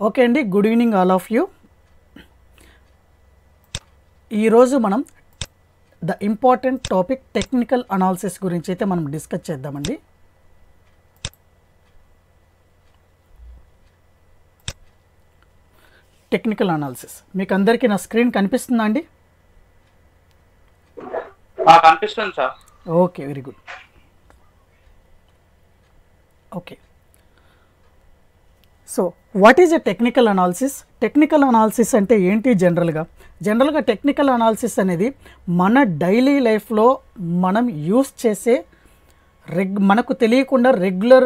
Okay అండి good evening all of you ఈరోజు మనం the important topic technical analysis గురించి అయితే మనం డిస్కస్ చేద్దామండి టెక్నికల్ అనాలిసిస్ మీకు అందరికీ నా స్క్రీన్ కనిపిస్తుందా అండి ఆ, కనిపిస్తుంది sir okay very good okay so what is a technical analysis technical analysis అంటే ఏంటి జనరల్గా జనరల్గా టెక్నికల్ అనాలిసిస్ అనేది మన డైలీ లైఫ్లో మనం యూస్ చేసే రెగ్ మనకు తెలియకుండా regular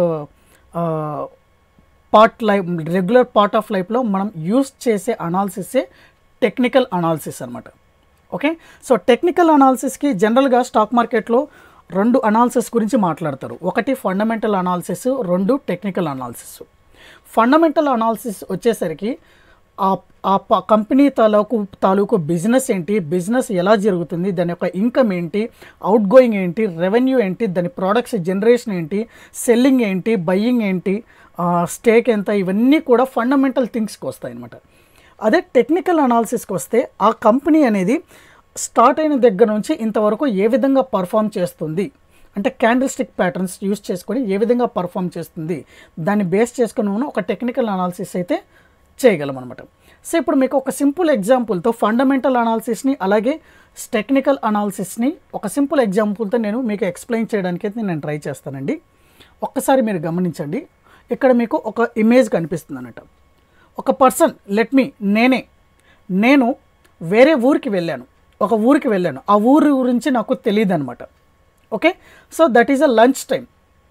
part life regular part of లైఫ్లో మనం యూస్ చేసే అనాలిసిసే టెక్నికల్ అనాలిసిస్ అనమాట ఓకే సో టెక్నికల్ అనాలిసిస్కి జనరల్గా స్టాక్ మార్కెట్లో రెండు అనాలిసిస్ గురించి మాట్లాడతారు ఒకటి ఫండమెంటల్ అనాలిసిస్ రెండు టెక్నికల్ అనాలిసిస్ ఫండమెంటల్ అనాలిసిస్ వచ్చేసరికి ఆ ఆ ప- కంపెనీ తాలూకు తాలూకు బిజినెస్ ఏంటి బిజినెస్ ఎలా జరుగుతుంది దాని యొక్క ఇన్కమ్ ఏంటి అవుట్ గోయింగ్ ఏంటి రెవెన్యూ ఏంటి దాని ప్రోడక్ట్స్ జనరేషన్ ఏంటి సెల్లింగ్ ఏంటి బయ్యింగ్ ఏంటి స్టేక్ ఎంత ఇవన్నీ కూడా ఫండమెంటల్ థింగ్స్కి వస్తాయి అనమాట అదే టెక్నికల్ అనాలిసిస్కి వస్తే ఆ కంపెనీ అనేది స్టార్ట్ అయిన దగ్గర నుంచి ఇంతవరకు ఏ విధంగా పర్ఫామ్ చేస్తుంది అంటే క్యాండిల్ స్టిక్ ప్యాటర్న్స్ యూస్ చేసుకొని ఏ విధంగా పర్ఫామ్ చేస్తుంది దాన్ని బేస్ చేసుకొని మనం ఒక టెక్నికల్ అనాలిసిస్ అయితే చేయగలం అనమాట సో ఇప్పుడు మీకు ఒక సింపుల్ ఎగ్జాంపుల్తో ఫండమెంటల్ అనాలిసిస్ని అలాగే టెక్నికల్ అనాలిసిస్ని ఒక సింపుల్ ఎగ్జాంపుల్తో నేను మీకు ఎక్స్ప్లెయిన్ చేయడానికి అయితే నేను ట్రై చేస్తానండి ఒక్కసారి మీరు గమనించండి ఇక్కడ మీకు ఒక ఇమేజ్ కనిపిస్తుంది అన్నట్టు ఒక పర్సన్ లెట్ మీ నేనే నేను వేరే ఊరికి వెళ్ళాను ఒక ఊరికి వెళ్ళాను ఆ ఊరి గురించి నాకు తెలియదు అనమాట okay so that is a lunch time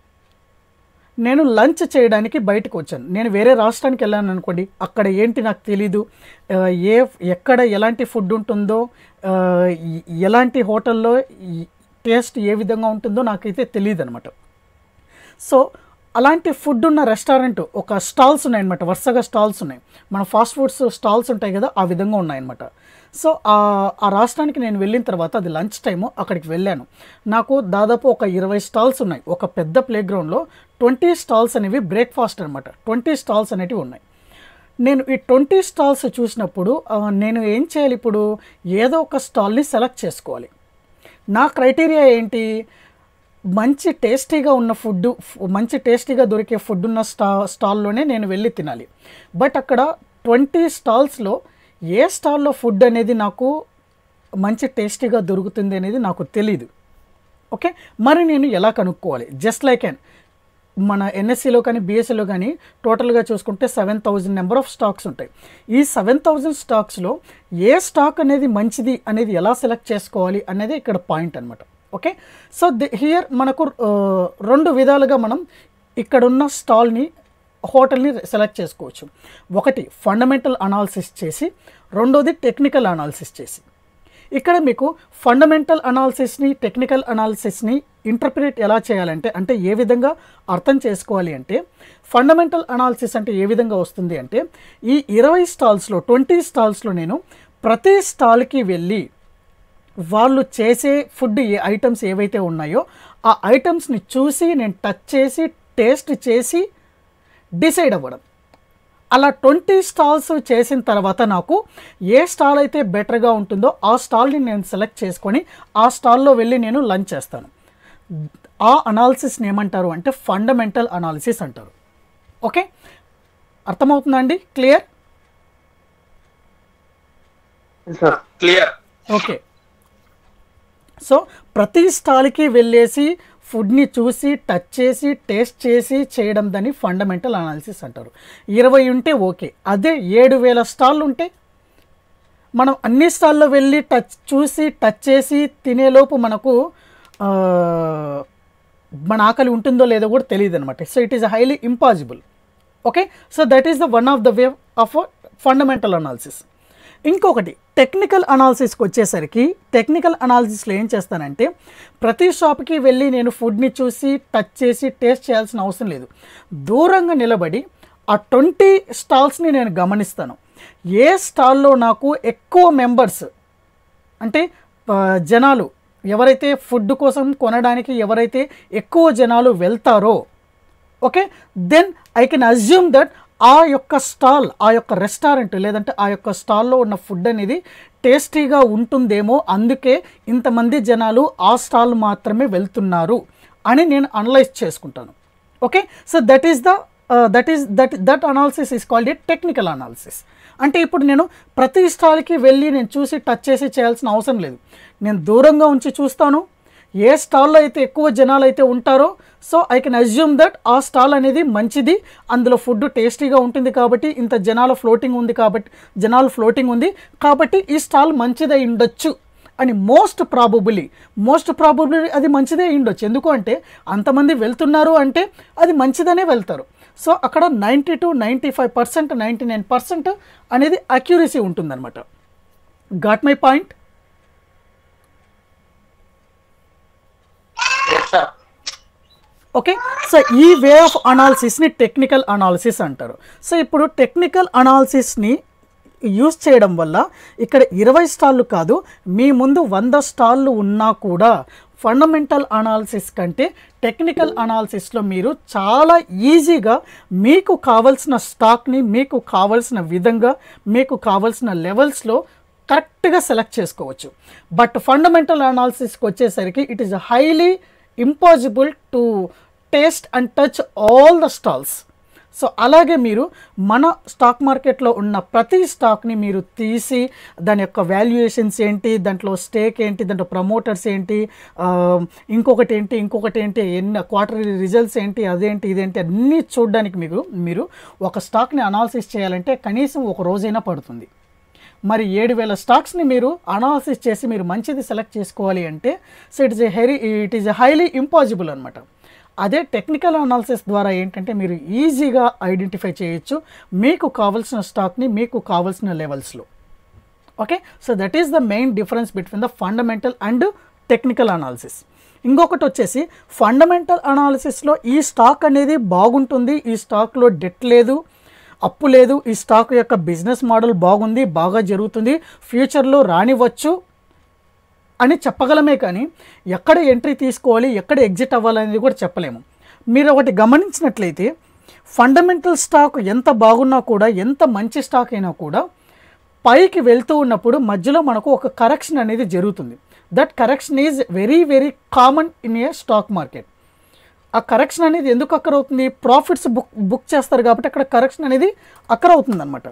నేను లంచ్ చేయడానికి బయటకు వచ్చాను నేను వేరే రాష్ట్రానికి వెళ్ళాను అనుకోండి అక్కడ ఏంటి నాకు తెలీదు ఆ, ఏ ఎక్కడ ఎలాంటి ఫుడ్ ఉంటుందో ఆ, ఎ- ఎలాంటి హోటల్లో టేస్ట్ ఏ విధంగా ఉంటుందో నాకైతే తెలియదు అనమాట సో అలాంటి ఫుడ్ ఉన్న రెస్టారెంట్ ఒక స్టాల్స్ ఉన్నాయన్నమాట వరుసగా స్టాల్స్ ఉన్నాయి మన ఫాస్ట్ ఫుడ్స్ స్టాల్స్ ఉంటాయి కదా ఆ విధంగా ఉన్నాయన్నమాట సో ఆ ఆ రాష్ట్రానికి నేను వెళ్ళిన తర్వాత అది లంచ్ టైము అక్కడికి వెళ్ళాను నాకు దాదాపు ఒక ఇరవై స్టాల్స్ ఉన్నాయి ఒక పెద్ద ప్లే గ్రౌండ్లో ట్వంటీ స్టాల్స్ అనేవి బ్రేక్ఫాస్ట్ అనమాట ట్వంటీ స్టాల్స్ అనేవి ఉన్నాయి నేను ఈ ట్వంటీ స్టాల్స్ చూసినప్పుడు ఆ, నేను ఏం చేయాలి ఇప్పుడు ఏదో ఒక స్టాల్ని సెలెక్ట్ చేసుకోవాలి నా క్రైటీరియా ఏంటి మంచి టేస్టీగా ఉన్న ఫుడ్ మంచి టేస్టీగా దొరికే ఫుడ్ ఉన్న స్టా స్టాల్లోనే నేను వెళ్ళి తినాలి బట్ అక్కడ ట్వంటీ స్టాల్స్లో ఏ స్టాల్లో ఫుడ్ అనేది నాకు మంచి టేస్టీగా దొరుకుతుంది అనేది నాకు తెలీదు ఓకే మరి నేను ఎలా కనుక్కోవాలి జస్ట్ లైక్ అండ్ మన ఎన్ఎస్సిలో కానీ బీఎస్సీలో కానీ టోటల్గా చూసుకుంటే seven thousand number of stocks ఉంటాయి ఈ సెవెన్ థౌజండ్ స్టాక్స్లో ఏ స్టాక్ అనేది మంచిది అనేది ఎలా సెలెక్ట్ చేసుకోవాలి అనేది ఇక్కడ పాయింట్ అనమాట ఓకే సో ది హియర్ మనకు ఆ, రెండు విధాలుగా మనం ఇక్కడున్న స్టాల్ని హోటల్ని సెలెక్ట్ చేసుకోవచ్చు ఒకటి ఫండమెంటల్ అనాలిసిస్ చేసి రెండోది టెక్నికల్ అనాలిసిస్ చేసి ఇక్కడ మీకు ఫండమెంటల్ అనాలిసిస్ని టెక్నికల్ అనాలిసిస్ని ఇంటర్ప్రిట్ ఎలా చేయాలంటే అంటే ఏ విధంగా అర్థం చేసుకోవాలి అంటే ఫండమెంటల్ అనాలిసిస్ అంటే ఏ విధంగా వస్తుంది అంటే ఈ ఇరవై స్టాల్స్లో ట్వంటీ స్టాల్స్లో నేను ప్రతి స్టాల్కి వెళ్ళి వాళ్ళు చేసే ఫుడ్ ఏ ఐటమ్స్ ఏవైతే ఉన్నాయో ఆ ఐటమ్స్ని చూసి నేను టచ్ చేసి టేస్ట్ చేసి డిసైడ్ అవ్వడం అలా ట్వంటీ స్టాల్స్ చేసిన తర్వాత నాకు ఏ స్టాల్ అయితే బెటర్గా ఉంటుందో ఆ స్టాల్ని నేను సెలెక్ట్ చేసుకొని ఆ స్టాల్లో వెళ్ళి నేను లంచ్ చేస్తాను ఆ అనాలిసిస్ని ఏమంటారు అంటే ఫండమెంటల్ అనాలిసిస్ అంటారు ఓకే అర్థమవుతుందా అండి clear sir clear okay so ప్రతి స్టాల్కి వెళ్ళేసి ఫుడ్ని చూసి టచ్ చేసి టేస్ట్ చేసి చేయడం దాన్ని ఫండమెంటల్ అనాలిసిస్ అంటారు ఇరవై ఉంటే ఓకే అదే ఏడు వేల స్టాళ్ళు ఉంటే మనం అన్ని స్టాల్లో వెళ్ళి టచ్ చూసి టచ్ చేసి తినేలోపు మనకు ఆ, మన ఆకలి ఉంటుందో లేదో కూడా తెలియదు అనమాట so it is highly impossible okay so that is the one of the way of fundamental analysis ఇంకొకటి టెక్నికల్ అనాలిసిస్కి వచ్చేసరికి టెక్నికల్ అనాలిసిస్లో ఏం చేస్తానంటే ప్రతి షాప్కి వెళ్ళి నేను ఫుడ్ని చూసి టచ్ చేసి టేస్ట్ చేయాల్సిన అవసరం లేదు దూరంగా నిలబడి ఆ ట్వంటీ స్టాల్స్ని నేను గమనిస్తాను ఏ స్టాల్లో నాకు ఎక్కువ మెంబర్స్ అంటే ఆ, జనాలు ఎవరైతే ఫుడ్ కోసం కొనడానికి ఎవరైతే ఎక్కువ జనాలు వెళ్తారో okay then I can assume that ఆ యొక్క స్టాల్ ఆ యొక్క రెస్టారెంట్ లేదంటే ఆ యొక్క స్టాల్లో ఉన్న ఫుడ్ అనేది టేస్టీగా ఉంటుందేమో అందుకే ఇంతమంది జనాలు ఆ స్టాల్ మాత్రమే వెళ్తున్నారు అని నేను అనలైజ్ చేసుకుంటాను okay so that is the that is that that analysis is called a technical analysis అంటే ఇప్పుడు నేను ప్రతి స్టాల్కి వెళ్ళి నేను చూసి టచ్ చేసి చేయాల్సిన అవసరం లేదు నేను దూరంగా ఉంచి చూస్తాను ఏ స్టాల్లో అయితే ఎక్కువ జనాలు అయితే ఉంటారో so I can assume that ఆ స్టాల్ అనేది మంచిది అందులో ఫుడ్ టేస్టీగా ఉంటుంది కాబట్టి ఇంత జనాల ఫ్లోటింగ్ ఉంది కాబట్టి జనాలు ఫ్లోటింగ్ ఉంది కాబట్టి ఈ స్టాల్ మంచిదై ఉండొచ్చు అని మోస్ట్ ప్రాబబులీ మోస్ట్ ప్రాబబులీ అది మంచిదే ఉండొచ్చు ఎందుకు అంటే అంతమంది వెళ్తున్నారు అంటే అది మంచిదనే వెళ్తారు సో అక్కడ ninety to ninety five percent ninety nine percent అనేది అక్యూరసీ ఉంటుందన్నమాట got my point yes sir okay so ఈ వే ఆఫ్ అనాలిసిస్ని టెక్నికల్ అనాలిసిస్ అంటారు సో ఇప్పుడు టెక్నికల్ అనాలిసిస్ని యూస్ చేయడం వల్ల ఇక్కడ ఇరవై స్టాళ్ళు కాదు మీ ముందు వంద స్టాళ్ళు ఉన్నా కూడా ఫండమెంటల్ అనాలిసిస్ కంటే టెక్నికల్ అనాలిసిస్లో మీరు చాలా ఈజీగా మీకు కావలసిన స్టాక్ని మీకు కావలసిన విధంగా మీకు కావలసిన లెవెల్స్లో కరెక్ట్గా సెలెక్ట్ చేసుకోవచ్చు బట్ ఫండమెంటల్ అనాలిసిస్కి వచ్చేసరికి it is highly impossible to taste and touch all the stalls so అలాగే మీరు మన స్టాక్ మార్కెట్లో ఉన్న ప్రతి స్టాక్ని మీరు తీసి దాని యొక్క వాల్యుయేషన్స్ ఏంటి దాంట్లో స్టేక్ ఏంటి దాంట్లో ప్రమోటర్స్ ఏంటి ఆ, ఇంకొకటి ఏంటి ఇంకొకటి ఏంటి ఎన్ని క్వార్టర్లీ రిజల్ట్స్ ఏంటి అదేంటి ఇదేంటి అన్నీ చూడడానికి మీకు మీరు ఒక స్టాక్ని అనాలిసిస్ చేయాలంటే కనీసం ఒక రోజైనా పడుతుంది మరి ఏడు వేల స్టాక్స్ని మీరు అనాలిసిస్ చేసి మీరు మంచిది సెలెక్ట్ చేసుకోవాలి అంటే సో ఇట్ ఇస్ ఎ హెరీ it is a highly impossible అనమాట అదే టెక్నికల్ అనాలిసిస్ ద్వారా ఏంటంటే మీరు ఈజీగా ఐడెంటిఫై చేయొచ్చు మీకు కావాల్సిన స్టాక్ని మీకు కావాల్సిన లెవెల్స్లో okay so that is the main difference between the fundamental and technical analysis ఇంకొకటి వచ్చేసి ఫండమెంటల్ అనాలిసిస్లో ఈ స్టాక్ అనేది బాగుంటుంది ఈ స్టాక్లో డెట్ లేదు అప్పు లేదు ఈ స్టాక్ యొక్క బిజినెస్ మోడల్ బాగుంది బాగా జరుగుతుంది ఫ్యూచర్లో రానివచ్చు అని చెప్పగలమే కానీ ఎక్కడ ఎంట్రీ తీసుకోవాలి ఎక్కడ ఎగ్జిట్ అవ్వాలనేది కూడా చెప్పలేము మీరు ఒకటి గమనించినట్లయితే ఫండమెంటల్ స్టాక్ ఎంత బాగున్నా కూడా ఎంత మంచి స్టాక్ అయినా కూడా పైకి వెళ్తూ ఉన్నప్పుడు మధ్యలో మనకు ఒక కరెక్షన్ అనేది జరుగుతుంది that correction is very very common in a stock market ఆ కరెక్షన్ అనేది ఎందుకు అక్కర్ అవుతుంది ప్రాఫిట్స్ బుక్ బుక్ చేస్తారు కాబట్టి అక్కడ కరెక్షన్ అనేది అక్కర్ అవుతుంది అనమాట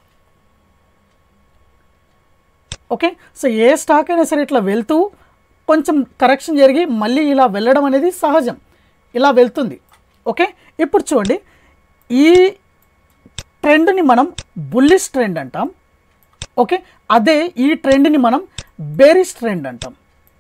ఓకే సో ఏ స్టాక్ అయినా సరే ఇట్లా వెళ్తూ కొంచెం కరెక్షన్ జరిగి మళ్ళీ ఇలా వెళ్ళడం అనేది సహజం ఇలా వెళ్తుంది ఓకే ఇప్పుడు చూడండి ఈ ట్రెండ్ని మనం బుల్లిష్ ట్రెండ్ అంటాం ఓకే అదే ఈ ట్రెండ్ని మనం బేరిష్ ట్రెండ్ అంటాం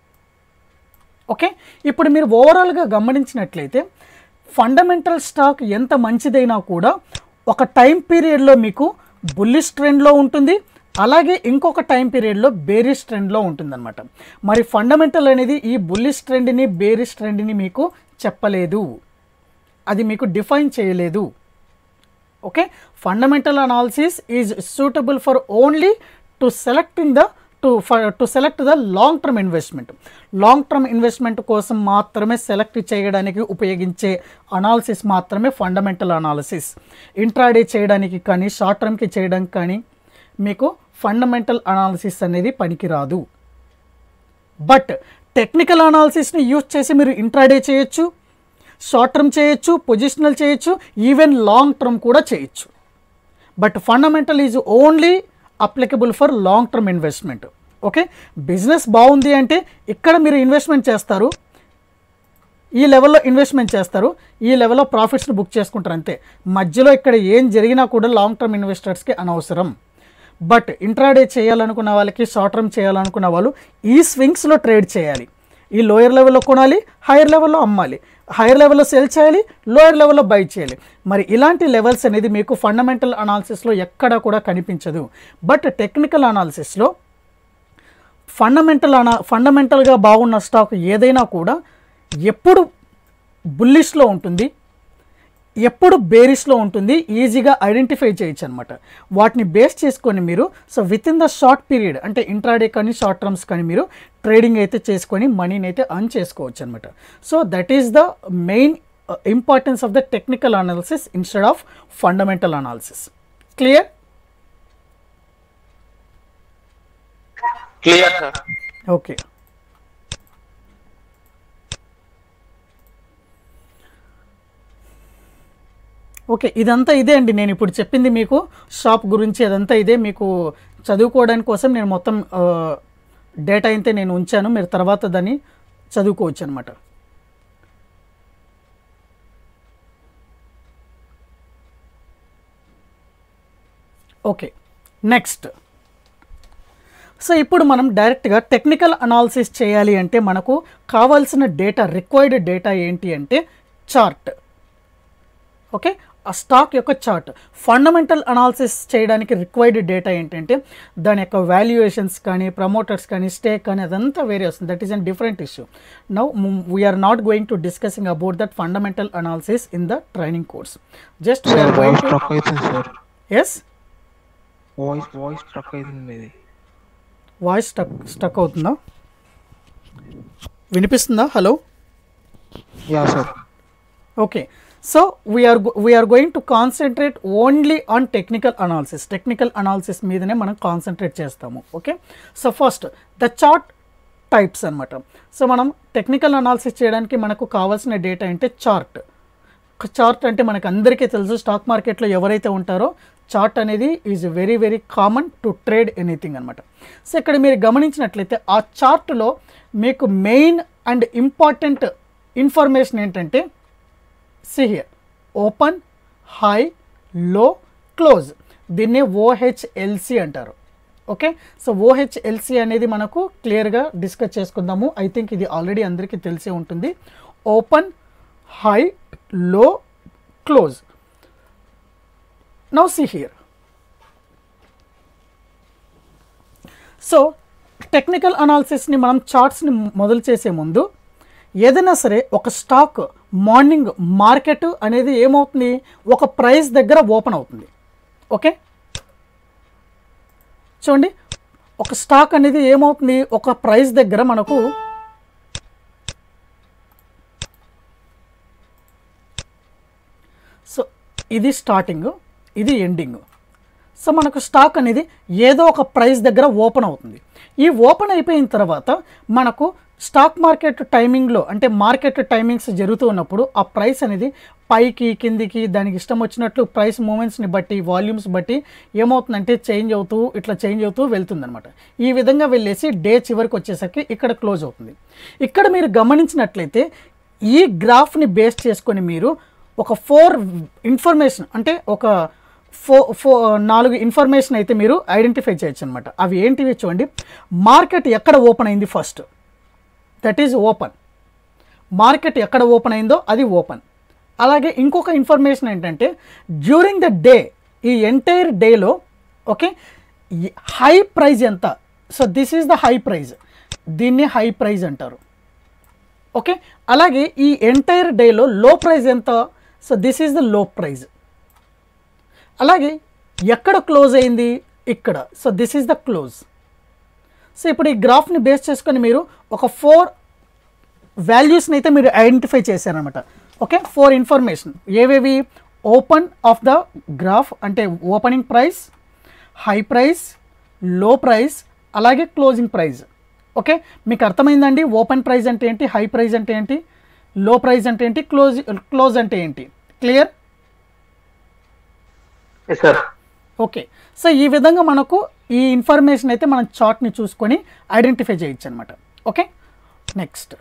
ఓకే ఇప్పుడు మీరు ఓవరాల్గా గమనించినట్లయితే ఫండమెంటల్ స్టాక్ ఎంత మంచిదైనా కూడా ఒక టైం పీరియడ్లో మీకు బుల్లిష్ ట్రెండ్లో ఉంటుంది అలాగే ఇంకొక టైం పీరియడ్లో బేరిష్ ట్రెండ్లో ఉంటుందన్నమాట మరి ఫండమెంటల్ అనేది ఈ బుల్లిష్ ట్రెండ్ని బేరిష్ ట్రెండ్ని మీకు చెప్పలేదు అది మీకు డిఫైన్ చేయలేదు okay fundamental analysis is suitable for only to selecting the to to select the long term investment long term investment కోసం మాత్రమే సెలెక్ట్ చేయడానికి ఉపయోగించే అనాలిసిస్ మాత్రమే ఫండమెంటల్ అనాలిసిస్ ఇంట్రాడే చేయడానికి కానీ షార్ట్ టర్మ్కి చేయడానికి కానీ మీకు ఫండమెంటల్ అనాలిసిస్ అనేది పనికిరాదు బట్ టెక్నికల్ అనాలిసిస్ని యూజ్ చేసి మీరు ఇంట్రాడే చేయొచ్చు షార్ట్ టర్మ్ చేయొచ్చు పొజిషనల్ చేయొచ్చు ఈవెన్ లాంగ్ టర్మ్ కూడా చేయొచ్చు but fundamental is only applicable for long term investment okay business బాగుంది అంటే ఇక్కడ మీరు ఇన్వెస్ట్మెంట్ చేస్తారు ఈ లెవెల్లో ఇన్వెస్ట్మెంట్ చేస్తారు ఈ లెవెల్లో ప్రాఫిట్స్ని బుక్ చేసుకుంటారు అంతే మధ్యలో ఇక్కడ ఏం జరిగినా కూడా లాంగ్ టర్మ్ ఇన్వెస్టర్స్కి అనవసరం బట్ ఇంట్రాడే చేయాలనుకున్న వాళ్ళకి షార్ట్ టర్మ్ చేయాలనుకున్న వాళ్ళు ఈ స్వింగ్స్లో ట్రేడ్ చేయాలి ఈ లోయర్ లెవెల్లో కొనాలి హైయర్ లెవెల్లో అమ్మాలి హైయర్ లెవెల్లో సెల్ చేయాలి లోయర్ లెవెల్లో బై చేయాలి మరి ఇలాంటి లెవెల్స్ అనేది మీకు ఫండమెంటల్ అనాలిసిస్లో ఎక్కడా కూడా కనిపించదు బట్ టెక్నికల్ అనాలిసిస్లో ఫండమెంటల్ అనా ఫండమెంటల్గా బాగున్న స్టాక్ ఏదైనా కూడా ఎప్పుడు బుల్లిష్లో ఉంటుంది ఎప్పుడు బేరిష్లో ఉంటుంది ఈజీగా ఐడెంటిఫై చేయొచ్చు అనమాట వాటిని బేస్ చేసుకొని మీరు so with in the short period అంటే ఇంట్రాడే కానీ షార్ట్ టర్మ్స్ కానీ మీరు ట్రేడింగ్ అయితే చేసుకొని మనీని అయితే అర్న్ చేసుకోవచ్చు అనమాట so that is the main importance of the technical analysis instead of fundamental analysis clear clear sir okay okay ఇదంతా ఇదే అండి నేను ఇప్పుడు చెప్పింది మీకు షాప్ గురించి అదంతా ఇదే మీకు చదువుకోవడానికి కోసం నేను మొత్తం డేటా అయితే నేను ఉంచాను మీరు తర్వాత దాన్ని చదువుకోవచ్చు అనమాట ఓకే నెక్స్ట్ సో ఇప్పుడు మనం డైరెక్ట్గా టెక్నికల్ అనాలిసిస్ చేయాలి అంటే మనకు కావాల్సిన డేటా రిక్వైర్డ్ డేటా ఏంటి అంటే చార్ట్ ఓకే ఆ స్టాక్ యొక్క చార్ట్ ఫండమెంటల్ అనాలిసిస్ చేయడానికి రిక్వైర్డ్ డేటా ఏంటంటే దాని యొక్క వాల్యుయేషన్స్ కానీ ప్రమోటర్స్ కానీ స్టేక్ కానీ అదంతా వేరే వస్తుంది that is an different issue now we're not going to discussing about that fundamental analysis in the training course just we're voice going to struck అవుతుంది sir yes voice voice struck అవుతుంది మీది voice stuck stuck అవుతుందా వినిపిస్తుందా hello yeah sir okay so we're we're going to concentrate only on technical analysis technical analysis మీదనే మనం concentrate చేస్తాము okay so first the chart types అనమాట so మనం technical analysis చేయడానికి మనకు కావాల్సిన డేటా అంటే చార్ట్ చార్ట్ అంటే మనకు అందరికీ తెలుసు స్టాక్ మార్కెట్లో ఎవరైతే ఉంటారో చార్ట్ అనేది is very very common to trade anything అనమాట సో ఇక్కడ మీరు గమనించినట్లయితే ఆ చార్ట్లో మీకు మెయిన్ అండ్ ఇంపార్టెంట్ ఇన్ఫర్మేషన్ ఏంటంటే see here open high low close దీన్ని ఓహెచ్ఎల్సి అంటారు ఓకే సో ఓహెచ్ఎల్సి అనేది మనకు క్లియర్గా డిస్కస్ చేసుకుందాము ఐ థింక్ ఇది ఆల్రెడీ అందరికీ తెలిసే ఉంటుంది open high low close now see here so technical అనాలిసిస్ని మనం చార్ట్స్ని మొదలు చేసే ముందు ఏదైనా సరే ఒక స్టాక్ మార్నింగ్ మార్కెట్ అనేది ఏమవుతుంది ఒక ప్రైస్ దగ్గర ఓపెన్ అవుతుంది ఓకే చూడండి ఒక స్టాక్ అనేది ఏమవుతుంది ఒక ప్రైస్ దగ్గర మనకు సో ఇది స్టార్టింగ్ ఇది ఎండింగ్ సో మనకు స్టాక్ అనేది ఏదో ఒక ప్రైస్ దగ్గర ఓపెన్ అవుతుంది ఈ ఓపెన్ అయిపోయిన తర్వాత మనకు స్టాక్ మార్కెట్ టైమింగ్లో అంటే మార్కెట్ టైమింగ్స్ జరుగుతూ ఉన్నప్పుడు ఆ ప్రైస్ అనేది పైకి కిందికి దానికి ఇష్టం వచ్చినట్లు ప్రైస్ మూమెంట్స్ని బట్టి వాల్యూమ్స్ బట్టి ఏమవుతుందంటే చేంజ్ అవుతూ ఇట్లా చేంజ్ అవుతూ వెళ్తుందన్నమాట ఈ విధంగా వెళ్ళేసి డే చివరికి వచ్చేసరికి ఇక్కడ క్లోజ్ అవుతుంది ఇక్కడ మీరు గమనించినట్లయితే ఈ గ్రాఫ్ని బేస్ చేసుకొని మీరు ఒక ఫోర్ ఇన్ఫర్మేషన్ అంటే ఒక ఫో ఫో నాలుగు ఇన్ఫర్మేషన్ అయితే మీరు ఐడెంటిఫై చేయొచ్చు అనమాట అవి ఏంటివి చూడండి మార్కెట్ ఎక్కడ ఓపెన్ అయింది first that is open market ఎక్కడ ఓపెన్ అయిందో అది ఓపెన్ అలాగే ఇంకొక ఇన్ఫర్మేషన్ ఏంటంటే డ్యూరింగ్ ద డే ఈ ఎంటైర్ డేలో ఓకే హై ప్రైజ్ ఎంత so this is the high price దీన్ని హై ప్రైజ్ అంటారు ఓకే అలాగే ఈ ఎంటైర్ డేలో లో ప్రైజ్ ఎంత so this is the low price అలాగే ఎక్కడ క్లోజ్ అయింది ఇక్కడ so this is the close so ఇప్పుడు ఈ గ్రాఫ్ని బేస్ చేసుకొని మీరు ఒక ఫోర్ వాల్యూస్ని అయితే మీరు ఐడెంటిఫై చేశారనమాట ఓకే ఫోర్ ఇన్ఫర్మేషన్ ఏవేవి ఓపెన్ ఆఫ్ ద గ్రాఫ్ అంటే opening price high price low price అలాగే క్లోజింగ్ ప్రైస్ ఓకే మీకు అర్థమైందండి ఓపెన్ ప్రైస్ అంటే ఏంటి హై ప్రైస్ అంటే ఏంటి లో ప్రైస్ అంటే ఏంటి క్లోజ్ క్లోజ్ అంటే ఏంటి clear yes sir okay so ఈ విధంగా మనకు ఈ ఇన్ఫర్మేషన్ అయితే మనం చార్ట్ని చూసుకొని ఐడెంటిఫై చేయొచ్చు అనమాట ఓకే నెక్స్ట్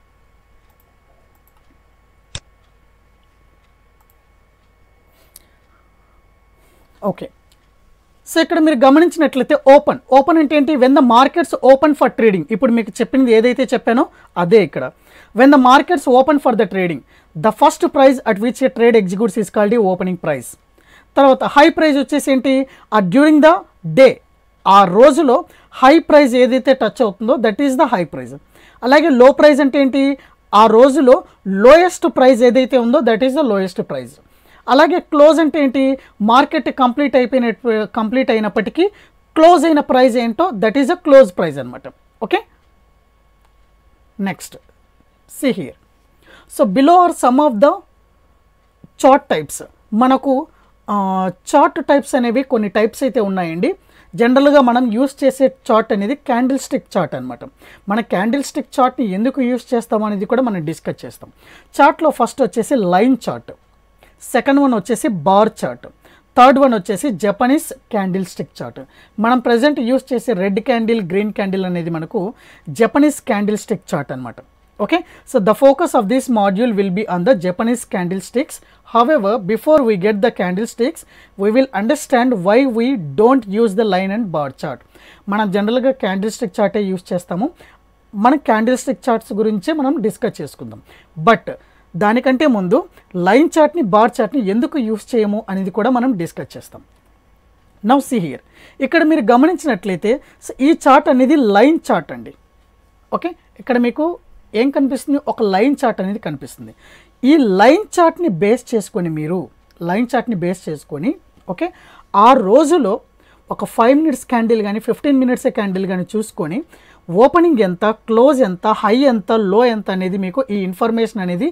ఓకే సో ఇక్కడ మీరు గమనించినట్లయితే ఓపెన్ ఓపెన్ అంటే ఏంటి when the markets open for trading ఇప్పుడు మీకు చెప్పింది ఏదైతే చెప్పానో అదే ఇక్కడ when the markets open for the trading the first price at which a trade executes is called ఈ ఓపెనింగ్ ప్రైస్ తర్వాత హై ప్రైజ్ వచ్చేసి ఏంటి ఆ డ్యూరింగ్ ద డే ఆ రోజులో హై ప్రైజ్ ఏదైతే టచ్ అవుతుందో that is the high price అలాగే లో ప్రైజ్ అంటే ఏంటి ఆ రోజులో లోయెస్ట్ ప్రైజ్ ఏదైతే ఉందో that is the lowest price అలాగే క్లోజ్ అంటే ఏంటి మార్కెట్ కంప్లీట్ అయిపోయిన కంప్లీట్ అయినప్పటికీ క్లోజ్ అయిన ప్రైజ్ ఏంటో that is a close price అనమాట okay next see here so below are some of the chart types మనకు చార్ట్ టైప్స్ అనేవి కొన్ని టైప్స్ అయితే ఉన్నాయండి జనరల్గా మనం యూస్ చేసే చార్ట్ అనేది క్యాండిల్ స్టిక్ చార్ట్ అనమాట మన క్యాండిల్ స్టిక్ చార్ట్ని ఎందుకు యూస్ చేస్తాం అనేది కూడా మనం డిస్కస్ చేస్తాం చార్ట్లో ఫస్ట్ వచ్చేసి లైన్ చార్ట్ సెకండ్ వన్ వచ్చేసి బార్ చార్ట్ థర్డ్ వన్ వచ్చేసి జపనీస్ క్యాండిల్ స్టిక్ చార్ట్ మనం ప్రజెంట్ యూస్ చేసే రెడ్ క్యాండిల్ గ్రీన్ క్యాండిల్ అనేది మనకు జపనీస్ క్యాండిల్ స్టిక్ చార్ట్ అనమాట okay so the focus of this module will be on the Japanese candlesticks however before we get the candlesticks we will understand why we don't use the line and bar chart మనం జనరల్గా candle stick చార్టే use చేస్తాము మన candle stick charts గురించే మనం discuss చేసుకుందాం but దానికంటే ముందు line చార్ట్ని bar చార్ట్ని ఎందుకు యూస్ చేయము అనేది కూడా మనం డిస్కస్ చేస్తాం నవ్ సి హియర్ ఇక్కడ మీరు గమనించినట్లయితే so ఈ చార్ట్ అనేది లైన్ చార్ట్ అండి ఓకే ఇక్కడ మీకు ఏం కనిపిస్తుంది ఒక లైన్ చార్ట్ అనేది కనిపిస్తుంది ఈ లైన్ చార్ట్ని బేస్ చేసుకొని మీరు లైన్ చార్ట్ని బేస్ చేసుకొని ఓకే ఆ రోజులో ఒక ఫైవ్ మినిట్స్ క్యాండిల్ కానీ ఫిఫ్టీన్ మినిట్స్ క్యాండిల్ కానీ చూసుకొని ఓపెనింగ్ ఎంత క్లోజ్ ఎంత హై ఎంత లో ఎంత అనేది మీకు ఈ ఇన్ఫర్మేషన్ అనేది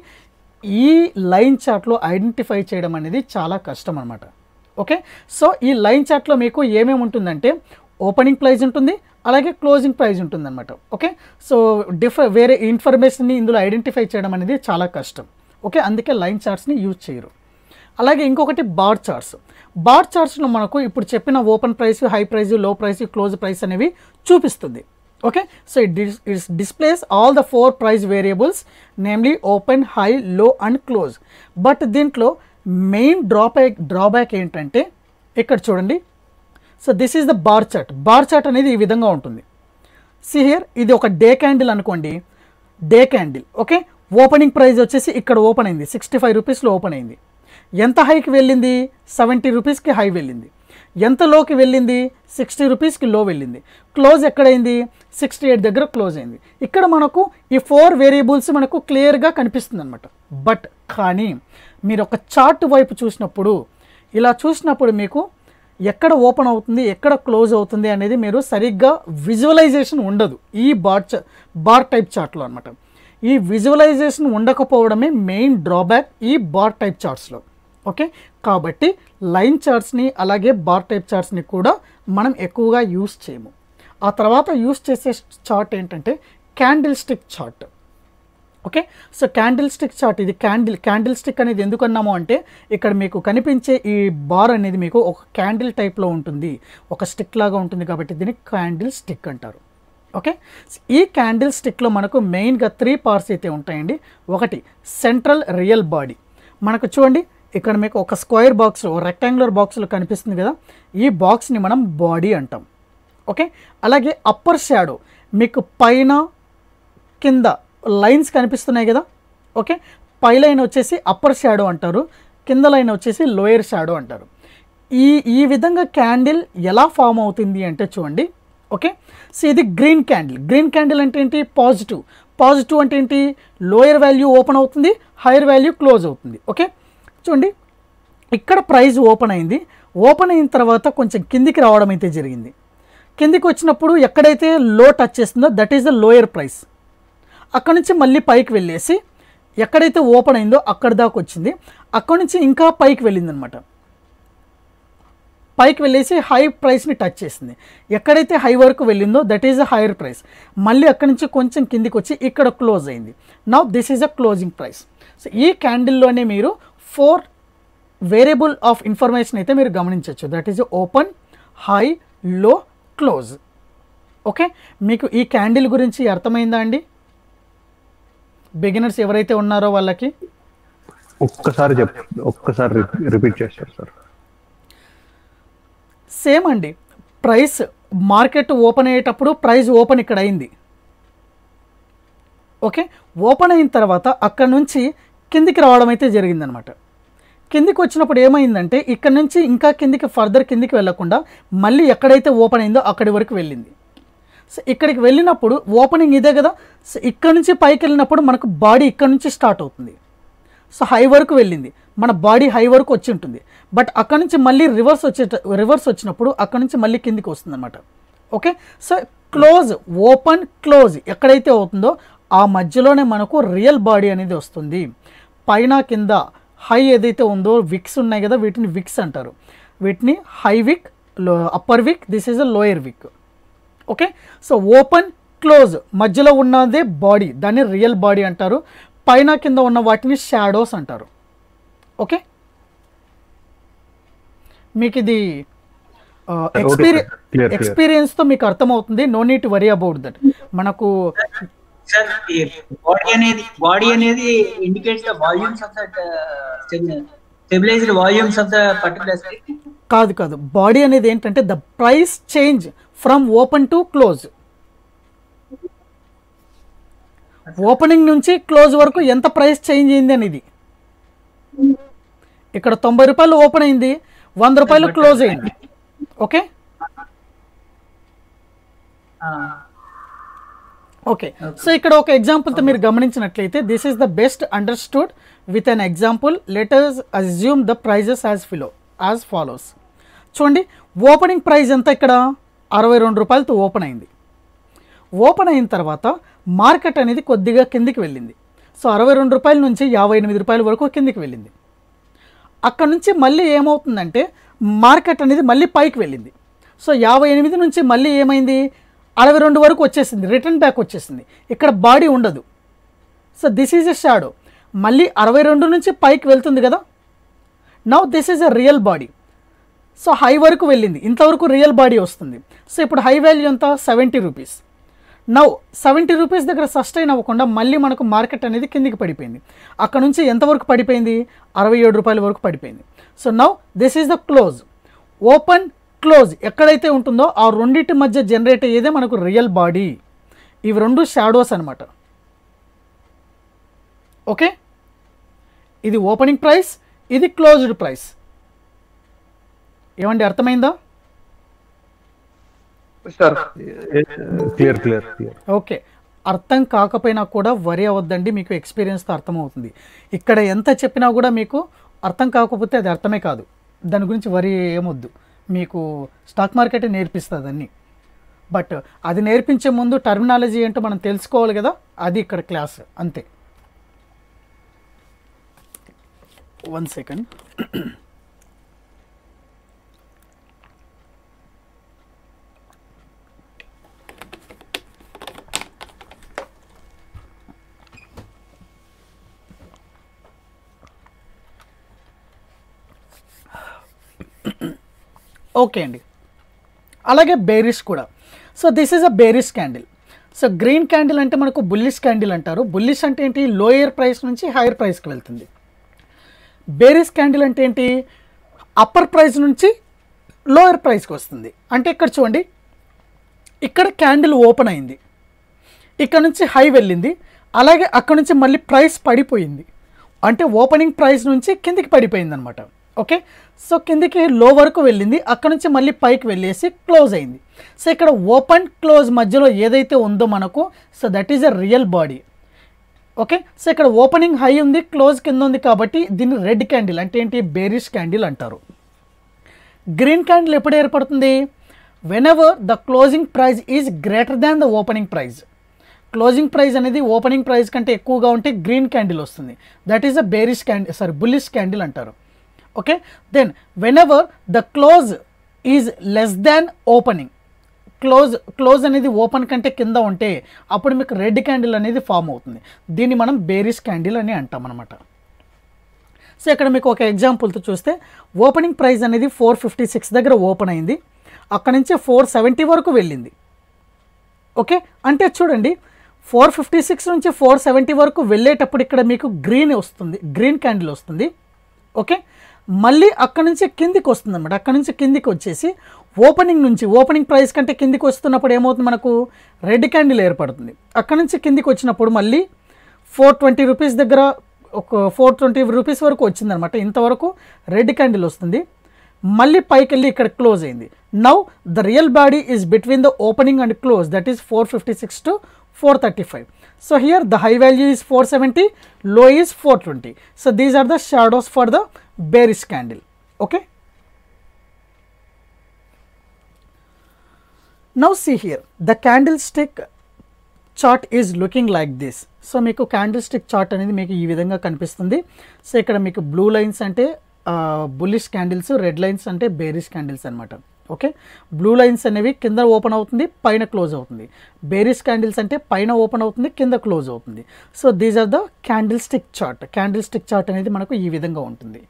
ఈ లైన్ చార్ట్లో ఐడెంటిఫై చేయడం అనేది చాలా కష్టం అనమాట ఓకే సో ఈ లైన్ చార్ట్లో మీకు ఏమేమి ఉంటుందంటే ఓపెనింగ్ ప్రైస్ ఉంటుంది అలాగే క్లోజింగ్ ప్రైస్ ఉంటుందన్నమాట ఓకే సో డిఫ వేరే ఇన్ఫర్మేషన్ని ఇందులో ఐడెంటిఫై చేయడం అనేది చాలా కష్టం ఓకే అందుకే లైన్ చార్ట్స్ని యూజ్ చేయరు అలాగే ఇంకొకటి బార్ చార్ట్స్ బార్ చార్ట్స్లో మనకు ఇప్పుడు చెప్పిన open price high price low price close price అనేవి చూపిస్తుంది ఓకే సో ఇట్ డిస్ it's displays all the four price variables namely open high low and close but దీంట్లో మెయిన్ డ్రాబ్యాక్ డ్రాబ్యాక్ ఏంటంటే ఇక్కడ చూడండి so this is the bar chart bar chart అనేది ఈ విధంగా ఉంటుంది సి హియర్ ఇది ఒక డే క్యాండిల్ అనుకోండి day candle okay opening price వచ్చేసి ఇక్కడ ఓపెన్ అయింది సిక్స్టీ ఫైవ్ రూపీస్లో ఓపెన్ అయింది ఎంత హైకి వెళ్ళింది సెవెంటీ రూపీస్కి హై వెళ్ళింది ఎంత లోకి వెళ్ళింది సిక్స్టీ రూపీస్కి లో వెళ్ళింది క్లోజ్ ఎక్కడైంది సిక్స్టీ ఎయిట్ దగ్గర క్లోజ్ అయింది ఇక్కడ మనకు ఈ ఫోర్ వేరియబుల్స్ మనకు క్లియర్గా కనిపిస్తుంది అనమాట బట్ కానీ మీరు ఒక చార్ట్ వైపు చూసినప్పుడు ఇలా చూసినప్పుడు మీకు ఎక్కడ ఓపెన్ అవుతుంది ఎక్కడ క్లోజ్ అవుతుంది అనేది మీరు సరిగ్గా విజువలైజేషన్ ఉండదు ఈ బార్ చ బార్ టైప్ చార్ట్లో అనమాట ఈ విజువలైజేషన్ ఉండకపోవడమే మెయిన్ డ్రాబ్యాక్ ఈ బార్ టైప్ చార్ట్స్లో ఓకే కాబట్టి లైన్ చార్ట్స్ని అలాగే బార్ టైప్ చార్ట్స్ని కూడా మనం ఎక్కువగా యూస్ చేయము ఆ తర్వాత యూస్ చేసే చార్ట్ ఏంటంటే candlestick chart okay so candlestick chart ఇది క్యాండిల్ క్యాండిల్ స్టిక్ అనేది ఎందుకు అన్నాము అంటే ఇక్కడ మీకు కనిపించే ఈ బార్ అనేది మీకు ఒక క్యాండిల్ టైప్లో ఉంటుంది ఒక స్టిక్ లాగా ఉంటుంది కాబట్టి దీన్ని క్యాండిల్ స్టిక్ అంటారు ఓకే ఈ క్యాండిల్ స్టిక్లో మనకు మెయిన్గా త్రీ పార్ట్స్ అయితే ఉంటాయండి ఒకటి సెంట్రల్ రియల్ బాడీ మనకు చూడండి ఇక్కడ మీకు ఒక స్క్వేర్ బాక్స్ రెక్టాంగులర్ బాక్స్లో కనిపిస్తుంది కదా ఈ బాక్స్ని మనం బాడీ అంటాం ఓకే అలాగే అప్పర్ షాడో మీకు పైన కింద లైన్స్ కనిపిస్తున్నాయి కదా ఓకే పై లైన్ వచ్చేసి అప్పర్ షాడో అంటారు కింద లైన్ వచ్చేసి లోయర్ షాడో అంటారు ఈ ఈ విధంగా క్యాండిల్ ఎలా ఫామ్ అవుతుంది అంటే చూడండి ఓకే సో ఇది గ్రీన్ క్యాండిల్ గ్రీన్ క్యాండిల్ అంటే ఏంటి పాజిటివ్ పాజిటివ్ అంటే ఏంటి లోయర్ వాల్యూ ఓపెన్ అవుతుంది హైయర్ వాల్యూ క్లోజ్ అవుతుంది ఓకే చూడండి ఇక్కడ ప్రైస్ ఓపెన్ అయింది ఓపెన్ అయిన తర్వాత కొంచెం కిందికి రావడం అయితే జరిగింది కిందికి వచ్చినప్పుడు ఎక్కడైతే లో టచ్ చేస్తుందో that is the lower price అక్కడ నుంచి మళ్ళీ పైకి వెళ్ళేసి ఎక్కడైతే ఓపెన్ అయిందో అక్కడ దాకా వచ్చింది అక్కడ నుంచి ఇంకా పైకి వెళ్ళింది అనమాట పైకి వెళ్ళేసి హై ప్రైస్ని టచ్ చేసింది ఎక్కడైతే హై వరకు వెళ్ళిందో that is a higher price మళ్ళీ అక్కడి నుంచి కొంచెం కిందికి వచ్చి ఇక్కడ క్లోజ్ అయింది now this is a closing price so ఈ క్యాండిల్లోనే మీరు ఫోర్ వేరియబుల్ ఆఫ్ ఇన్ఫర్మేషన్ అయితే మీరు గమనించవచ్చు that is open high low close okay మీకు ఈ క్యాండిల్ గురించి అర్థమైందా అండి బిగినర్స్ ఎవరైతే ఉన్నారో వాళ్ళకి ఒక్కసారి చెప్ ఒక్కసారి రిపీట్ చేస్తారు సార్ సేమ్ అండి ప్రైస్ మార్కెట్ ఓపెన్ అయ్యేటప్పుడు ప్రైస్ ఓపెన్ ఇక్కడ అయింది ఓకే ఓపెన్ అయిన తర్వాత అక్కడ నుంచి కిందికి రావడం అయితే జరిగిందనమాట కిందికి వచ్చినప్పుడు ఏమైందంటే ఇక్కడ నుంచి ఇంకా కిందికి ఫర్దర్ కిందికి వెళ్ళకుండా మళ్ళీ ఎక్కడైతే ఓపెన్ అయిందో అక్కడి వరకు వెళ్ళింది సో ఇక్కడికి వెళ్ళినప్పుడు ఓపెనింగ్ ఇదే కదా సో ఇక్కడ నుంచి పైకి వెళ్ళినప్పుడు మనకు బాడీ ఇక్కడ నుంచి స్టార్ట్ అవుతుంది సో హై వరకు వెళ్ళింది మన బాడీ హై వరకు వచ్చి ఉంటుంది బట్ అక్కడ నుంచి మళ్ళీ రివర్స్ వచ్చే రివర్స్ వచ్చినప్పుడు అక్కడ నుంచి మళ్ళీ కిందికి వస్తుంది అనమాట okay so close open close ఎక్కడైతే అవుతుందో ఆ మధ్యలోనే మనకు రియల్ బాడీ అనేది వస్తుంది పైన కింద హై ఏదైతే ఉందో విక్స్ ఉన్నాయి కదా వీటిని విక్స్ అంటారు వీటిని హై విక్ low upper wick this is a lower wick okay so open close మధ్యలో ఉన్నదే బాడీ దాన్ని రియల్ బాడీ అంటారు పైన కింద ఉన్న వాటిని షాడోస్ అంటారు ఓకే మీకు ఇది Okay, ఎక్స్పీరియన్ sir. Clear, clear. ఎక్స్పీరియన్స్తో మీకు అర్థమవుతుంది no need worry about that మనకు సార్ బాడీ అనేది బాడీ అనేది indicates the volumes of that stabilised volumes of the particular కాదు కాదు బాడీ అనేది ఏంటంటే the price change from open to close opening నుంచి క్లోజ్ వరకు ఎంత ప్రైస్ చేంజ్ అయింది అనేది ఇక్కడ తొంభై రూపాయలు ఓపెన్ అయింది వంద రూపాయలు క్లోజ్ అయింది ఓకే ఓకే సో ఇక్కడ ఒక ఎగ్జాంపుల్తో మీరు గమనించినట్లయితే this is the best understood with an example let us assume the prices as ఫిలో యాజ్ ఫాలోస్ చూడండి ఓపెనింగ్ ప్రైస్ ఎంత ఇక్కడ అరవై రెండు రూపాయలతో ఓపెన్ అయింది ఓపెన్ అయిన తర్వాత మార్కెట్ అనేది కొద్దిగా కిందికి వెళ్ళింది సో అరవై రెండు రూపాయల నుంచి యాభై ఎనిమిది రూపాయల వరకు కిందికి వెళ్ళింది అక్కడ నుంచి మళ్ళీ ఏమవుతుందంటే మార్కెట్ అనేది మళ్ళీ పైకి వెళ్ళింది సో యాభై ఎనిమిది నుంచి మళ్ళీ ఏమైంది అరవై రెండు వరకు వచ్చేసింది రిటర్న్ బ్యాక్ వచ్చేసింది ఇక్కడ బాడీ ఉండదు so this is a shadow మళ్ళీ అరవై రెండు నుంచి పైకి వెళ్తుంది కదా now this is a real body so high వరకు వెళ్ళింది ఇంతవరకు రియల్ బాడీ వస్తుంది సో ఇప్పుడు హై వాల్యూ ఎంత seventy rupees now seventy rupees దగ్గర సస్టైన్ అవ్వకుండా మళ్ళీ మనకు మార్కెట్ అనేది కిందికి పడిపోయింది అక్కడ నుంచి ఎంతవరకు పడిపోయింది అరవై ఏడు రూపాయల వరకు పడిపోయింది so now this is the close open close ఎక్కడైతే ఉంటుందో ఆ రెండింటి మధ్య జనరేట్ అయ్యేదే మనకు రియల్ బాడీ ఇవి రెండు షాడోస్ అనమాట ఓకే ఇది ఓపెనింగ్ ప్రైస్ ఇది క్లోజ్డ్ ప్రైస్ ఏమండి అర్థమైందా sir clear clear clear okay అర్థం కాకపోయినా కూడా వరి అవ్వద్దండి మీకు ఎక్స్పీరియన్స్తో అర్థమవుతుంది ఇక్కడ ఎంత చెప్పినా కూడా మీకు అర్థం కాకపోతే అది అర్థమే కాదు దాని గురించి వరి ఏమొద్దు మీకు స్టాక్ మార్కెట్ నేర్పిస్తుంది అన్ని బట్ అది నేర్పించే ముందు టర్మినాలజీ ఏంటో మనం తెలుసుకోవాలి కదా అది ఇక్కడ క్లాస్ అంతే వన్ సెకండ్ ఓకే అండి అలాగే బేరిష్ కూడా so this is a bearish candle so green candle అంటే మనకు బుల్లిష్ క్యాండిల్ అంటారు బుల్లిష్ అంటే ఏంటి లోయర్ ప్రైస్ నుంచి హైయర్ ప్రైస్కి వెళ్తుంది బేరిష్ క్యాండిల్ అంటే ఏంటి అప్పర్ ప్రైస్ నుంచి లోయర్ ప్రైస్కి వస్తుంది అంటే ఇక్కడ చూడండి ఇక్కడ క్యాండిల్ ఓపెన్ అయింది ఇక్కడ నుంచి హై వెళ్ళింది అలాగే అక్కడ నుంచి మళ్ళీ ప్రైస్ పడిపోయింది అంటే ఓపెనింగ్ ప్రైస్ నుంచి కిందికి పడిపోయింది అనమాట ఓకే సో కిందికి లో వరకు వెళ్ళింది అక్కడ నుంచి మళ్ళీ పైకి వెళ్ళేసి క్లోజ్ అయింది సో ఇక్కడ ఓపెన్ క్లోజ్ మధ్యలో ఏదైతే ఉందో మనకు so that is a real body okay so ఇక్కడ ఓపెనింగ్ హై ఉంది క్లోజ్ కింద ఉంది కాబట్టి దీన్ని రెడ్ క్యాండిల్ అంటే ఏంటి బేరిష్ క్యాండిల్ అంటారు గ్రీన్ క్యాండిల్ ఎప్పుడు ఏర్పడుతుంది whenever the closing price is greater than the opening price closing price అనేది ఓపెనింగ్ ప్రైస్ కంటే ఎక్కువగా ఉంటే గ్రీన్ క్యాండిల్ వస్తుంది that is a bearish candle sorry bullish candle అంటారు okay then whenever the close is less than opening close close అనేది open కంటే కింద ఉంటే అప్పుడు మీకు రెడ్ క్యాండిల్ అనేది ఫామ్ అవుతుంది దీన్ని మనం బేరిష్ క్యాండిల్ అని అంటాం అనమాట సో ఇక్కడ మీకు ఒక ఎగ్జాంపుల్తో చూస్తే ఓపెనింగ్ ప్రైస్ అనేది ఫోర్ ఫిఫ్టీ సిక్స్ దగ్గర ఓపెన్ అయింది అక్కడ నుంచి ఫోర్ సెవెంటీ వరకు వెళ్ళింది ఓకే అంటే చూడండి ఫోర్ ఫిఫ్టీ సిక్స్ నుంచి ఫోర్ సెవెంటీ వరకు వెళ్ళేటప్పుడు ఇక్కడ మీకు గ్రీన్ వస్తుంది గ్రీన్ క్యాండిల్ వస్తుంది ఓకే మళ్ళీ అక్కడ నుంచి కిందికి వస్తుంది అనమాట అక్కడ నుంచి కిందికి వచ్చేసి ఓపెనింగ్ నుంచి ఓపెనింగ్ ప్రైస్ కంటే కిందికి వస్తున్నప్పుడు ఏమవుతుంది మనకు రెడ్ క్యాండిల్ ఏర్పడుతుంది అక్కడ నుంచి కిందికి వచ్చినప్పుడు మళ్ళీ ఫోర్ ట్వంటీ రూపీస్ దగ్గర ఒక ఫోర్ ట్వంటీ రూపీస్ వరకు వచ్చిందనమాట ఇంతవరకు రెడ్ క్యాండిల్ వస్తుంది మళ్ళీ పైకి వెళ్ళి ఇక్కడ క్లోజ్ అయింది now the real body is between the opening and close that is four fifty six to four thirty five so here the high value is four seventy low is four twenty so these are the shadows for the bearish candle okay now see here the candlestick chart is looking like this so మీకు candlestick chart అనేది మీకు ఈ విధంగా కనిపిస్తుంది so ఇక్కడ మీకు blue lines అంటే bullish candles red lines అంటే బేరిష్ క్యాండిల్స్ అనమాట ఓకే బ్లూ లైన్స్ అనేవి కింద ఓపెన్ అవుతుంది పైన క్లోజ్ అవుతుంది బేరిష్ క్యాండిల్స్ అంటే పైన ఓపెన్ అవుతుంది కింద క్లోజ్ అవుతుంది so these are the candlestick chart candlestick chart అనేది మనకు ఈ విధంగా ఉంటుంది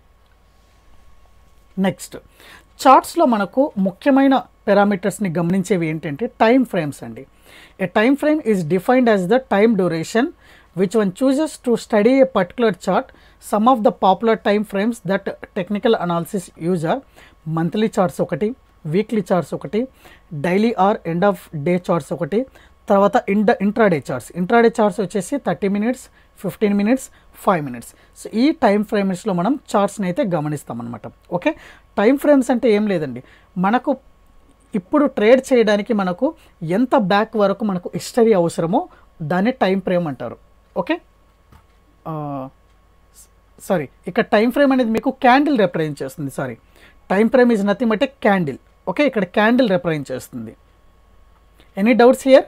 నెక్స్ట్ చార్ట్స్లో మనకు ముఖ్యమైన పారామీటర్స్ని గమనించేవి ఏంటంటే టైం ఫ్రేమ్స్ అండి a time frame is defined as the time duration which one chooses to study a particular chart some of the popular time frames that technical analysis use are monthly charts ఒకటి weekly charts ఒకటి daily or end of day charts ఒకటి తర్వాత ఇండ intraday charts intraday charts వచ్చేసి thirty minutes fifteen minutes five minutes so ఈ time ఫ్రేమ్స్లో మనం చార్ట్స్ని అయితే గమనిస్తాం అనమాట ఓకే టైం ఫ్రేమ్స్ అంటే ఏం లేదండి మనకు ఇప్పుడు ట్రేడ్ చేయడానికి మనకు ఎంత బ్యాక్ వరకు మనకు హిస్టరీ అవసరమో దాన్ని టైం ఫ్రేమ్ అంటారు ఓకే సారీ ఇక్కడ టైం ఫ్రేమ్ అనేది మీకు క్యాండిల్ రిప్రజెంట్ చేస్తుంది sorry time frame is nothing but a candle okay ఇక్కడ క్యాండిల్ రిప్రజెంట్ చేస్తుంది any doubts here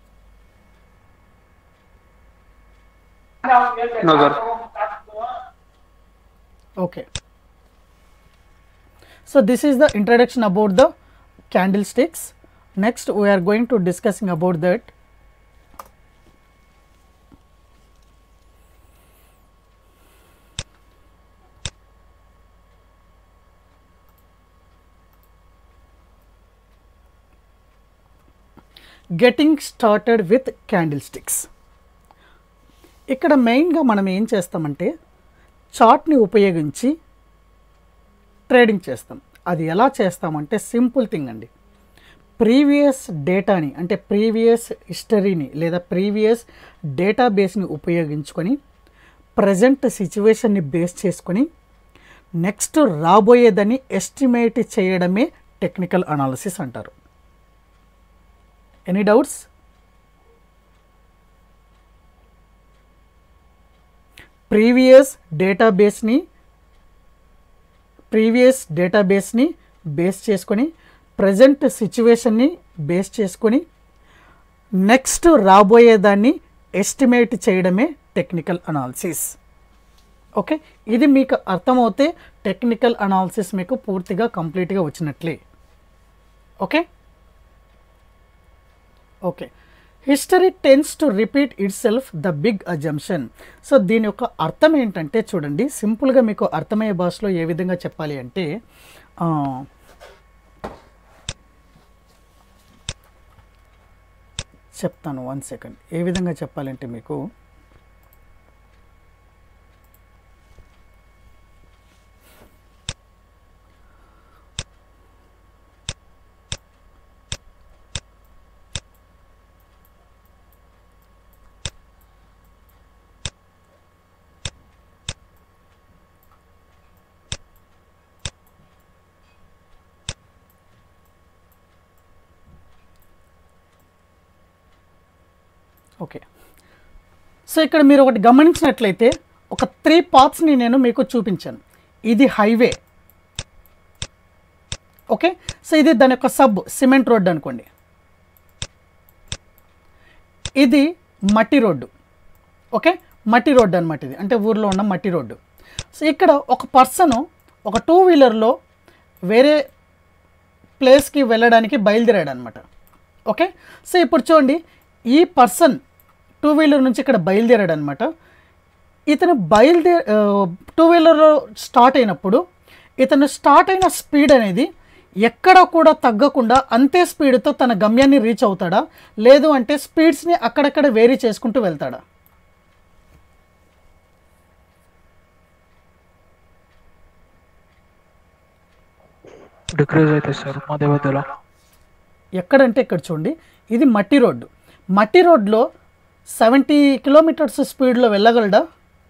No, sir. okay so this is the introduction about the candlesticks next we are going to discussing about that getting started with candlesticks ఇక్కడ మెయిన్గా మనం ఏం చేస్తామంటే చార్ట్ని ఉపయోగించి trading చేస్తాం అది ఎలా చేస్తామంటే సింపుల్ థింగ్ అండి ప్రీవియస్ డేటాని అంటే ప్రీవియస్ హిస్టరీని లేదా ప్రీవియస్ డేటాబేస్ని ఉపయోగించుకొని ప్రజెంట్ సిచ్యువేషన్ని బేస్ చేసుకొని నెక్స్ట్ రాబోయేదని ఎస్టిమేట్ చేయడమే టెక్నికల్ అనాలిసిస్ అంటారు ఎనీ డౌట్స్ ప్రీవియస్ డేటాబేస్ని ప్రీవియస్ డేటాబేస్ని బేస్ చేసుకొని ప్రజెంట్ సిచ్యువేషన్ని బేస్ చేసుకొని నెక్స్ట్ రాబోయేదాన్ని ఎస్టిమేట్ చేయడమే టెక్నికల్ అనాలిసిస్ ఓకే ఇది మీకు అర్థమవుతే టెక్నికల్ అనాలిసిస్ మీకు పూర్తిగా కంప్లీట్గా వచ్చినట్లే okay okay history tends to repeat itself the big assumption so దీని యొక్క అర్థం ఏంటంటే చూడండి సింపుల్గా మీకు అర్థమయ్యే భాషలో ఏ విధంగా చెప్పాలి అంటే ఆ, చెప్తాను వన్ సెకండ్ ఏ విధంగా చెప్పాలంటే మీకు ఓకే సో ఇక్కడ మీరు ఒకటి గమనించినట్లయితే ఒక త్రీ పాత్స్ని నేను మీకు చూపించాను ఇది హైవే ఓకే సో ఇది దాని యొక్క సబ్ సిమెంట్ రోడ్డు అనుకోండి ఇది మట్టి రోడ్డు ఓకే మట్టి రోడ్డు అనమాట ఇది అంటే ఊర్లో ఉన్న మట్టి రోడ్డు సో ఇక్కడ ఒక పర్సను ఒక టూ వీలర్లో వేరే ప్లేస్కి వెళ్ళడానికి బయలుదేరాడు అనమాట ఓకే సో ఇప్పుడు చూడండి ఈ పర్సన్ టూ వీలర్ నుంచి ఇక్కడ బయలుదేరాడు అనమాట ఇతను బయలుదే టూ వీలర్లో స్టార్ట్ అయినప్పుడు ఇతను స్టార్ట్ అయిన స్పీడ్ అనేది ఎక్కడ కూడా తగ్గకుండా అంతే స్పీడ్తో తన గమ్యాన్ని రీచ్ అవుతాడా లేదు అంటే స్పీడ్స్ని అక్కడక్కడ వేరీ చేసుకుంటూ వెళ్తాడా డిక్రీజ్ అవుతుంది సార్ మధ్య మధ్యలో ఎక్కడంటే ఇక్కడ చూడండి ఇది మట్టి రోడ్డు మట్టి రోడ్లో సెవెంటీ కిలోమీటర్స్ స్పీడ్లో వెళ్ళగలడా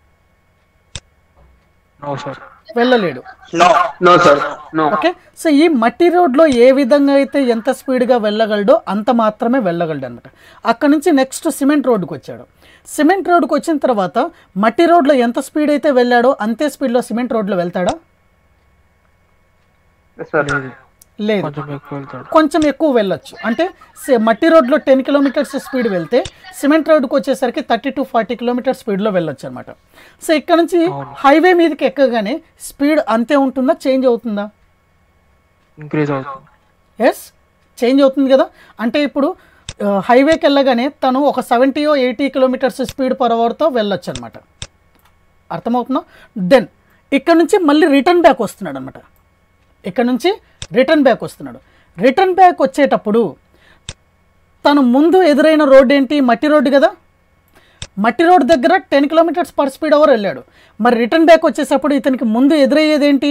నో సార్ వెళ్ళలేడు No. No, sir. No. Okay so ఈ మట్టి రోడ్లో ఏ విధంగా అయితే ఎంత స్పీడ్గా వెళ్ళగలడో అంత మాత్రమే వెళ్ళగలడు అనమాట అక్కడ నుంచి నెక్స్ట్ సిమెంట్ రోడ్డుకి వచ్చాడు సిమెంట్ రోడ్డుకి వచ్చిన తర్వాత మట్టి రోడ్లో ఎంత స్పీడ్ అయితే వెళ్ళాడో అంతే స్పీడ్లో సిమెంట్ రోడ్లో వెళ్తాడా Yes, sir. లేదు లేదు కొంచెం ఎక్కువ వెళ్తాడు కొంచెం ఎక్కువ వెళ్ళొచ్చు అంటే సే- మట్టి రోడ్లో టెన్ కిలోమీటర్స్ స్పీడ్ వెళ్తే సిమెంట్ రోడ్కి వచ్చేసరికి థర్టీ టు ఫార్టీ కిలోమీటర్ స్పీడ్లో వెళ్ళొచ్చు అనమాట సో ఇక్కడ నుంచి హైవే మీదకి ఎక్కగానే స్పీడ్ అంతే ఉంటుందా చేంజ్ అవుతుందా ఇంక్రీజ్ అవుతుంది ఎస్ చేంజ్ అవుతుంది కదా అంటే ఇప్పుడు ఆ, హైవేకి వెళ్ళగానే తను ఒక సెవెంటీయో ఎయిటీ కిలోమీటర్స్ స్పీడ్ పర్ అవర్తో వెళ్ళొచ్చు అనమాట అర్థమవుతుందా దెన్ ఇక్కడ నుంచి మళ్ళీ రిటర్న్ బ్యాక్ వస్తున్నాడు అనమాట ఇక్కడ నుంచి రిటర్న్ బ్యాక్ వస్తున్నాడు రిటర్న్ బ్యాక్ వచ్చేటప్పుడు తను ముందు ఎదురైన రోడ్ ఏంటి మట్టి రోడ్డు కదా మట్టి రోడ్ దగ్గర ten kilometres per speed hour వెళ్ళాడు మరి రిటర్న్ బ్యాక్ వచ్చేటప్పుడు ఇతనికి ముందు ఎదురయ్యేది ఏంటి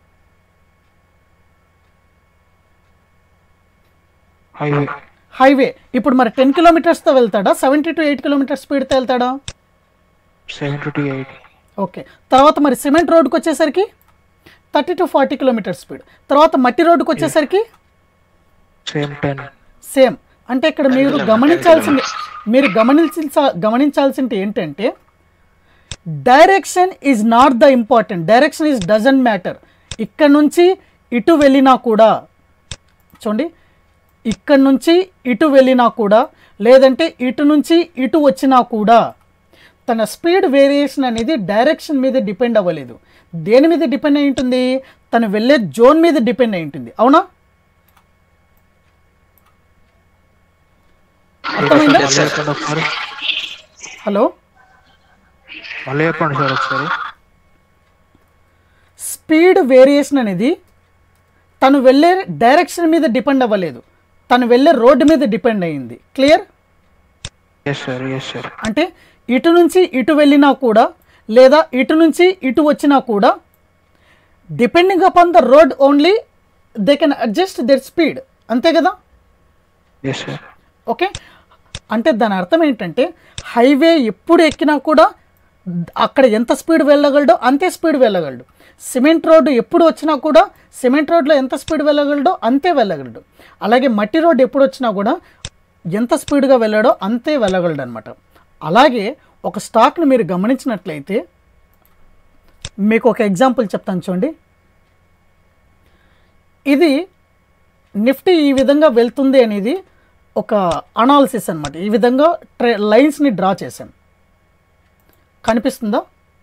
హైవే హైవే ఇప్పుడు మరి టెన్ కిలోమీటర్స్తో వెళ్తాడా సెవెంటీ టు ఎయిట్ కిలోమీటర్స్ స్పీడ్తో వెళ్తాడా సెవెంటీ టు ఎయిటీ ఓకే తర్వాత మరి సిమెంట్ రోడ్కి వచ్చేసరికి thirty to forty kilometre speed తర్వాత మట్టి రోడ్డుకి వచ్చేసరికి సేమ్ టెన్ సేమ్ అంటే ఇక్కడ మీరు గమనించాల్సింది మీరు గమనించాల్సిన గమనించాల్సింది ఏంటంటే direction is not the important direction is doesn't matter ఇక్కడ నుంచి ఇటు వెళ్ళినా కూడా చూడండి ఇక్కడ నుంచి ఇటు వెళ్ళినా కూడా లేదంటే ఇటు నుంచి ఇటు వచ్చినా కూడా తన స్పీడ్ వేరియేషన్ అనేది డైరెక్షన్ మీద డిపెండ్ అవ్వలేదు దేని మీద డిపెండ్ అయి ఉంటుంది తను వెళ్ళే జోన్ మీద డిపెండ్ అయి ఉంటుంది అవునా అర్థమైందా మళ్ళీ చెప్పండి ఒకసారి హలో మళ్ళీ చెప్పండి సార్ ఒకసారి స్పీడ్ వేరియేషన్ అనేది తను వెళ్ళే డైరెక్షన్ మీద డిపెండ్ అవ్వలేదు తను వెళ్ళే రోడ్డు మీద డిపెండ్ అయ్యింది clear yes sir yes sir అంటే ఇటు నుంచి ఇటు వెళ్ళినా కూడా లేదా ఇటు నుంచి ఇటు వచ్చినా కూడా depending upon the road only they can adjust their speed అంతే కదా ఎస్ సార్ ఓకే అంటే దాని అర్థం ఏంటంటే హైవే ఎప్పుడు ఎక్కినా కూడా అక్కడ ఎంత స్పీడ్ వెళ్ళగలడో అంతే స్పీడ్ వెళ్ళగలడు సిమెంట్ రోడ్డు ఎప్పుడు వచ్చినా కూడా సిమెంట్ రోడ్లో ఎంత స్పీడ్ వెళ్ళగలడో అంతే వెళ్ళగలడు అలాగే మట్టి రోడ్డు ఎప్పుడు వచ్చినా కూడా ఎంత స్పీడ్గా వెళ్ళాడో అంతే వెళ్ళగలడు అనమాట అలాగే ఒక స్టాక్ని మీరు గమనించినట్లయితే మీకు ఒక ఎగ్జాంపుల్ చెప్తాను చూడండి ఇది నిఫ్టీ ఈ విధంగా వెళ్తుంది అనేది ఒక అనాలిసిస్ అనమాట ఈ విధంగా ట్రే లైన్స్ని డ్రా చేశాను కనిపిస్తుందా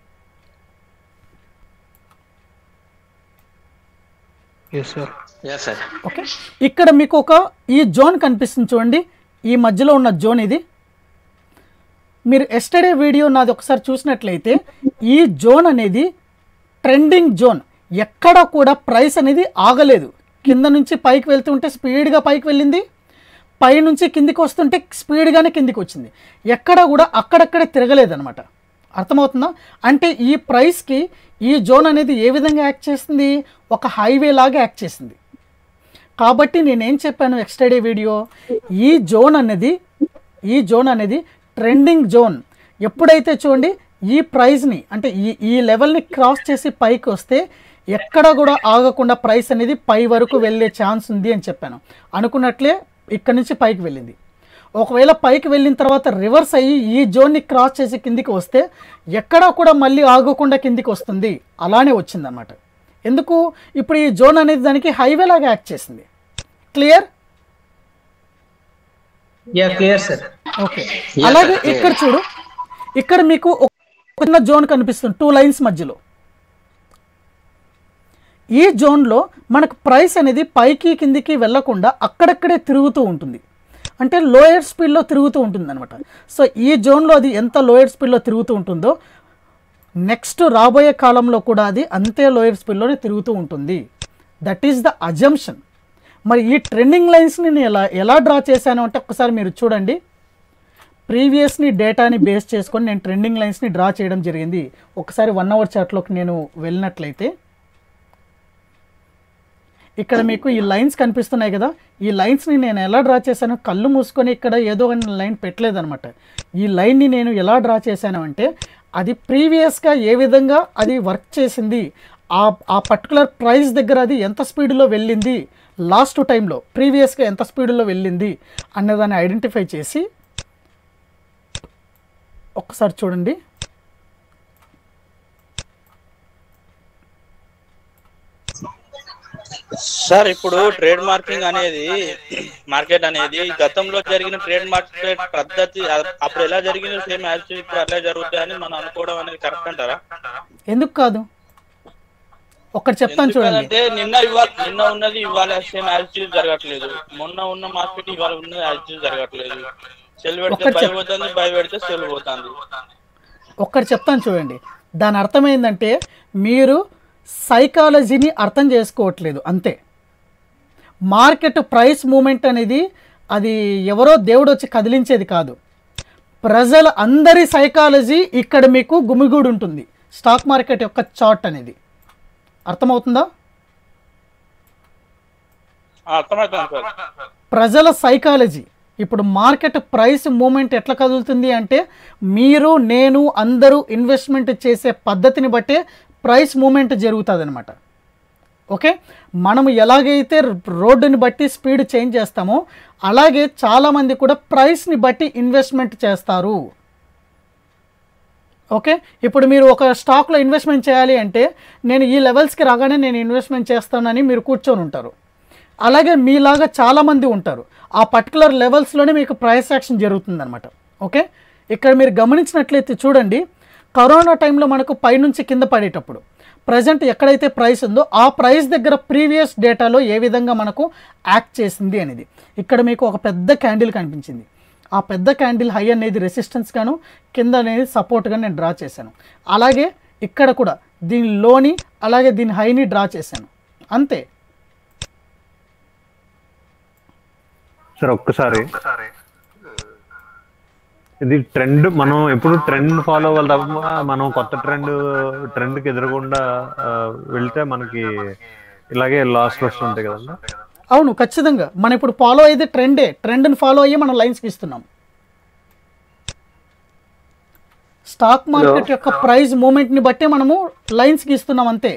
yes sir yes sir okay ఇక్కడ మీకు ఒక ఈ జోన్ కనిపిస్తుంది చూడండి ఈ మధ్యలో ఉన్న జోన్ ఇది మీరు ఎస్టర్డే వీడియో నాది ఒకసారి చూసినట్లయితే ఈ జోన్ అనేది ట్రెండింగ్ జోన్ ఎక్కడ కూడా ప్రైస్ అనేది ఆగలేదు కింద నుంచి పైకి వెళ్తుంటే స్పీడ్గా పైకి వెళ్ళింది పై నుంచి కిందికి వస్తుంటే స్పీడ్గానే కిందికి వచ్చింది ఎక్కడ కూడా అక్కడక్కడే తిరగలేదన్నమాట అర్థమవుతుందా అంటే ఈ ప్రైస్కి ఈ జోన్ అనేది ఏ విధంగా యాక్ట్ చేస్తుంది ఒక హైవే లాగా యాక్ట్ చేసింది కాబట్టి నేనేం చెప్పాను ఎక్స్టర్డే వీడియో ఈ జోన్ అనేది ఈ జోన్ అనేది ట్రెండింగ్ జోన్ ఎప్పుడైతే చూడండి ఈ ప్రైస్ని అంటే ఈ ఈ లెవెల్ని క్రాస్ చేసి పైకి వస్తే ఎక్కడ కూడా ఆగకుండా ప్రైస్ అనేది పై వరకు వెళ్ళే ఛాన్స్ ఉంది అని చెప్పాను అనుకున్నట్లే ఇక్కడ నుంచి పైకి వెళ్ళింది ఒకవేళ పైకి వెళ్ళిన తర్వాత రివర్స్ అయ్యి ఈ జోన్ని క్రాస్ చేసి కిందికి వస్తే ఎక్కడా కూడా మళ్ళీ ఆగకుండా కిందికి వస్తుంది అలానే వచ్చిందన్నమాట ఎందుకు ఇప్పుడు ఈ జోన్ అనేది దానికి హైవే లాగా యాక్ట్ చేసింది clear yeah clear sir okay అలాగే ఇక్కడ చూడు ఇక్కడ మీకు ఒక చిన్న జోన్ కనిపిస్తుంది టూ లైన్స్ మధ్యలో ఈ జోన్లో మనకు ప్రైస్ అనేది పైకి కిందికి వెళ్ళకుండా అక్కడక్కడే తిరుగుతూ ఉంటుంది అంటే లోయర్ స్పీడ్లో తిరుగుతూ ఉంటుంది అనమాట సో ఈ జోన్లో అది ఎంత లోయర్ స్పీడ్లో తిరుగుతూ ఉంటుందో నెక్స్ట్ రాబోయే కాలంలో కూడా అది అంతే లోయర్ స్పీడ్లోనే తిరుగుతూ ఉంటుంది దట్ ఈస్ ద అజంప్షన్ మరి ఈ ట్రెండింగ్ లైన్స్ని నేను ఎలా ఎలా డ్రా చేశాను అంటే ఒకసారి మీరు చూడండి ప్రీవియస్ని డేటాని బేస్ చేసుకొని నేను ట్రెండింగ్ లైన్స్ని డ్రా చేయడం జరిగింది ఒకసారి వన్ అవర్ చార్ట్లోకి నేను వెళ్ళినట్లయితే ఇక్కడ మీకు ఈ లైన్స్ కనిపిస్తున్నాయి కదా ఈ లైన్స్ని నేను ఎలా డ్రా చేశాను కళ్ళు మూసుకొని ఇక్కడ ఏదో ఒక లైన్ పెట్టలేదనమాట ఈ లైన్ని నేను ఎలా డ్రా చేశాను అంటే అది ప్రీవియస్గా ఏ విధంగా అది వర్క్ చేసింది ఆ ఆ పర్టికులర్ ప్రైస్ దగ్గర అది ఎంత స్పీడ్లో వెళ్ళింది లాస్ట్ టైంలో ప్రీవియస్గా ఎంత స్పీడ్లో వెళ్ళింది అన్నదాన్ని ఐడెంటిఫై చేసి ఒక్కసారి చూడండి సార్ ఇప్పుడు ట్రేడ్ మార్కింగ్ అనేది మార్కెట్ అనేది గతంలో జరిగిన ట్రేడ్ మార్కెట్ పద్ధతి అ- అప్పుడు ఎలా జరిగిందో సేమ్ యాజ్ ఇప్పుడు అట్లే జరుగుతాయి అని మనం అనుకోవడం అనేది కరెక్ట్ అంటారా ఎందుకు కాదు ఒక్కటి చెప్తాను చూడండి ఎందుకంటే నిన్న ఇవాళ నిన్న ఉన్నది ఇవాళ సేమ్ యాజ్ జరగట్లేదు మొన్న ఉన్న మార్కెట్ ఇవాళ ఉన్నది యాజ్ జరగట్లేదు సెల్ పెడితే ఒక్కటి బై చెప్- పోతుంది బై పెడితే సెల్ పోతుంది ఒక్కటి చెప్తాను చూడండి దాని అర్థం ఏంటంటే మీరు సైకాలజీని అర్థం చేసుకోవట్లేదు అంతే మార్కెట్ ప్రైస్ మూమెంట్ అనేది అది ఎవరో దేవుడు వచ్చి కదిలించేది కాదు ప్రజల అందరి సైకాలజీ ఇక్కడ మీకు గుమిగూడు ఉంటుంది స్టాక్ మార్కెట్ యొక్క చార్ట్ అనేది అర్థమవుతుందా ఆ, అర్థమవుతుంది సార్ ప్రజల సైకాలజీ ఇప్పుడు మార్కెట్ ప్రైస్ మూమెంట్ ఎట్లా కదులుతుంది అంటే మీరు నేను అందరూ ఇన్వెస్ట్మెంట్ చేసే పద్ధతిని బట్టే ప్రైస్ మూమెంట్ జరుగుతుంది అనమాట ఓకే మనం ఎలాగైతే రోడ్డుని బట్టి స్పీడ్ చేంజ్ చేస్తామో అలాగే చాలామంది కూడా ప్రైస్ని బట్టి ఇన్వెస్ట్మెంట్ చేస్తారు ఓకే ఇప్పుడు మీరు ఒక స్టాక్లో ఇన్వెస్ట్మెంట్ చేయాలి అంటే నేను ఈ లెవెల్స్కి రాగానే నేను ఇన్వెస్ట్మెంట్ చేస్తానని మీరు కూర్చొని ఉంటారు అలాగే మీలాగా చాలామంది ఉంటారు ఆ పర్టికులర్ లెవెల్స్లోనే మీకు ప్రైస్ యాక్షన్ జరుగుతుందన్నమాట ఓకే ఇక్కడ మీరు గమనించినట్లయితే చూడండి కరోనా టైంలో మనకు పైనుంచి కింద పడేటప్పుడు ప్రజెంట్ ఎక్కడైతే ప్రైస్ ఉందో ఆ ప్రైస్ దగ్గర ప్రీవియస్ డేటాలో ఏ విధంగా మనకు యాక్ట్ చేసింది అనేది ఇక్కడ మీకు ఒక పెద్ద క్యాండిల్ కనిపించింది ఆ పెద్ద క్యాండిల్ హై అనేది రెసిస్టెన్స్ గాను కింద అనేది సపోర్ట్గా నేను డ్రా చేశాను అలాగే ఇక్కడ కూడా దీని లోని అలాగే దీని హైని డ్రా చేశాను అంతే సార్ ఒక్కసారి ఇది ట్రెండ్ మనం ఎప్పుడు ట్రెండ్ ఫాలో అవ్వాలి తప్ప మనం కొత్త ట్రెండ్ ట్రెండ్కి ఎదురకుండా ఆ, వెళ్తే మనకి ఇలాగే లాస్ వస్తూ ఉంటాయి కదండి అవును ఖచ్చితంగా మనం ఇప్పుడు ఫాలో అయ్యేది ట్రెండే ట్రెండ్ని ఫాలో అయ్యి మనం లైన్స్కి ఇస్తున్నాం స్టాక్ మార్కెట్ యొక్క ప్రైస్ మూమెంట్ని బట్టే మనము లైన్స్కి ఇస్తున్నాం అంతే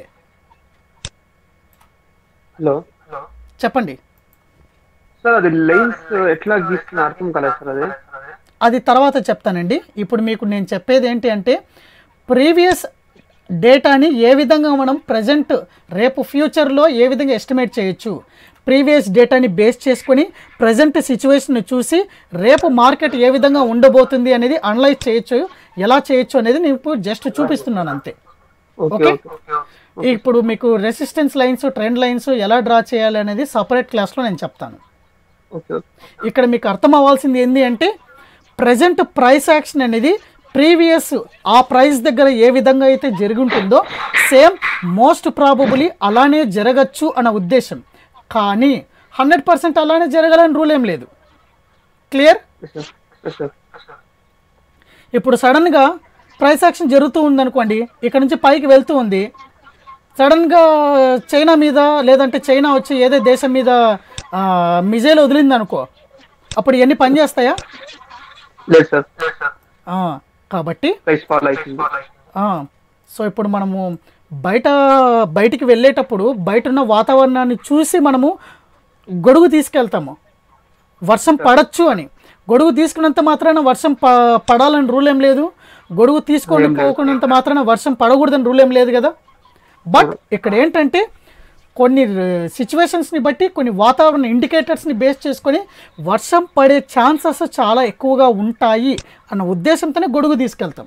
హలో చెప్పండి సార్ అది లైన్స్ ఎట్లా గీస్తున్నా అర్థం కాలేదు సార్ అది అది తర్వాత చెప్తానండి ఇప్పుడు మీకు నేను చెప్పేది ఏంటి అంటే ప్రీవియస్ డేటాని ఏ విధంగా మనం ప్రజెంట్ రేపు ఫ్యూచర్లో ఏ విధంగా ఎస్టిమేట్ చేయొచ్చు ప్రీవియస్ డేటాని బేస్ చేసుకొని ప్రజెంట్ సిచ్యువేషన్ చూసి రేపు మార్కెట్ ఏ విధంగా ఉండబోతుంది అనేది అనలైజ్ చేయొచ్చు ఎలా చేయొచ్చు అనేది నేను జస్ట్ చూపిస్తున్నాను అంతే ఓకే ఓకే ఇప్పుడు మీకు రెసిస్టెన్స్ లైన్స్ ట్రెండ్ లైన్స్ ఎలా డ్రా చేయాలి అనేది సపరేట్ క్లాస్లో నేను చెప్తాను ఓకే ఓకే ఇక్కడ మీకు అర్థం అవ్వాల్సింది ఏంటి అంటే ప్రజెంట్ ప్రైస్ యాక్షన్ అనేది ప్రీవియస్ ఆ ప్రైస్ దగ్గర ఏ విధంగా అయితే జరిగి ఉంటుందో సేమ్ మోస్ట్ ప్రాబబులీ అలానే జరగచ్చు అన్న ఉద్దేశం కానీ హండ్రెడ్ పర్సెంట్ అలానే జరగాలని రూల్ ఏం లేదు క్లియర్ సార్ ఎస్ సార్ ఇప్పుడు సడన్గా ప్రైస్ యాక్షన్ జరుగుతూ ఉందనుకోండి ఇక్కడ నుంచి పైకి వెళ్తూ ఉంది సడన్గా చైనా మీద లేదంటే చైనా వచ్చి ఏదో దేశం మీద మిజైల్ వదిలింది అనుకో అప్పుడు ఇవన్నీ పనిచేస్తాయా లేదు సార్ ఆ, కాబట్టి ప్రైస్ ఫాల్ అవుతుంది ఆ, సో ఇప్పుడు మనము బయట బయటికి వెళ్ళేటప్పుడు బయట ఉన్న వాతావరణాన్ని చూసి మనము గొడుగు తీసుకెళ్తాము వర్షం పడచ్చు అని గొడుగు తీసుకున్నంత మాత్రాన వర్షం ప పడాలని రూల్ ఏం లేదు గొడుగు తీసుకొని పోకున్నంత మాత్రాన వర్షం పడకూడదని రూల్ ఏం లేదు కదా బట్ ఇక్కడ ఏంటంటే కొన్ని సిచ్యువేషన్స్ని బట్టి కొన్ని వాతావరణ ఇండికేటర్స్ని బేస్ చేసుకొని వర్షం పడే ఛాన్సెస్ చాలా ఎక్కువగా ఉంటాయి అన్న ఉద్దేశంతోనే గొడుగు తీసుకెళ్తాం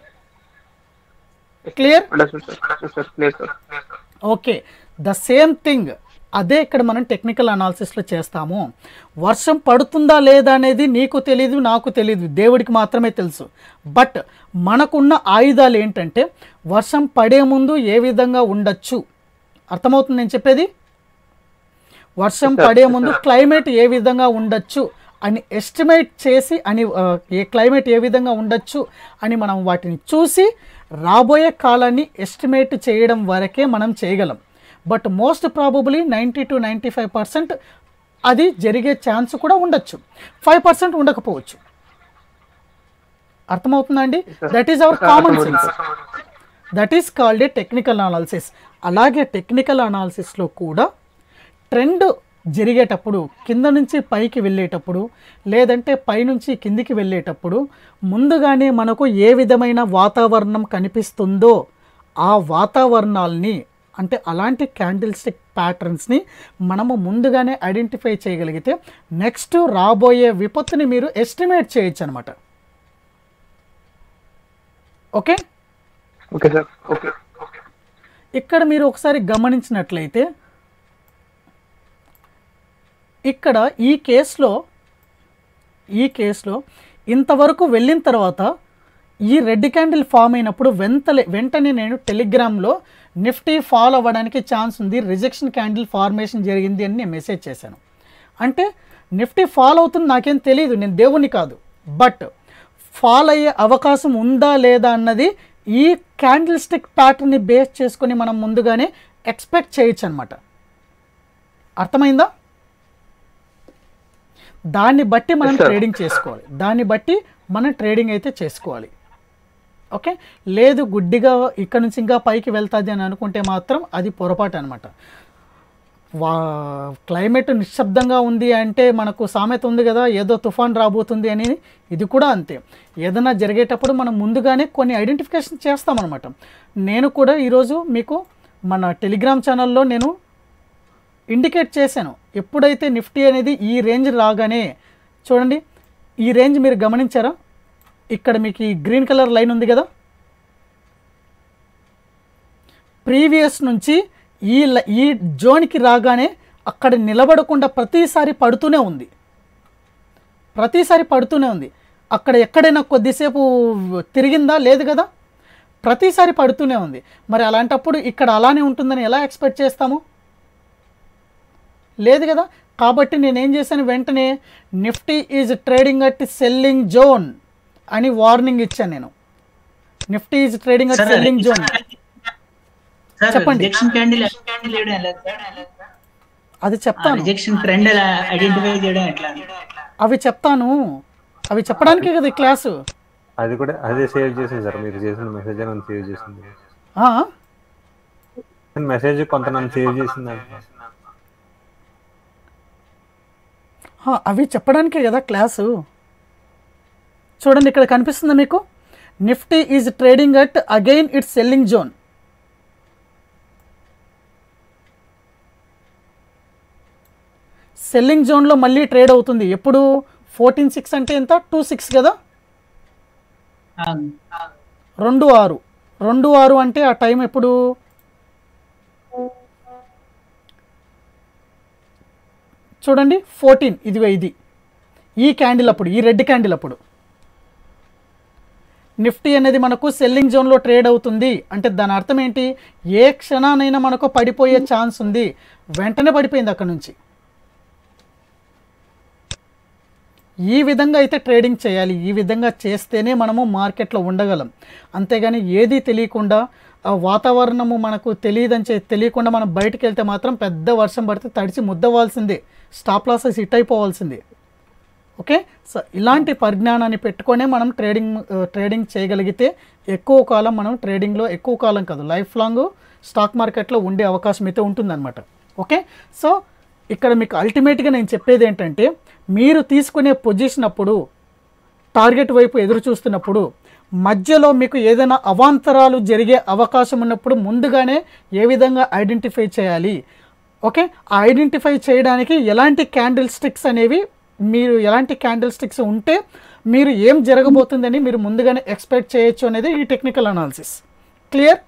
clear understood sir yes sir clear sir okay the same thing అదే ఇక్కడ మనం టెక్నికల్ అనాలిసిస్లో చేస్తాము వర్షం పడుతుందా లేదా అనేది నీకు తెలియదు నాకు తెలియదు దేవుడికి మాత్రమే తెలుసు బట్ మనకున్న ఆయుధాలు ఏంటంటే వర్షం పడే ముందు ఏ విధంగా ఉండొచ్చు అర్థమవుతుంది నేను చెప్పేది వర్షం పడే ముందు క్లైమేట్ ఏ విధంగా ఉండొచ్చు అని ఎస్టిమేట్ చేసి అని ఆ, ఏ క్లైమేట్ ఏ విధంగా ఉండొచ్చు అని మనం వాటిని చూసి రాబోయే కాలాన్ని ఎస్టిమేట్ చేయడం వరకే మనం చేయగలం but most probably ninety to ninety five percent అది జరిగే ఛాన్స్ కూడా ఉండొచ్చు ఫైవ్ పర్సెంట్ ఉండకపోవచ్చు అర్థమవుతుందండి that is our common sense that is called a technical analysis అలాగే టెక్నికల్ అనాలిసిస్లో కూడా ట్రెండ్ జరిగేటప్పుడు కింద నుంచి పైకి వెళ్ళేటప్పుడు లేదంటే పైనుంచి కిందికి వెళ్ళేటప్పుడు ముందుగానే మనకు ఏ విధమైన వాతావరణం కనిపిస్తుందో ఆ వాతావరణాల్ని అంటే అలాంటి క్యాండిల్ స్టిక్ ప్యాటర్న్స్ని మనము ముందుగానే ఐడెంటిఫై చేయగలిగితే నెక్స్ట్ రాబోయే విపత్తుని మీరు ఎస్టిమేట్ చేయొచ్చు అనమాట ఓకే ఓకే సార్ ఓకే ఇక్కడ మీరు ఒకసారి గమనించినట్లయితే ఇక్కడ ఈ కేసులో ఈ కేసులో ఇంతవరకు వెళ్ళిన తర్వాత ఈ రెడ్ క్యాండిల్ ఫామ్ అయినప్పుడు వెంటలే వెంటనే నేను టెలిగ్రామ్లో నిఫ్టీ ఫాల్ అవ్వడానికి ఛాన్స్ ఉంది రిజెక్షన్ క్యాండిల్ ఫార్మేషన్ జరిగింది అని నేను మెసేజ్ చేశాను అంటే నిఫ్టీ ఫాల్ అవుతుంది నాకేం తెలియదు నేను దేవుని కాదు బట్ ఫాల్ అయ్యే అవకాశం ఉందా లేదా అన్నది ఈ క్యాండిల్ స్టిక్ ప్యాటర్న్ని బేస్ చేసుకొని మనం ముందుగానే ఎక్స్పెక్ట్ చేయొచ్చు అనమాట అర్థమైందా దాన్ని బట్టి మనం Yes, sir. ట్రేడింగ్ చేసుకోవాలి దాన్ని బట్టి మనం ట్రేడింగ్ అయితే చేసుకోవాలి ఓకే లేదు గుడ్డిగా ఇక్కడ నుంచి ఇంకా పైకి వెళ్తుంది అని అనుకుంటే మాత్రం అది పొరపాటు అనమాట వా క్లైమేట్ నిశ్శబ్దంగా ఉంది అంటే మనకు సామెత ఉంది కదా ఏదో తుఫాన్ రాబోతుంది అని ఇది కూడా అంతే ఏదైనా జరిగేటప్పుడు మనం ముందుగానే కొన్ని ఐడెంటిఫికేషన్ చేస్తామన్నమాట నేను కూడా ఈరోజు మీకు మన టెలిగ్రామ్ ఛానల్లో నేను ఇండికేట్ చేశాను ఎప్పుడైతే నిఫ్టీ అనేది ఈ రేంజ్ రాగానే చూడండి ఈ రేంజ్ మీరు గమనించారా ఇక్కడ మీకు ఈ గ్రీన్ కలర్ లైన్ ఉంది కదా ప్రీవియస్ నుంచి ఈ ల- ఈ జోన్కి రాగానే అక్కడ నిలబడకుండా ప్రతిసారి పడుతూనే ఉంది ప్రతిసారి పడుతూనే ఉంది అక్కడ ఎక్కడైనా కొద్దిసేపు తిరిగిందా లేదు కదా ప్రతిసారి పడుతూనే ఉంది మరి అలాంటప్పుడు ఇక్కడ అలానే ఉంటుందని ఎలా ఎక్స్పెక్ట్ చేస్తాము లేదు కదా కాబట్టి నేనేం చేశాను వెంటనే Nifty is trading at selling zone అని వార్నింగ్ ఇచ్చాను నేను Nifty is trading at Sir, selling zone sir చెప్పండి. రిజెక్షన్ క్యాండిల్ క్యాండిల్ వేయడం ఎలా సార్ అది చెప్తాను రిజెక్షన్ ట్రెండ్ ఎలా ఐడెంటిఫై చేయడం ఎట్లా అవి చెప్తాను అవి చెప్పడానికే కదా ఈ క్లాసు అది కూడా అదే సేవ్ చేసింది సార్ మీరు చేసిన మెసేజ్ నన్ను సేవ్ చేసింది ఆ? మెసేజ్ కొంత నన్ను సేవ్ చేసింది అంటున్నా. ఆ, అవి చెప్పడానికే కదా క్లాసు చూడండి ఇక్కడ కనిపిస్తుందా మీకు Nifty is trading at again it's selling zone selling జోన్లో మళ్ళీ ట్రేడ్ అవుతుంది ఎప్పుడు ఫోర్టీన్ సిక్స్ అంటే ఎంత టూ సిక్స్ కదా రెండు ఆరు రెండు ఆరు అంటే ఆ టైం ఎప్పుడు చూడండి ఫోర్టీన్ ఇదిగో ఇది ఈ క్యాండిల్ అప్పుడు ఈ రెడ్ క్యాండిల్ అప్పుడు నిఫ్టీ అనేది మనకు సెల్లింగ్ జోన్లో ట్రేడ్ అవుతుంది అంటే దాని అర్థం ఏంటి ఏ క్షణానైనా మనకు పడిపోయే ఛాన్స్ ఉంది వెంటనే పడిపోయింది అక్కడ నుంచి ఈ విధంగా అయితే ట్రేడింగ్ చేయాలి ఈ విధంగా చేస్తేనే మనము మార్కెట్లో ఉండగలం అంతేగాని ఏది తెలియకుండా ఆ వాతావరణము మనకు తెలియదని చె- తెలియకుండా మనం బయటకు వెళ్తే మాత్రం పెద్ద వర్షం పడితే తడిచి ముద్దవాల్సిందే స్టాప్ లాసెస్ హిట్ అయిపోవాల్సిందే ఓకే సో ఇలాంటి పరిజ్ఞానాన్ని పెట్టుకొనే మనం ట్రేడింగ్ ఆ, ట్రేడింగ్ చేయగలిగితే ఎక్కువ కాలం మనం ట్రేడింగ్లో ఎక్కువ కాలం కాదు లైఫ్ లాంగ్ స్టాక్ మార్కెట్లో ఉండే అవకాశం అయితే ఉంటుందన్నమాట ఓకే సో ఇక్కడ మీకు అల్టిమేట్గా నేను చెప్పేది ఏంటంటే మీరు తీసుకునే పొజిషన్ అప్పుడు టార్గెట్ వైపు ఎదురు చూస్తున్నప్పుడు మధ్యలో మీకు ఏదైనా అవాంతరాలు జరిగే అవకాశం ఉన్నప్పుడు ముందుగానే ఏ విధంగా ఐడెంటిఫై చేయాలి ఓకే ఆ ఐడెంటిఫై చేయడానికి ఎలాంటి క్యాండిల్ స్టిక్స్ అనేవి మీరు ఎలాంటి క్యాండిల్ స్టిక్స్ ఉంటే మీరు ఏం జరగబోతుందని మీరు ముందుగానే ఎక్స్పెక్ట్ చేయొచ్చు అనేది ఈ technical analysis clear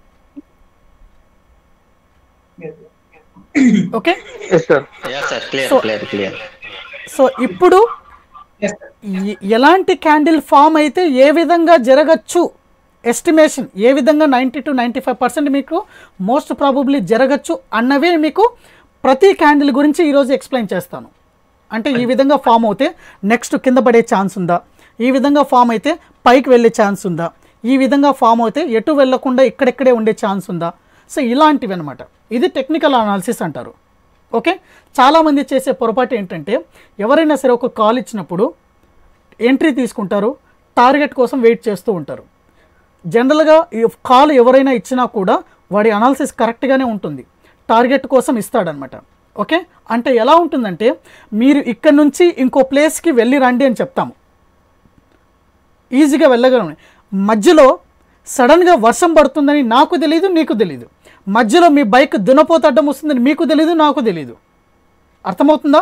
okay yes sir Yes, sir. Clear, So- clear, clear. So ఇప్పుడు ఎ- ఎలాంటి క్యాండిల్ ఫామ్ అయితే ఏ విధంగా జరగచ్చు ఎస్టిమేషన్ ఏ విధంగా ninety to ninety five percent మీకు మోస్ట్ ప్రాబబ్లీ జరగచ్చు అన్నవే మీకు ప్రతి క్యాండిల్ గురించి ఈరోజు ఎక్స్ప్లెయిన్ చేస్తాను అంటే ఈ విధంగా ఫామ్ అవుతే నెక్స్ట్ కింద పడే ఛాన్స్ ఉందా ఈ విధంగా ఫామ్ అయితే పైకి వెళ్ళే ఛాన్స్ ఉందా ఈ విధంగా ఫామ్ అయితే ఎటు వెళ్ళకుండా ఇక్కడెక్కడే ఉండే ఛాన్స్ ఉందా సో ఇలాంటివి అనమాట ఇది టెక్నికల్ అనాలిసిస్ అంటారు ఓకే చాలామంది చేసే పొరపాటు ఏంటంటే ఎవరైనా సరే ఒక కాల్ ఇచ్చినప్పుడు ఎంట్రీ తీసుకుంటారు టార్గెట్ కోసం వెయిట్ చేస్తూ ఉంటారు జనరల్గా ఈ కాల్ ఎవరైనా ఇచ్చినా కూడా వాడి అనాలిసిస్ కరెక్ట్గానే ఉంటుంది టార్గెట్ కోసం ఇస్తాడనమాట ఓకే అంటే ఎలా ఉంటుందంటే మీరు ఇక్కడ నుంచి ఇంకో ప్లేస్కి వెళ్ళి రండి అని చెప్తాము ఈజీగా వెళ్ళగలం మధ్యలో సడన్గా వర్షం పడుతుందని నాకు తెలియదు నీకు తెలియదు మధ్యలో మీ బైక్ దునపోత అడ్డం వస్తుందని మీకు తెలీదు నాకు తెలీదు అర్థమవుతుందా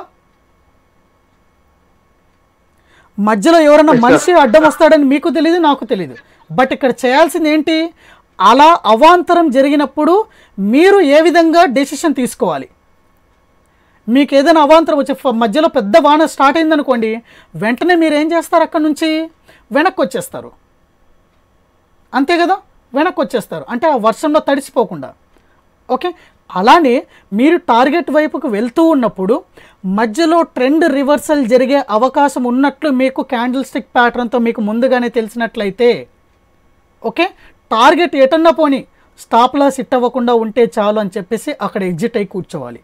మధ్యలో ఎవరైనా మనిషి అడ్డం వస్తాడని మీకు తెలియదు నాకు తెలియదు బట్ ఇక్కడ చేయాల్సింది ఏంటి అలా అవాంతరం జరిగినప్పుడు మీరు ఏ విధంగా డెసిషన్ తీసుకోవాలి మీకు ఏదైనా అవాంతరం వచ్చి ఫ- మధ్యలో పెద్ద వాన స్టార్ట్ అయిందనుకోండి వెంటనే మీరు ఏం చేస్తారు అక్కడ నుంచి వెనక్కి వచ్చేస్తారు అంతే కదా వెనక్కి వచ్చేస్తారు అంటే ఆ వర్షంలో తడిసిపోకుండా ఓకే అలానే మీరు టార్గెట్ వైపుకు వెళ్తూ ఉన్నప్పుడు మధ్యలో ట్రెండ్ రివర్సల్ జరిగే అవకాశం ఉన్నట్లు మీకు క్యాండిల్ స్టిక్ ప్యాటర్న్తో మీకు ముందుగానే తెలిసినట్లయితే ఓకే టార్గెట్ ఎటన్నా పోని స్టాప్ లాస్ హిట్ అవ్వకుండా ఉంటే చాలు అని చెప్పేసి అక్కడ ఎగ్జిట్ అయి కూర్చోవాలి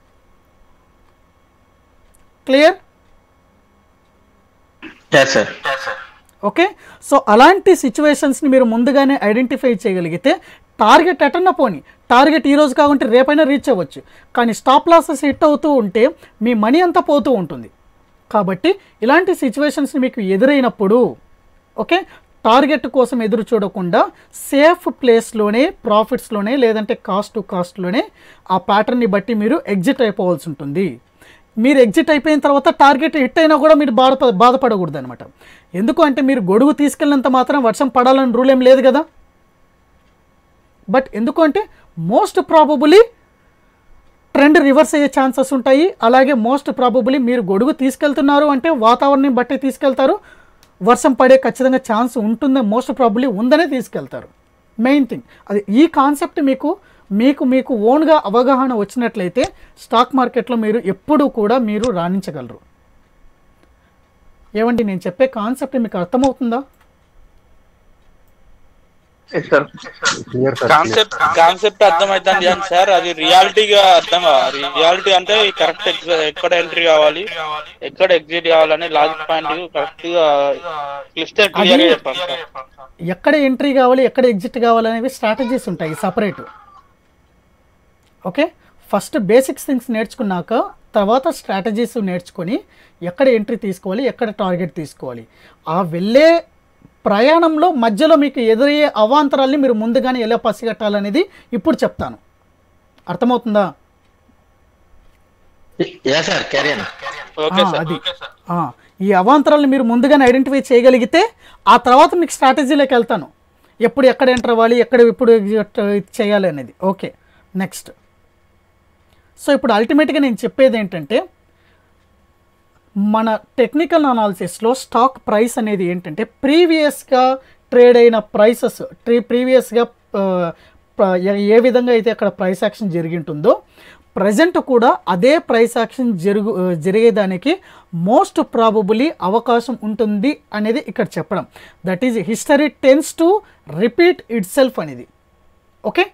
clear yes sir okay so అలాంటి సిచ్యువేషన్స్ని మీరు ముందుగానే ఐడెంటిఫై చేయగలిగితే టార్గెట్ ఎటన్నా పోని టార్గెట్ ఈ రోజు కాకుంటే రేపైనా రీచ్ అవ్వచ్చు కానీ స్టాప్ లాసెస్ హిట్ అవుతూ ఉంటే మీ మనీ అంతా పోతూ ఉంటుంది కాబట్టి ఇలాంటి సిచ్యువేషన్స్ని మీకు ఎదురైనప్పుడు ఓకే టార్గెట్ కోసం ఎదురు చూడకుండా సేఫ్ ప్లేస్లోనే ప్రాఫిట్స్లోనే లేదంటే కాస్ట్ టు కాస్ట్లోనే ఆ ప్యాటర్న్ని బట్టి మీరు ఎగ్జిట్ అయిపోవాల్సి ఉంటుంది మీరు ఎగ్జిట్ అయిపోయిన తర్వాత టార్గెట్ హిట్ అయినా కూడా మీరు బాధ బాధపడకూడదు అనమాట ఎందుకు అంటే మీరు గొడుగు తీసుకెళ్ళినంత మాత్రం వర్షం పడాలని రూల్ ఏం లేదు కదా బట్ ఎందుకు అంటే మోస్ట్ ప్రాబబులీ ట్రెండ్ రివర్స్ అయ్యే ఛాన్సెస్ ఉంటాయి అలాగే మోస్ట్ ప్రాబబులీ మీరు గొడుగు తీసుకెళ్తున్నారు అంటే వాతావరణం బట్టి తీసుకెళ్తారు వర్షం పడే ఖచ్చితంగా ఛాన్స్ ఉంటుంది మోస్ట్ ప్రాబబ్లీ ఉందనే తీసుకెళ్తారు మెయిన్ థింగ్ అది ఈ కాన్సెప్ట్ మీకు మీకు మీకు ఓన్గా అవగాహన వచ్చినట్లయితే స్టాక్ మార్కెట్లో మీరు ఎప్పుడూ కూడా మీరు రాణించగలరు ఏమండి నేను చెప్పే కాన్సెప్ట్ మీకు అర్థమవుతుందా yes sir clear sir concept concept అర్థమైతుంది కానీ సార్ అది రియాలిటీగా అర్థం రియాలిటీ అంటే కరెక్ట్ ఎక్కడ ఎంట్రీ కావాలి ఎక్కడ ఎగ్జిట్ కావాలని లాజిక్ పాయింట్ కరెక్ట్ గా క్లిస్టర్ క్లియర్ గా చెప్పాలి సార్ ఎక్కడ ఎంట్రీ కావాలి ఎక్కడ ఎగ్జిట్ కావాలి అనేవి స్ట్రాటజీస్ ఉంటాయి separate okay first basics things నేర్చుకున్నాక తర్వాత స్ట్రాటజీస్ నేర్చుకొని ఎక్కడ ఎంట్రీ తీసుకోవాలి ఎక్కడ టార్గెట్ తీసుకోవాలి ఆ వెళ్ళే ప్రయాణంలో మధ్యలో మీకు ఎదురయ్యే అవాంతరాల్ని మీరు ముందుగానే ఎలా పసిగట్టాలనేది ఇప్పుడు చెప్తాను అర్థమవుతుందా ఎస్ సార్ క్యారియన్ ఓకే ఆ, సార్ అది ఆ, ఈ అవాంతరాలను మీరు ముందుగానే ఐడెంటిఫై చేయగలిగితే ఆ తర్వాత మీకు స్ట్రాటజీలోకి వెళ్తాను ఎప్పుడు ఎక్కడ ఎంటర్ అవ్వాలి ఎక్కడ ఎప్పుడు exit చేయాలి అనేది ఓకే నెక్స్ట్ సో ఇప్పుడు అల్టిమేట్గా నేను చెప్పేది ఏంటంటే మన టెక్నికల్ అనాలిసిస్లో స్టాక్ ప్రైస్ అనేది ఏంటంటే ప్రీవియస్గా ట్రేడ్ అయిన ప్రైసెస్ ట్రీ ప్రీవియస్గా ఏ విధంగా అయితే అక్కడ ప్రైస్ యాక్షన్ జరిగి ఉంటుందో ప్రజెంట్ కూడా అదే ప్రైస్ యాక్షన్ జరుగు ఆ, జరిగేదానికి మోస్ట్ ప్రాబబులీ అవకాశం ఉంటుంది అనేది ఇక్కడ చెప్పడం that is history tends to repeat itself అనేది ఓకే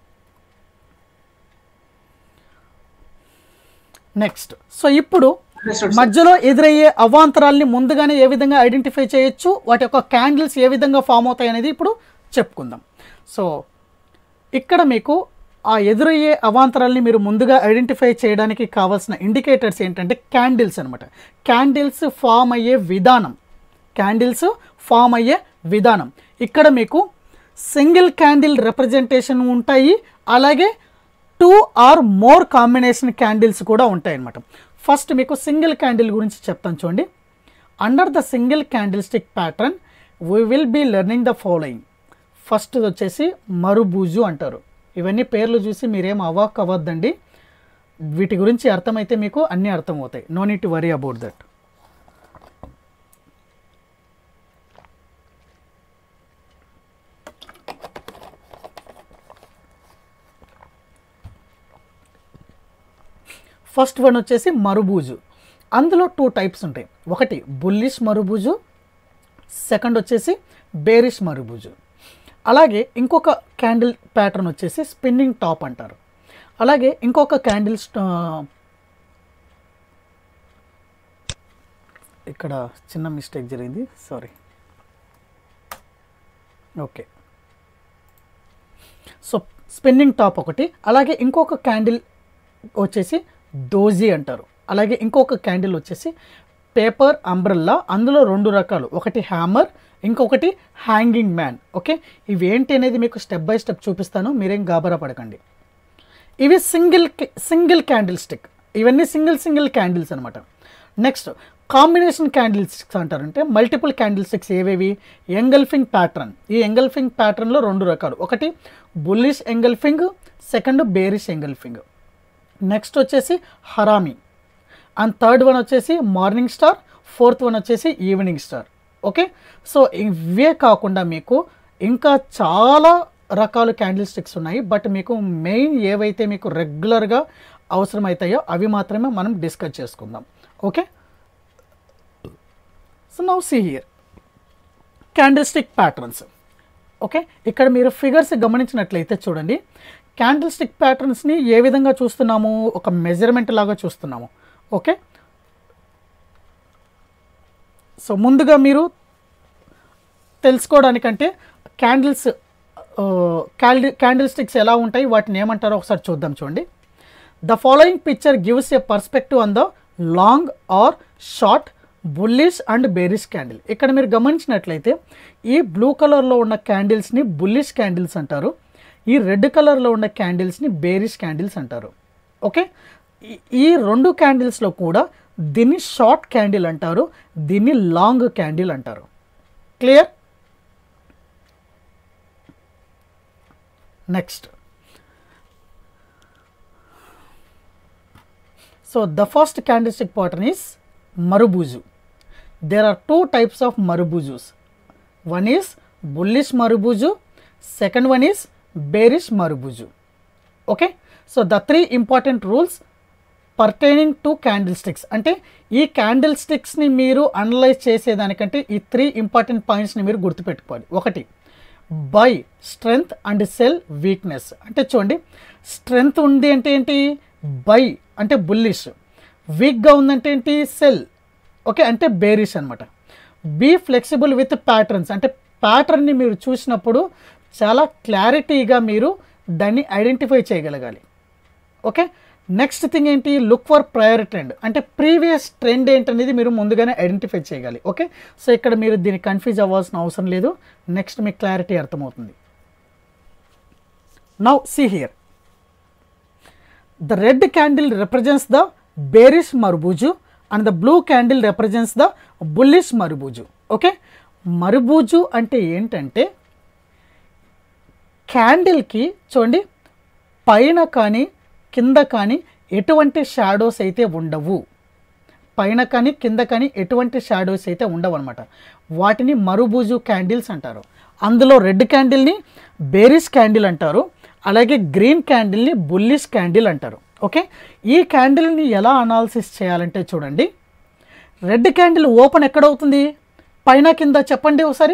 నెక్స్ట్ సో ఇప్పుడు మధ్యలో ఎదురయ్యే అవాంతరాల్ని ముందుగానే ఏ విధంగా ఐడెంటిఫై చేయొచ్చు వాటి యొక్క క్యాండిల్స్ ఏ విధంగా ఫామ్ అవుతాయి అనేది ఇప్పుడు చెప్పుకుందాం సో ఇక్కడ మీకు ఆ ఎదురయ్యే అవాంతరాల్ని మీరు ముందుగా ఐడెంటిఫై చేయడానికి కావాల్సిన ఇండికేటర్స్ ఏంటంటే క్యాండిల్స్ అనమాట క్యాండిల్స్ ఫామ్ అయ్యే విధానం క్యాండిల్స్ ఫామ్ అయ్యే విధానం ఇక్కడ మీకు సింగిల్ క్యాండిల్ రిప్రజెంటేషన్ ఉంటాయి అలాగే two or more combination candles కూడా ఉంటాయి అన్నమాట ఫస్ట్ మీకు సింగిల్ క్యాండిల్ గురించి చెప్తాను చూడండి under the single candle stick pattern we will be learning the following first వచ్చేసి మరుబూజు అంటారు ఇవన్నీ పేర్లు చూసి మీరేం అవాక్ అవ్వద్దండి వీటి గురించి అర్థమైతే మీకు అన్నీ అర్థమవుతాయి no need to worry about that first one వచ్చేసి మరుబూజు అందులో టూ టైప్స్ ఉంటాయి ఒకటి బుల్లిష్ మరుబూజు సెకండ్ వచ్చేసి బేరిష్ మరుబూజు అలాగే ఇంకొక క్యాండిల్ ప్యాటర్న్ వచ్చేసి స్పిన్నింగ్ టాప్ అంటారు అలాగే ఇంకొక క్యాండిల్ ఇక్కడ చిన్న మిస్టేక్ జరిగింది sorry okay so spinning top ఒకటి అలాగే ఇంకొక క్యాండిల్ వచ్చేసి దోజీ అంటారు అలాగే ఇంకొక క్యాండిల్ వచ్చేసి పేపర్ అంబ్రెల్లా అందులో రెండు రకాలు ఒకటి హ్యామర్ ఇంకొకటి హ్యాంగింగ్ మ్యాన్ ఓకే ఇవి ఏంటి అనేది మీకు స్టెప్ బై స్టెప్ చూపిస్తాను మీరేం గాబరా పడకండి ఇవి సింగిల్ సింగిల్ క్యాండిల్ స్టిక్ ఇవన్నీ సింగిల్ సింగిల్ క్యాండిల్స్ అనమాట నెక్స్ట్ కాంబినేషన్ క్యాండిల్ స్టిక్స్ అంటారు అంటే మల్టిపుల్ క్యాండిల్ స్టిక్స్ ఏవేవి ఎంగల్ఫింగ్ ప్యాటర్న్ ఈ ఎంగల్ఫింగ్ ప్యాటర్న్లో రెండు రకాలు ఒకటి bullish engulfing second bearish engulfing next వచ్చేసి హరామి అండ్ థర్డ్ వన్ వచ్చేసి మార్నింగ్ స్టార్ ఫోర్త్ వన్ వచ్చేసి ఈవినింగ్ స్టార్ ఓకే సో ఇవే కాకుండా మీకు ఇంకా చాలా రకాల క్యాండిల్ స్టిక్స్ ఉన్నాయి బట్ మీకు మెయిన్ ఏవైతే మీకు రెగ్యులర్గా అవసరమవుతాయో అవి మాత్రమే మనం డిస్కస్ చేసుకుందాం okay so now see here candle stick patterns okay ఇక్కడ మీరు ఫిగర్స్ గమనించినట్లయితే చూడండి క్యాండిల్ స్టిక్ ప్యాటర్న్స్ని ఏ విధంగా చూస్తున్నాము ఒక మెజర్మెంట్ లాగా చూస్తున్నాము ఓకే సో ముందుగా మీరు తెలుసుకోవడానికంటే క్యాండిల్స్ క్యాండిల్ క్యాండిల్ స్టిక్స్ ఎలా ఉంటాయి వాటిని ఏమంటారో ఒకసారి చూద్దాం చూడండి the following picture gives a perspective on the long or short bullish and bearish candle ఇక్కడ మీరు గమనించినట్లయితే ఈ బ్లూ కలర్లో ఉన్న క్యాండిల్స్ని బుల్లిష్ క్యాండిల్స్ అంటారు ఈ రెడ్ కలర్లో ఉన్న క్యాండిల్స్ని బేరిష్ క్యాండిల్స్ అంటారు ఓకే ఈ- ఈ రెండు క్యాండిల్స్లో కూడా దీన్ని షార్ట్ క్యాండిల్ అంటారు దీన్ని లాంగ్ క్యాండిల్ అంటారు clear next so the first candlestick pattern is marubuju there are two types of marubujus one is bullish marubuju second one is bearish marubuju okay so the three important rules pertaining to candle sticks అంటే ఈ candle స్టిక్స్ని మీరు analyse చేసేదానికంటే ఈ three important పాయింట్స్ని మీరు గుర్తుపెట్టుకోవాలి ఒకటి buy strength and sell weakness అంటే చూడండి స్ట్రెంగ్త్ ఉంది అంటే ఏంటి బై అంటే బుల్లిష్ వీక్గా ఉందంటే ఏంటి సెల్ ఓకే అంటే బేరిష్ అనమాట బీ ఫ్లెక్సిబుల్ విత్ ప్యాటర్న్స్ అంటే ప్యాటర్న్ని మీరు చూసినప్పుడు చాలా క్లారిటీగా మీరు దాన్ని ఐడెంటిఫై చేయగలగాలి ఓకే నెక్స్ట్ థింగ్ ఏంటి లుక్ ఫర్ ప్రయర్ ట్రెండ్ అంటే ప్రీవియస్ ట్రెండ్ ఏంటనేది మీరు ముందుగానే ఐడెంటిఫై చేయగాలి ఓకే సో ఇక్కడ మీరు దీన్ని కన్ఫ్యూజ్ అవ్వాల్సిన అవసరం లేదు నెక్స్ట్ మీకు క్లారిటీ అర్థమవుతుంది now see here the red candle represents the bearish marubozu and the blue candle represents the bullish marubozu okay marubozu అంటే ఏంటంటే క్యాండిల్కి చూడండి పైన కానీ కింద కానీ ఎటువంటి షాడోస్ అయితే ఉండవు పైన కానీ కింద కానీ ఎటువంటి షాడోస్ అయితే ఉండవు అనమాట వాటిని మరుబూజు క్యాండిల్స్ అంటారు అందులో రెడ్ క్యాండిల్ని బేరిష్ క్యాండిల్ అంటారు అలాగే గ్రీన్ క్యాండిల్ని బుల్లిష్ క్యాండిల్ అంటారు ఓకే ఈ క్యాండిల్ని ఎలా అనాలిసిస్ చేయాలంటే చూడండి రెడ్ క్యాండిల్ ఓపెన్ ఎక్కడవుతుంది పైన కింద చెప్పండి ఒకసారి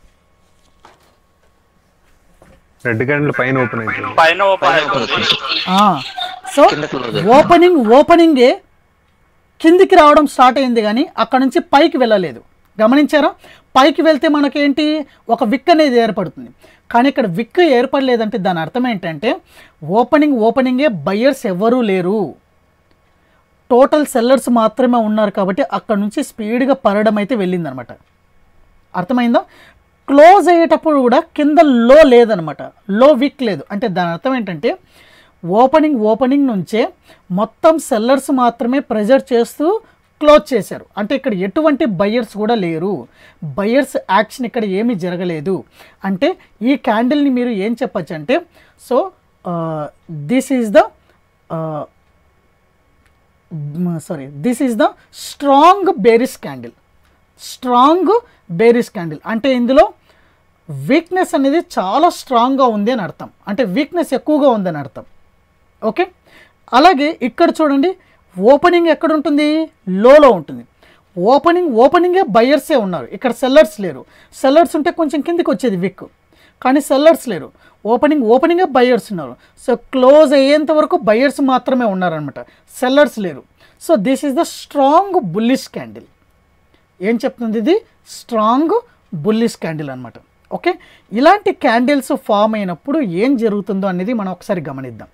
రెడ్ క్యాండిల్ పైన ఓపెన్ అవుతుంది పైన ఓపెన్ అవుతుంది సో ఓపెనింగ్ ఓపెనింగే కిందికి రావడం స్టార్ట్ అయింది కానీ అక్కడ నుంచి పైకి వెళ్ళలేదు గమనించారా పైకి వెళ్తే మనకేంటి ఒక విక్ అనేది ఏర్పడుతుంది కానీ ఇక్కడ విక్ ఏర్పడలేదంటే దాని అర్థం ఏంటంటే ఓపెనింగ్ ఓపెనింగే బయ్యర్స్ ఎవ్వరూ లేరు టోటల్ సెల్లర్స్ మాత్రమే ఉన్నారు కాబట్టి అక్కడ నుంచి స్పీడ్గా పరడం అయితే వెళ్ళిందనమాట అర్థమైందా క్లోజ్ అయ్యేటప్పుడు కూడా కింద లో లేదనమాట లో వీక్ లేదు అంటే దాని అర్థం ఏంటంటే ఓపెనింగ్ ఓపెనింగ్ నుంచే మొత్తం సెల్లర్స్ మాత్రమే ప్రెజర్ చేస్తూ క్లోజ్ చేశారు అంటే ఇక్కడ ఎటువంటి బయ్యర్స్ కూడా లేరు బయ్యర్స్ యాక్షన్ ఇక్కడ ఏమీ జరగలేదు అంటే ఈ క్యాండిల్ని మీరు ఏం చెప్పచ్చు అంటే so this is the sorry this is the strong bearish candle strong bearish candle అంటే ఇందులో వీక్నెస్ అనేది చాలా స్ట్రాంగ్గా ఉంది అని అర్థం అంటే వీక్నెస్ ఎక్కువగా ఉందని అర్థం ఓకే అలాగే ఇక్కడ చూడండి ఓపెనింగ్ ఎక్కడ ఉంటుంది లోలో ఉంటుంది ఓపెనింగ్ ఓపెనింగే బయర్సే ఉన్నారు ఇక్కడ సెల్లర్స్ లేరు సెల్లర్స్ ఉంటే కొంచెం కిందికి వచ్చేది విక్ కానీ సెల్లర్స్ లేరు ఓపెనింగ్ ఓపెనింగే బయర్స్ ఉన్నారు సో క్లోజ్ అయ్యేంత వరకు బయర్స్ మాత్రమే ఉన్నారనమాట సెల్లర్స్ లేరు so this is the strong bullish candle ఏం చెప్తుంది ఇది స్ట్రాంగ్ బుల్లిష్ క్యాండిల్ అనమాట ఓకే ఇలాంటి క్యాండిల్స్ ఫామ్ అయినప్పుడు ఏం జరుగుతుందో అనేది మనం ఒకసారి గమనిద్దాం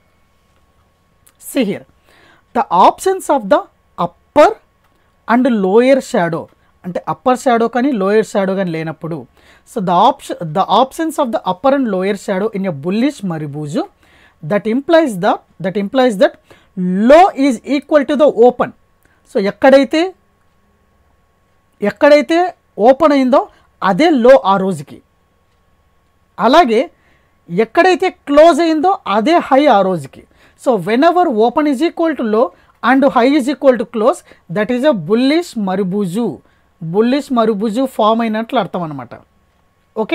see here the options of the upper and lower shadow అంటే అప్పర్ షాడో కానీ లోయర్ షాడో కానీ లేనప్పుడు so the option the options of the upper and lower shadow in a bullish marubozu that implies the that implies that low is equal to the open so ఎక్కడైతే ఎక్కడైతే open అయిందో అదే లో ఆ రోజుకి అలాగే ఎక్కడైతే క్లోజ్ అయిందో అదే హై ఆ రోజుకి so whenever open is equal to low and high is equal to close that is a bullish marubozu bullish marubozu form అయినట్లు అర్థం అనమాట ఓకే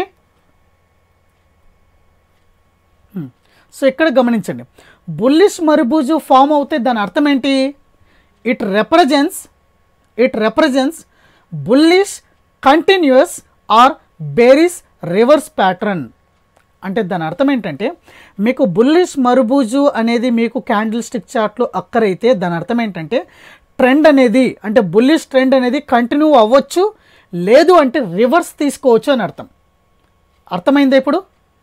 సో ఇక్కడ గమనించండి బుల్లిష్ మరుబుజు ఫామ్ అవుతే దాని అర్థం ఏంటి it represents it represents bullish continues or bearish reverse pattern అంటే దాని అర్థం ఏంటంటే మీకు బుల్లిష్ మరుబూజు అనేది మీకు క్యాండిల్ స్టిక్ చార్ట్లో అక్కరైతే దాని అర్థం ఏంటంటే ట్రెండ్ అనేది అంటే బుల్లిష్ ట్రెండ్ అనేది కంటిన్యూ అవ్వచ్చు లేదు అంటే రివర్స్ తీసుకోవచ్చు అని అర్థం అర్థమైందా ఇప్పుడు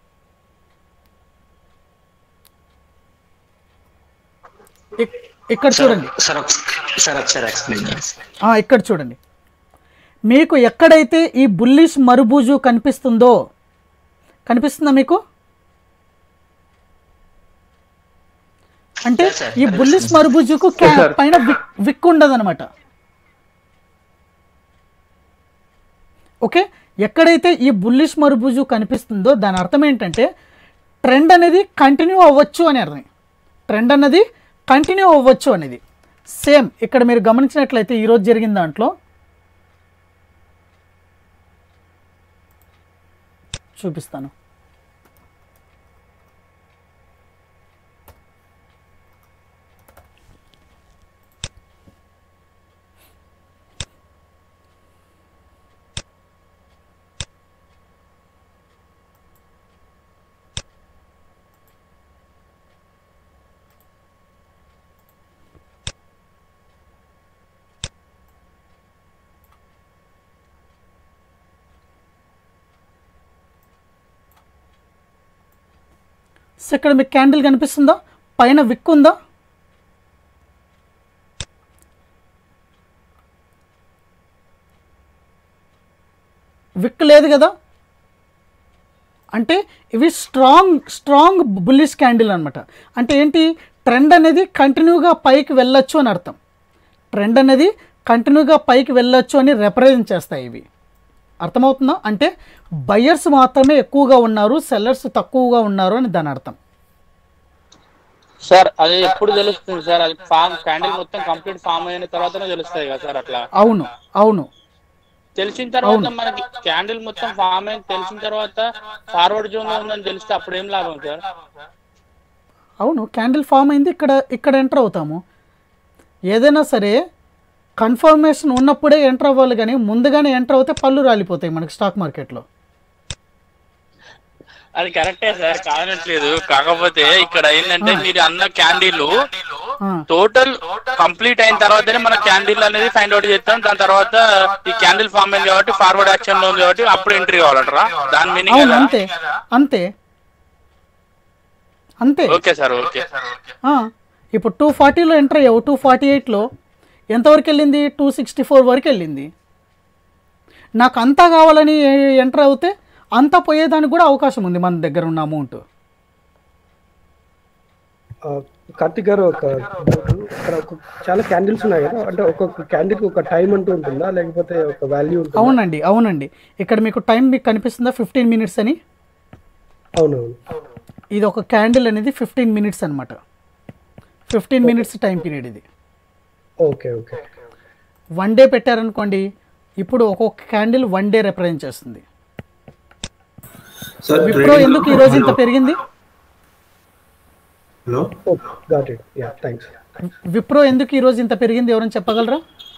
ఇక్- ఇక్కడ చూడండి సార్ ఒక- సార్ ఒకసారి ఎక్స్ప్లెయిన్ చేయండి ఆ, ఇక్కడ చూడండి మీకు ఎక్కడైతే ఈ బుల్లిష్ మరుబూజు కనిపిస్తుందో కనిపిస్తుందా మీకు అంటే Yes, sir. ఈ బుల్లిష్ మరుబూజుకు క్యా- పైన విక్ విక్ ఉండదన్నమాట ఓకే ఎక్కడైతే ఈ బుల్లిష్ మరుబూజు కనిపిస్తుందో దాని అర్థం ఏంటంటే ట్రెండ్ అనేది కంటిన్యూ అవ్వచ్చు అని అర్థం ట్రెండ్ అన్నది కంటిన్యూ అవ్వచ్చు అనేది సేమ్ ఇక్కడ మీరు గమనించినట్లయితే ఈరోజు జరిగిన దాంట్లో చూపిస్తాను సో ఇక్కడ మీకు క్యాండిల్ కనిపిస్తుందా పైన విక్ ఉందా విక్ లేదు కదా అంటే ఇవి స్ట్రాంగ్ స్ట్రాంగ్ బుల్లిష్ క్యాండిల్ అనమాట అంటే ఏంటి ట్రెండ్ అనేది కంటిన్యూగా పైకి వెళ్ళొచ్చు అని అర్థం ట్రెండ్ అనేది కంటిన్యూగా పైకి వెళ్ళొచ్చు అని రిప్రజెంట్ చేస్తాయి ఇవి అర్థమవుతుందా అంటే బయర్స్ మాత్రమే ఎక్కువగా ఉన్నారు సెల్లర్స్ తక్కువగా ఉన్నారు అని దాని అర్థం సార్ అది ఎప్పుడు తెలుస్తుంది సార్ అది ఫామ్ క్యాండిల్ మొత్తం కంప్లీట్ ఫామ్ అయిన తర్వాతనే తెలుస్తాయి కదా సార్ అట్లా అవును అవును తెలిసిన తర్వాత మనకి క్యాండిల్ మొత్తం ఫామ్ అయింది తెలిసిన తర్వాత ఫార్వర్డ్ జోన్ లో ఉందని తెలిస్తే అప్పుడు ఏం లాభం సార్ అవును క్యాండిల్ ఫామ్ అయింది ఇక్కడ ఇక్కడ ఎంటర్ అవుతాము ఏదైనా సరే కన్ఫర్మేషన్ ఉన్నప్పుడే ఎంటర్ అవ్వాలి కానీ ముందుగానే ఎంటర్ అవుతే పళ్ళు రాలిపోతాయి మనకి స్టాక్ మార్కెట్లో అది కరెక్టే సార్ కాదనట్లేదు కాకపోతే ఇక్కడ ఏంటంటే మీరు అన్న క్యాండిల్ ఆ, టోటల్ కంప్లీట్ అయిన తర్వాతనే మన క్యాండిల్ అనేది ఫైండ్ అవుట్ చేస్తాం దాని తర్వాత ఈ క్యాండిల్ ఫామ్ అయింది కాబట్టి ఫార్వర్డ్ యాక్షన్ లో ఉంది కాబట్టి అప్పుడు ఎంట్రీ కావాలంటారా దాని మీనింగ్ అవును అంతే అంతే అంతే ఓకే సార్ ఓకే ఆ, ఇప్పుడు టూ ఫార్టీలో ఎంటర్ అయ్యావు టూ ఫార్టీ ఎయిట్లో ఎంతవరకు వెళ్ళింది టూ సిక్స్టీ ఫోర్ వరకు వెళ్ళింది నాకు అంతా కావాలని ఎంటర్ అవుతే అంతా పోయేదానికి కూడా అవకాశం ఉంది మన దగ్గర ఉన్న అమౌంట్ ఆ, కార్తిక్ గారు ఒక doubt. ఇక్కడ ఒక చాలా క్యాండిల్స్ ఉన్నాయి కదా అంటే ఒక్కొక్క క్యాండిల్ ఒక టైం అంటూ ఉంటుందా లేకపోతే ఒక వాల్యూ ఉంటుందా అవునండి అవునండి ఇక్కడ మీకు టైం మీకు కనిపిస్తుందా ఫిఫ్టీన్ మినిట్స్ అని అవునవును ఇది ఒక క్యాండిల్ అనేది ఫిఫ్టీన్ మినిట్స్ అనమాట ఫిఫ్టీన్ మినిట్స్ టైం పీరియడ్ ఇది ఓకే ఓకే వన్ డే పెట్టారనుకోండి ఇప్పుడు ఒక్కొక్క క్యాండిల్ వన్ డే రిప్రజెంట్ చేస్తుంది సార్ విప్రో ఎందుకు ఈ రోజు ఇంత పెరిగింది hello okay got it yeah thanks Wipro ఎందుకు ఈ రోజు ఇంత పెరిగింది ఎవరైనా చెప్పగలరా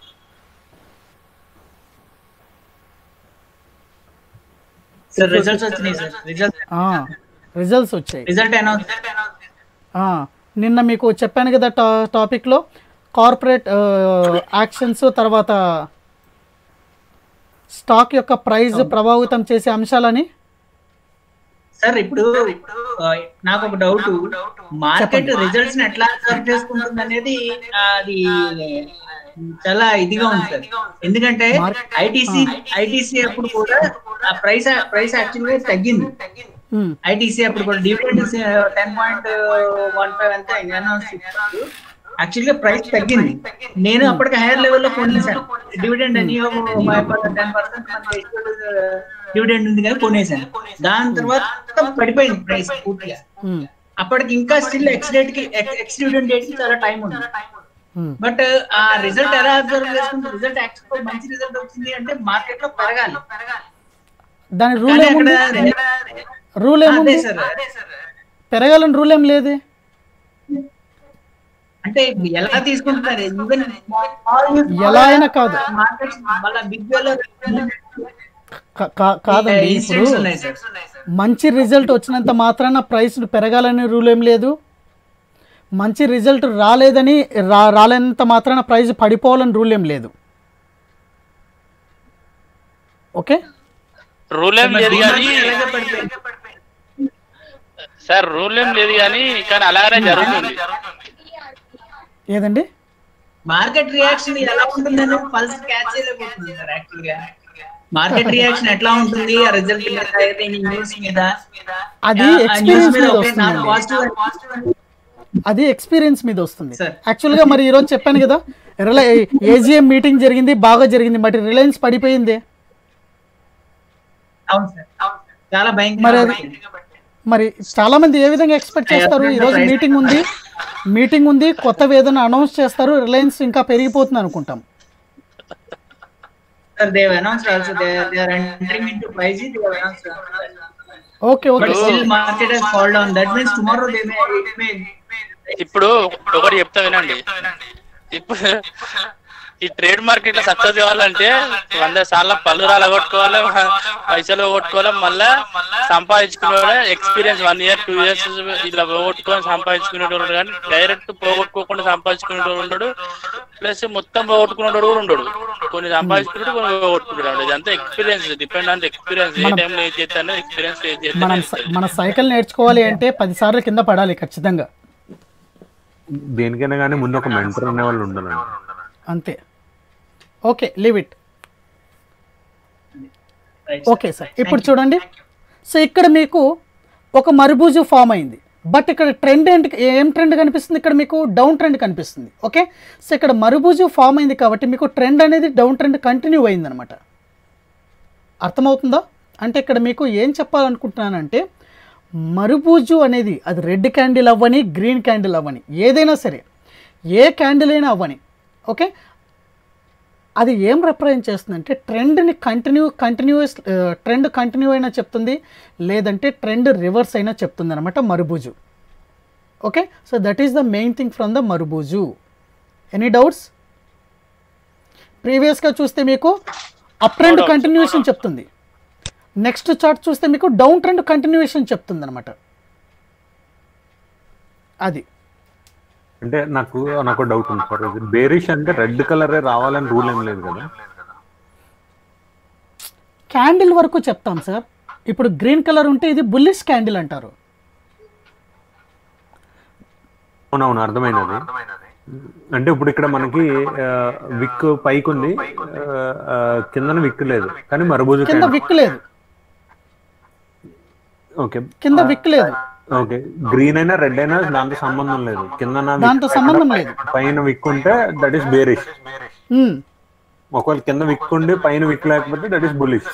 సార్ రిజల్ట్స్ వచ్చినాయి సార్ రిజల్ట్ రిజల్ట్స్ వచ్చాయి రిజల్ట్ అనౌన్స్ ఆ, నిన్న మీకు చెప్పాను కదా టా టాపిక్లో కార్పొరేట్ యాక్షన్స్ తర్వాత స్టాక్ యొక్క ప్రైస్ ప్రభావితం చేసే అంశాలని సార్ ఇప్పుడు ఆ, నాకు ఒక డౌట్ మార్కెట్ రిజల్ట్స్ ని ఎట్లా అబ్జర్వ్ చేసుకుంటుంది అనేది అది చాలా ఇదిగా ఉంది సార్ ఎందుకంటే ఐటీసీ ఐటీసీ అప్పుడు కూడా ఆ ప్రైస్ ప్రైస్ యాక్చువల్ గా తగ్గింది ఐటీసీ అప్పుడు కూడా dividend ten point one five ఎంత అనౌన్స్ యాక్చువల్ గా ప్రైస్ తగ్గింది నేను అప్పటికి హైయర్ లెవెల్ లో కొనేసాను డివిడెండ్ అని five percent ten percent dividend ఉంది కానీ కొనేసాను దాని తర్వాత పడిపోయింది ప్రైస్ పూర్తిగా అప్పటికి ఇంకా స్టిల్ ఎక్స్ డేట్ కి ఎక్స్ డివిడెండ్ డేట్ కి చాలా టైం ఉంది బట్ ఆ రిజల్ట్ ఎలా అబ్జర్వ్ చేసుకుంటే రిజల్ట్ యాక్చువల్ మంచి రిజల్ట్ వచ్చింది అంటే మార్కెట్ లో పెరగాలి దాని రూల్ కానీ ఏముంది అక్కడ రూల్ అదే ఏముంది సార్ పెరగాలని రూల్ ఏం లేదు అంటే ఇప్పుడు ఎలా తీసుకుంటున్నారు ఈవెన్ ఎలా అయినా కాదు. మార్కెట్ మళ్ళీ బిగ్ వేలో కా- కా- కాదండి ఇప్పుడు ఇన్సిడెంట్స్ ఉన్నాయి సార్ మంచి రిజల్ట్ వచ్చినంత మాత్రాన ప్రైస్ పెరగాలనే రూల్ ఏం లేదు మంచి రిజల్ట్ రాలేదని రా రాలేనంత మాత్రాన ప్రైస్ పడిపోవాలని రూల్ ఏం లేదు ఓకే రూల్ ఏం లేదు కానీ ఎలాగ పడిపోయింది సార్ రూల్ ఏం లేదు కానీ కానీ అలానే జరుగుతుంది ఏదండి మార్కెట్ రియాక్షన్ ఎలా ఉంటుందని పల్స్ క్యాచ్ చేయలేకపోతుంది సార్ యాక్చువల్ గా మార్కెట్ రియాక్షన్ ఎట్లా ఉంటుంది ఆ రిజల్ట్ మీద అయితే న్యూస్ మీద అది ఆ న్యూస్ ఎక్స్పీరియన్స్ మీద మీద ఒకే నాలుగు వస్తుందండి పాజిటివ్ అది ఎక్స్పీరియన్స్ మీద వస్తుంది Sir. యాక్చువల్గా మరి ఈరోజు చెప్పాను కదా రిలయ ఏజిఎం మీటింగ్ జరిగింది బాగా జరిగింది మరి రిలయన్స్ పడిపోయింది అవును సార్ చాలా మరి భయంకరంగా అది- పడింది. మరి చాలా మంది ఏ విధంగా ఎక్స్పెక్ట్ చేస్తారు ఈ రోజు మీటింగ్ ఉంది మీటింగ్ ఉంది కొత్త ఏదైనా అనౌన్స్ చేస్తారు రిలయన్స్ ఇంకా పెరిగిపోతుంది అనుకుంటాం Sir, they have announced also they, they are entering into 5G. They have announced. also. Okay But okay still, market has fallen down. That means tomorrow they may it may. ఇప్పుడు ఒకటి చెప్తా వినండి ఇప్పుడు ఈ trade market లో success కావాలంటే వంద సార్లు పళ్ళు రాలగొట్టుకోవాలి పైసలు కొట్టుకోవాలి మళ్ళా సంపాదించుకునే experience one year two years ఇలా పోగొట్టుకొని సంపాదించుకునేటోడు కానీ డైరెక్ట్ పోగొట్టుకోకుండా సంపాదించుకునేటోడు ఉండడు ప్లస్ మొత్తం పోగొట్టుకునేటోడు కూడా ఉండడు కొన్ని సంపాదించుకున్నాడు కొన్ని పోగొట్టుకుంటాడు ఇదంతా ఎక్స్పీరియన్స్ డిపెండ్ ఆన్ ఎక్స్పీరియన్స్ ఏ టైంలో ఏది చేస్తానో ఎక్స్పీరియన్స్ ఏది మనం చేస్తాను స- మన సైకిల్ నేర్చుకోవాలి అంటే పది సార్లు కింద పడాలి ఖచ్చితంగా దేనికైనా కానీ ముందు ఒక మెంటర్ అనే వాళ్ళు ఉండాలండి అంతే okay leave it Right, okay sir ఇప్పుడు చూడండి సో ఇక్కడ మీకు ఒక మరుబూజు ఫామ్ అయింది బట్ ఇక్కడ ట్రెండ్ ఏంటి ఏం ట్రెండ్ కనిపిస్తుంది ఇక్కడ మీకు డౌన్ ట్రెండ్ కనిపిస్తుంది ఓకే సో ఇక్కడ మరుబూజు ఫామ్ అయింది కాబట్టి మీకు ట్రెండ్ అనేది డౌన్ ట్రెండ్ కంటిన్యూ అయిందనమాట అర్థమవుతుందా అంటే ఇక్కడ మీకు ఏం చెప్పాలనుకుంటున్నానంటే మరుబూజు అనేది అది రెడ్ క్యాండిల్ అవ్వని గ్రీన్ క్యాండిల్ అవ్వని ఏదైనా సరే ఏ క్యాండిల్ అయినా అవ్వని ఓకే అది ఏం రిప్రజెంట్ చేస్తుందంటే ట్రెండ్ని కంటిన్యూ కంటిన్యూస్ ట్రెండ్ కంటిన్యూ అయినా చెప్తుంది లేదంటే ట్రెండ్ రివర్స్ అయినా చెప్తుంది అనమాట marubozu okay so that is the main thing from the marubozu any doubts ప్రీవియస్గా చూస్తే మీకు అప్ ట్రెండ్ కంటిన్యూషన్ చెప్తుంది నెక్స్ట్ చార్ట్ చూస్తే మీకు డౌన్ ట్రెండ్ కంటిన్యూషన్ చెప్తుంది అనమాట అది అంటే నాకు నాకు డౌట్ ఉంది సార్ బేరిష్ అంటే రెడ్ కలరే రావాలని రూల్ ఏం లేదు కదా క్యాండిల్ వరకు చెప్తాం సార్ ఇప్పుడు గ్రీన్ కలర్ ఉంటే ఇది బుల్లిష్ క్యాండిల్ అంటారు అవునవును అర్థమైనది అంటే ఇప్పుడు ఇక్కడ మనకి ఆ, విక్ పైకి ఉంది ఆ, ఆ, కిందన విక్ లేదు కానీ మరబూజు కింద విక్ లేదు ఓకే కింద విక్ లేదు ఓకే గ్రీన్ అయినా రెడ్ అయినా దాంతో సంబంధం లేదు కింద దాంతో సంబంధం లేదు పైన విక్ ఉంటే దట్ ఈస్ బేరిష్ మ్మ్. ఒకవేళ కింద విక్ ఉండి పైన విక్ లేకపోతే దట్ ఈస్ బులిష్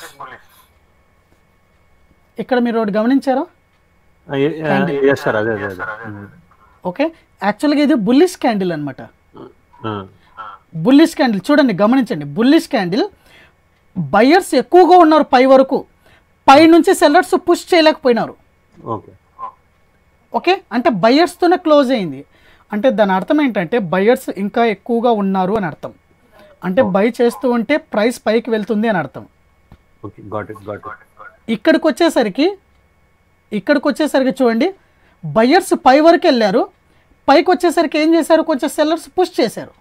ఇక్కడ మీరు ఒకటి గమనించారా ఎస్ సార్ అదే అదే అదే ఓకే యాక్చువల్గా ఇది బుల్లిష్ క్యాండిల్ అనమాట ఆ, బుల్లిష్ క్యాండిల్ చూడండి గమనించండి బుల్లిష్ క్యాండిల్ బయర్స్ ఎక్కువగా ఉన్నారు పై వరకు పై నుంచి సెల్లర్స్ పుష్ చేయలేకపోయినారు ఓకే ఓకే అంటే బయర్స్తోనే క్లోజ్ అయింది అంటే దాని అర్థం ఏంటంటే బయర్స్ ఇంకా ఎక్కువగా ఉన్నారు అని అర్థం అంటే బై చేస్తూ ఉంటే ప్రైస్ పైకి వెళ్తుంది అని అర్థం okay got it got it ఇక్కడికి వచ్చేసరికి ఇక్కడికి వచ్చేసరికి చూడండి బయర్స్ పై వరకు వెళ్ళారు పైకి వచ్చేసరికి ఏం చేశారు కొంచెం సెల్లర్స్ పుష్ చేశారు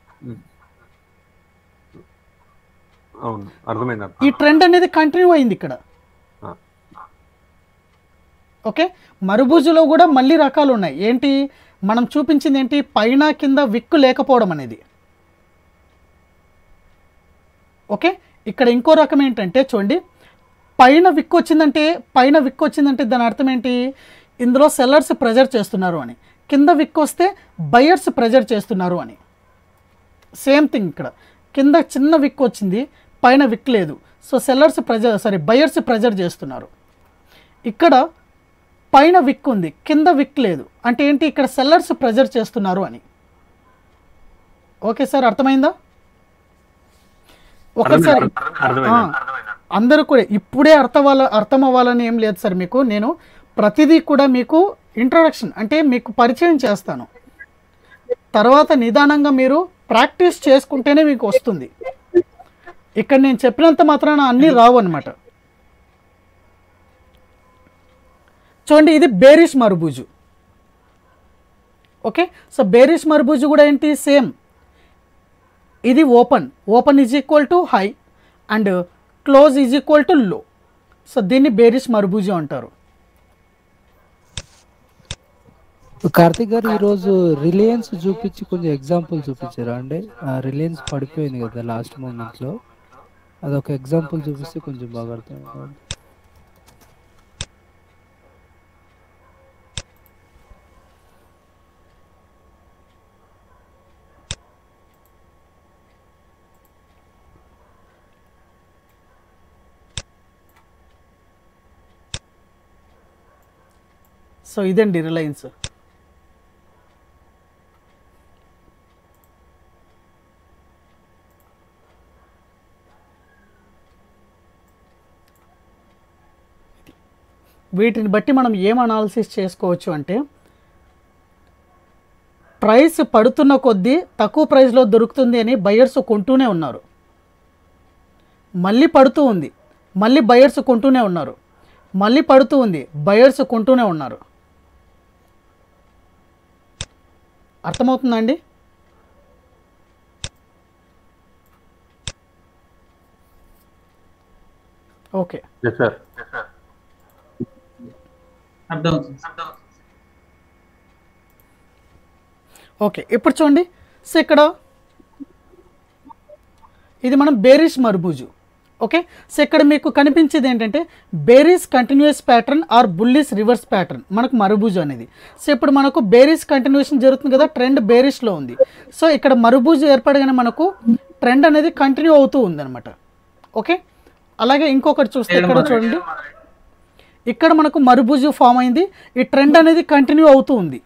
అవును అర్థమైంది ఈ అర్థం ట్రెండ్ అనేది కంటిన్యూ అయింది ఇక్కడ ఆ, ఓకే మరుబూజులో కూడా మళ్ళీ రకాలు ఉన్నాయి ఏంటి మనం చూపించింది ఏంటి పైన కింద విక్కు లేకపోవడం అనేది ఓకే ఇక్కడ ఇంకో రకం ఏంటంటే చూడండి పైన విక్ వచ్చిందంటే పైన విక్ వచ్చిందంటే దాని అర్థం ఏంటి ఇందులో సెల్లర్స్ ప్రెజర్ చేస్తున్నారు అని కింద విక్ వస్తే బయర్స్ ప్రెజర్ చేస్తున్నారు అని సేమ్ థింగ్ ఇక్కడ కింద చిన్న విక్ వచ్చింది పైన విక్ లేదు so sellers pressure sorry buyers pressure చేస్తున్నారు ఇక్కడ పైన విక్ ఉంది కింద విక్ లేదు అంటే ఏంటి ఇక్కడ సెల్లర్స్ ప్రెజర్ చేస్తున్నారు అని ఓకే సార్ అర్థమైందా ఒకసారి అర్థమైంది ఆ, అందరూ కూడా ఇప్పుడే అర్థం అవ్వాల అర్థం అవ్వాలని ఏం లేదు సార్ మీకు నేను ప్రతిదీ కూడా మీకు ఇంట్రొడక్షన్ అంటే మీకు పరిచయం చేస్తాను తర్వాత నిదానంగా మీరు ప్రాక్టీస్ చేసుకుంటేనే మీకు వస్తుంది ఇక్కడ నేను చెప్పినంత మాత్రాన అన్నీ రావు అనమాట చూడండి ఇది bearish marubozu okay so bearish marubozu కూడా ఏంటి సేమ్ ఇది open open is equal to high and close is equal to low so దీన్ని బేరిష్ మరుబూజు అంటారు కార్తిక్ గారు ఈరోజు రిలయన్స్ చూపించి కొంచెం ఎగ్జాంపుల్ చూపించారా అండి రిలయన్స్ పడిపోయింది కదా లాస్ట్ మూమెంట్ లో అదొక ఎగ్జాంపుల్ చూపిస్తే కొంచెం బాగా అర్థం అవుతుంది. సో ఇదండి రిలయన్స్ వీటిని బట్టి మనం ఏం అనాలిసిస్ చేసుకోవచ్చు అంటే ప్రైస్ పడుతున్న కొద్దీ తక్కువ ప్రైస్లో దొరుకుతుంది అని బయర్స్ కొంటూనే ఉన్నారు మళ్ళీ పడుతూ ఉంది మళ్ళీ బయర్స్ కొంటూనే ఉన్నారు మళ్ళీ పడుతూ ఉంది బయర్స్ కొంటూనే ఉన్నారు అర్థమవుతుందండి ఓకే ఎస్ సార్ అర్థమవుతుంది ఓకే ఇప్పుడు చూడండి సో ఇక్కడ ఇది మనం బేరిష్ మర్బూజు ఓకే సో ఇక్కడ మీకు కనిపించేది ఏంటంటే bearish continues pattern or bullish reverse pattern మనకు మరుబూజు అనేది సో ఇప్పుడు మనకు బేరీస్ కంటిన్యూషన్ జరుగుతుంది కదా ట్రెండ్ బేరిష్లో ఉంది సో ఇక్కడ మరుబూజు ఏర్పడగానే మనకు ట్రెండ్ అనేది కంటిన్యూ అవుతూ ఉందన్నమాట ఓకే అలాగే ఇంకొకటి చూస్తే ఇక్కడ చూడండి ఇక్కడ మనకు మరుబూజు ఫామ్ అయింది ఈ ట్రెండ్ అనేది కంటిన్యూ అవుతూ ఉంది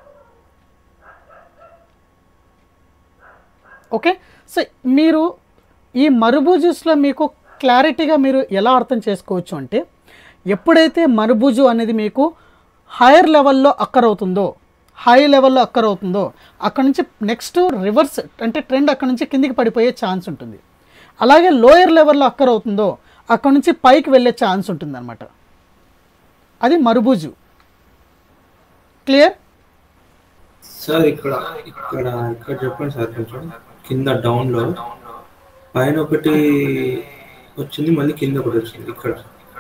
ఓకే సో మీరు ఈ మరుబూజుస్లో మీకు క్లారిటీగా మీరు ఎలా అర్థం చేసుకోవచ్చు అంటే ఎప్పుడైతే మరుబూజు అనేది మీకు హైయర్ లెవెల్లో అక్కర్ అవుతుందో హై లెవెల్లో అక్కర్ అవుతుందో అక్కడ నుంచి నెక్స్ట్ రివర్స్ అంటే ట్రెండ్ అక్కడ నుంచి కిందికి పడిపోయే ఛాన్స్ ఉంటుంది అలాగే లోయర్ లెవెల్లో అక్కర్ అవుతుందో అక్కడ నుంచి పైకి వెళ్ళే ఛాన్స్ ఉంటుంది అనమాట అది మరుబూజు క్లియర్ సార్ ఇక్కడ ఇక్కడ ఇక్కడ చెప్పండి సార్ కొంచెం కింద డౌన్ లో పైన ఒకటి వచ్చింది మళ్ళీ కింద ఒకటి వచ్చింది ఇక్కడ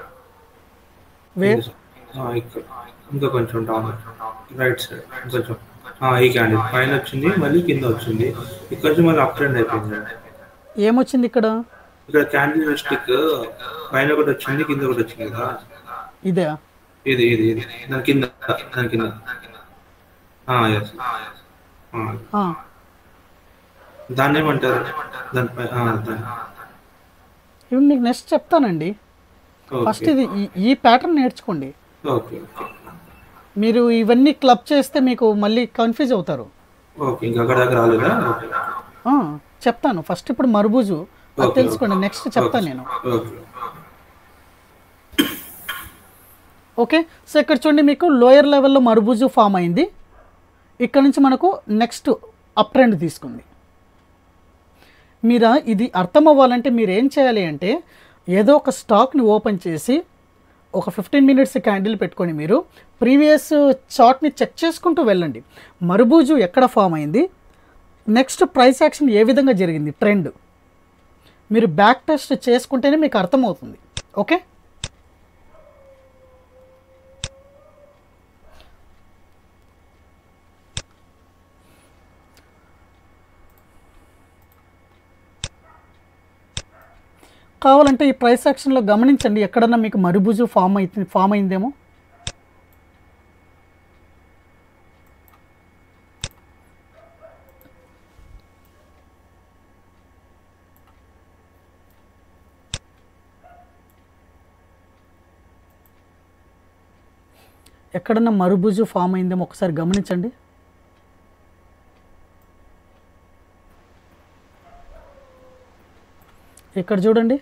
వేర్ ఆ, ఇక్కడ ఇంకా కొంచెం డౌన్ రైట్ సైడ్ కొంచెం ఆ, ఈ క్యాండిల్ పైన వచ్చింది మళ్ళీ కింద వచ్చింది ఇక్కడ నుంచి మళ్ళీ అప్ ట్రెండ్ అయిపోయింది ఏమొచ్చింది ఇక్కడ ఇక్కడ క్యాండిల్ స్టిక్ పైన ఒకటి వచ్చింది కింద ఒకటి వచ్చింది కదా ఇదే ఇది ఇది ఇది దాని కింద దాని కింద ఎస్ ఆ, దాన్ని ఏమంటారు దానిపై ఆ, దాన్ని ఇవి మీకు నెక్స్ట్ చెప్తానండి ఫస్ట్ ఓకే ఇది ఈ- ఈ ప్యాటర్న్ నేర్చుకోండి ఓకే ఓకే మీరు ఇవన్నీ క్లబ్ చేస్తే మీకు మళ్ళీ కన్ఫ్యూజ్ అవుతారు ఓకే ఇంకా అక్కడ దాకా రాలేదా ఓకే ఆ, చెప్తాను ఫస్ట్ ఇప్పుడు మరుబూజు అది ఓకే, తెలుసుకోండి నెక్స్ట్ చెప్తాను నేను ఓకే ఓకే సో ఇక్కడ చూడండి మీకు లోయర్ లెవెల్లో మరుబూజు ఫామ్ అయింది ఇక్కడ నుంచి మనకు నెక్స్ట్ అప్ ట్రెండ్ తీసుకుంది మీరు ఇది అర్థం అవ్వాలంటే మీరు ఏం చేయాలి అంటే ఏదో ఒక స్టాక్ని ఓపెన్ చేసి ఒక ఫిఫ్టీన్ మినిట్స్ క్యాండిల్ పెట్టుకొని మీరు ప్రీవియస్ చార్ట్ని చెక్ చేసుకుంటూ వెళ్ళండి మరుబూజు ఎక్కడ ఫామ్ అయింది నెక్స్ట్ ప్రైస్ యాక్షన్ ఏ విధంగా జరిగింది ట్రెండ్ మీరు బ్యాక్ టెస్ట్ చేసుకుంటేనే మీకు అర్థమవుతుంది ఓకే కావాలంటే ఈ ప్రైస్ యాక్షన్లో గమనించండి ఎక్కడన్నా మీకు మరుబుజు ఫామ్ అయితే ఫామ్ అయిందేమో ఎక్కడన్నా మరుబుజు ఫామ్ అయిందేమో ఒకసారి గమనించండి ఇక్కడ చూడండి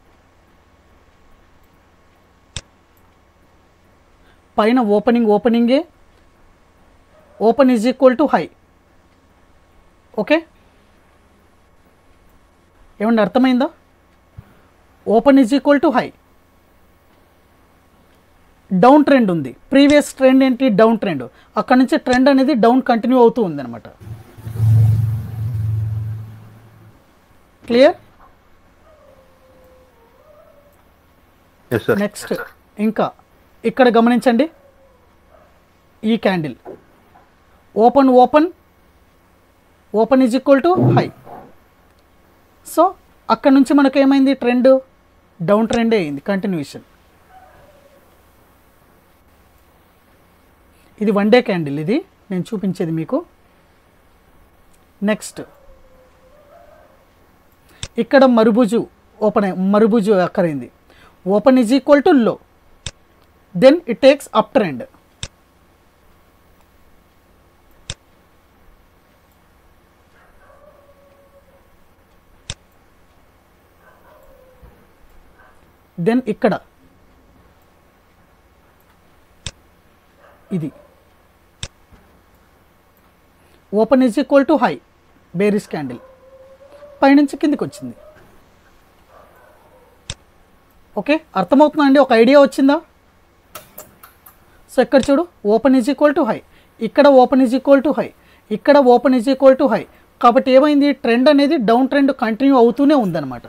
పైన ఓపెనింగ్ ఓపెనింగే open is equal to high okay ఏమన్నా అర్థమైందా open is equal to high down trend ఉంది ప్రీవియస్ ట్రెండ్ ఏంటి డౌన్ ట్రెండ్ అక్కడ నుంచి ట్రెండ్ అనేది డౌన్ కంటిన్యూ అవుతూ ఉంది అనమాట క్లియర్ ఎస్ సార్ నెక్స్ట్ ఇంకా ఇక్కడ గమనించండి ఈ candle open open open is equal to high so అక్కడ నుంచి మనకు ఏమైంది ట్రెండ్ డౌన్ ట్రెండే అయింది కంటిన్యూషన్ ఇది వన్ డే క్యాండిల్ ఇది నేను చూపించేది మీకు నెక్స్ట్ ఇక్కడ మరుబుజు ఓపెన్ అయి- మరుబుజు అక్కరైంది open is equal to low then it takes up trend then ఇక్కడ ఇది open is equal to high bearish candle పైనుంచి కిందికి వచ్చింది ఓకే అర్థమవుతుందా అండి ఒక ఐడియా వచ్చిందా సో ఇక్కడ చూడు open is equal to high ఇక్కడ open is equal to high ఇక్కడ open is equal to high కాబట్టి ఏమైంది ట్రెండ్ అనేది డౌన్ ట్రెండ్ కంటిన్యూ అవుతూనే ఉందన్నమాట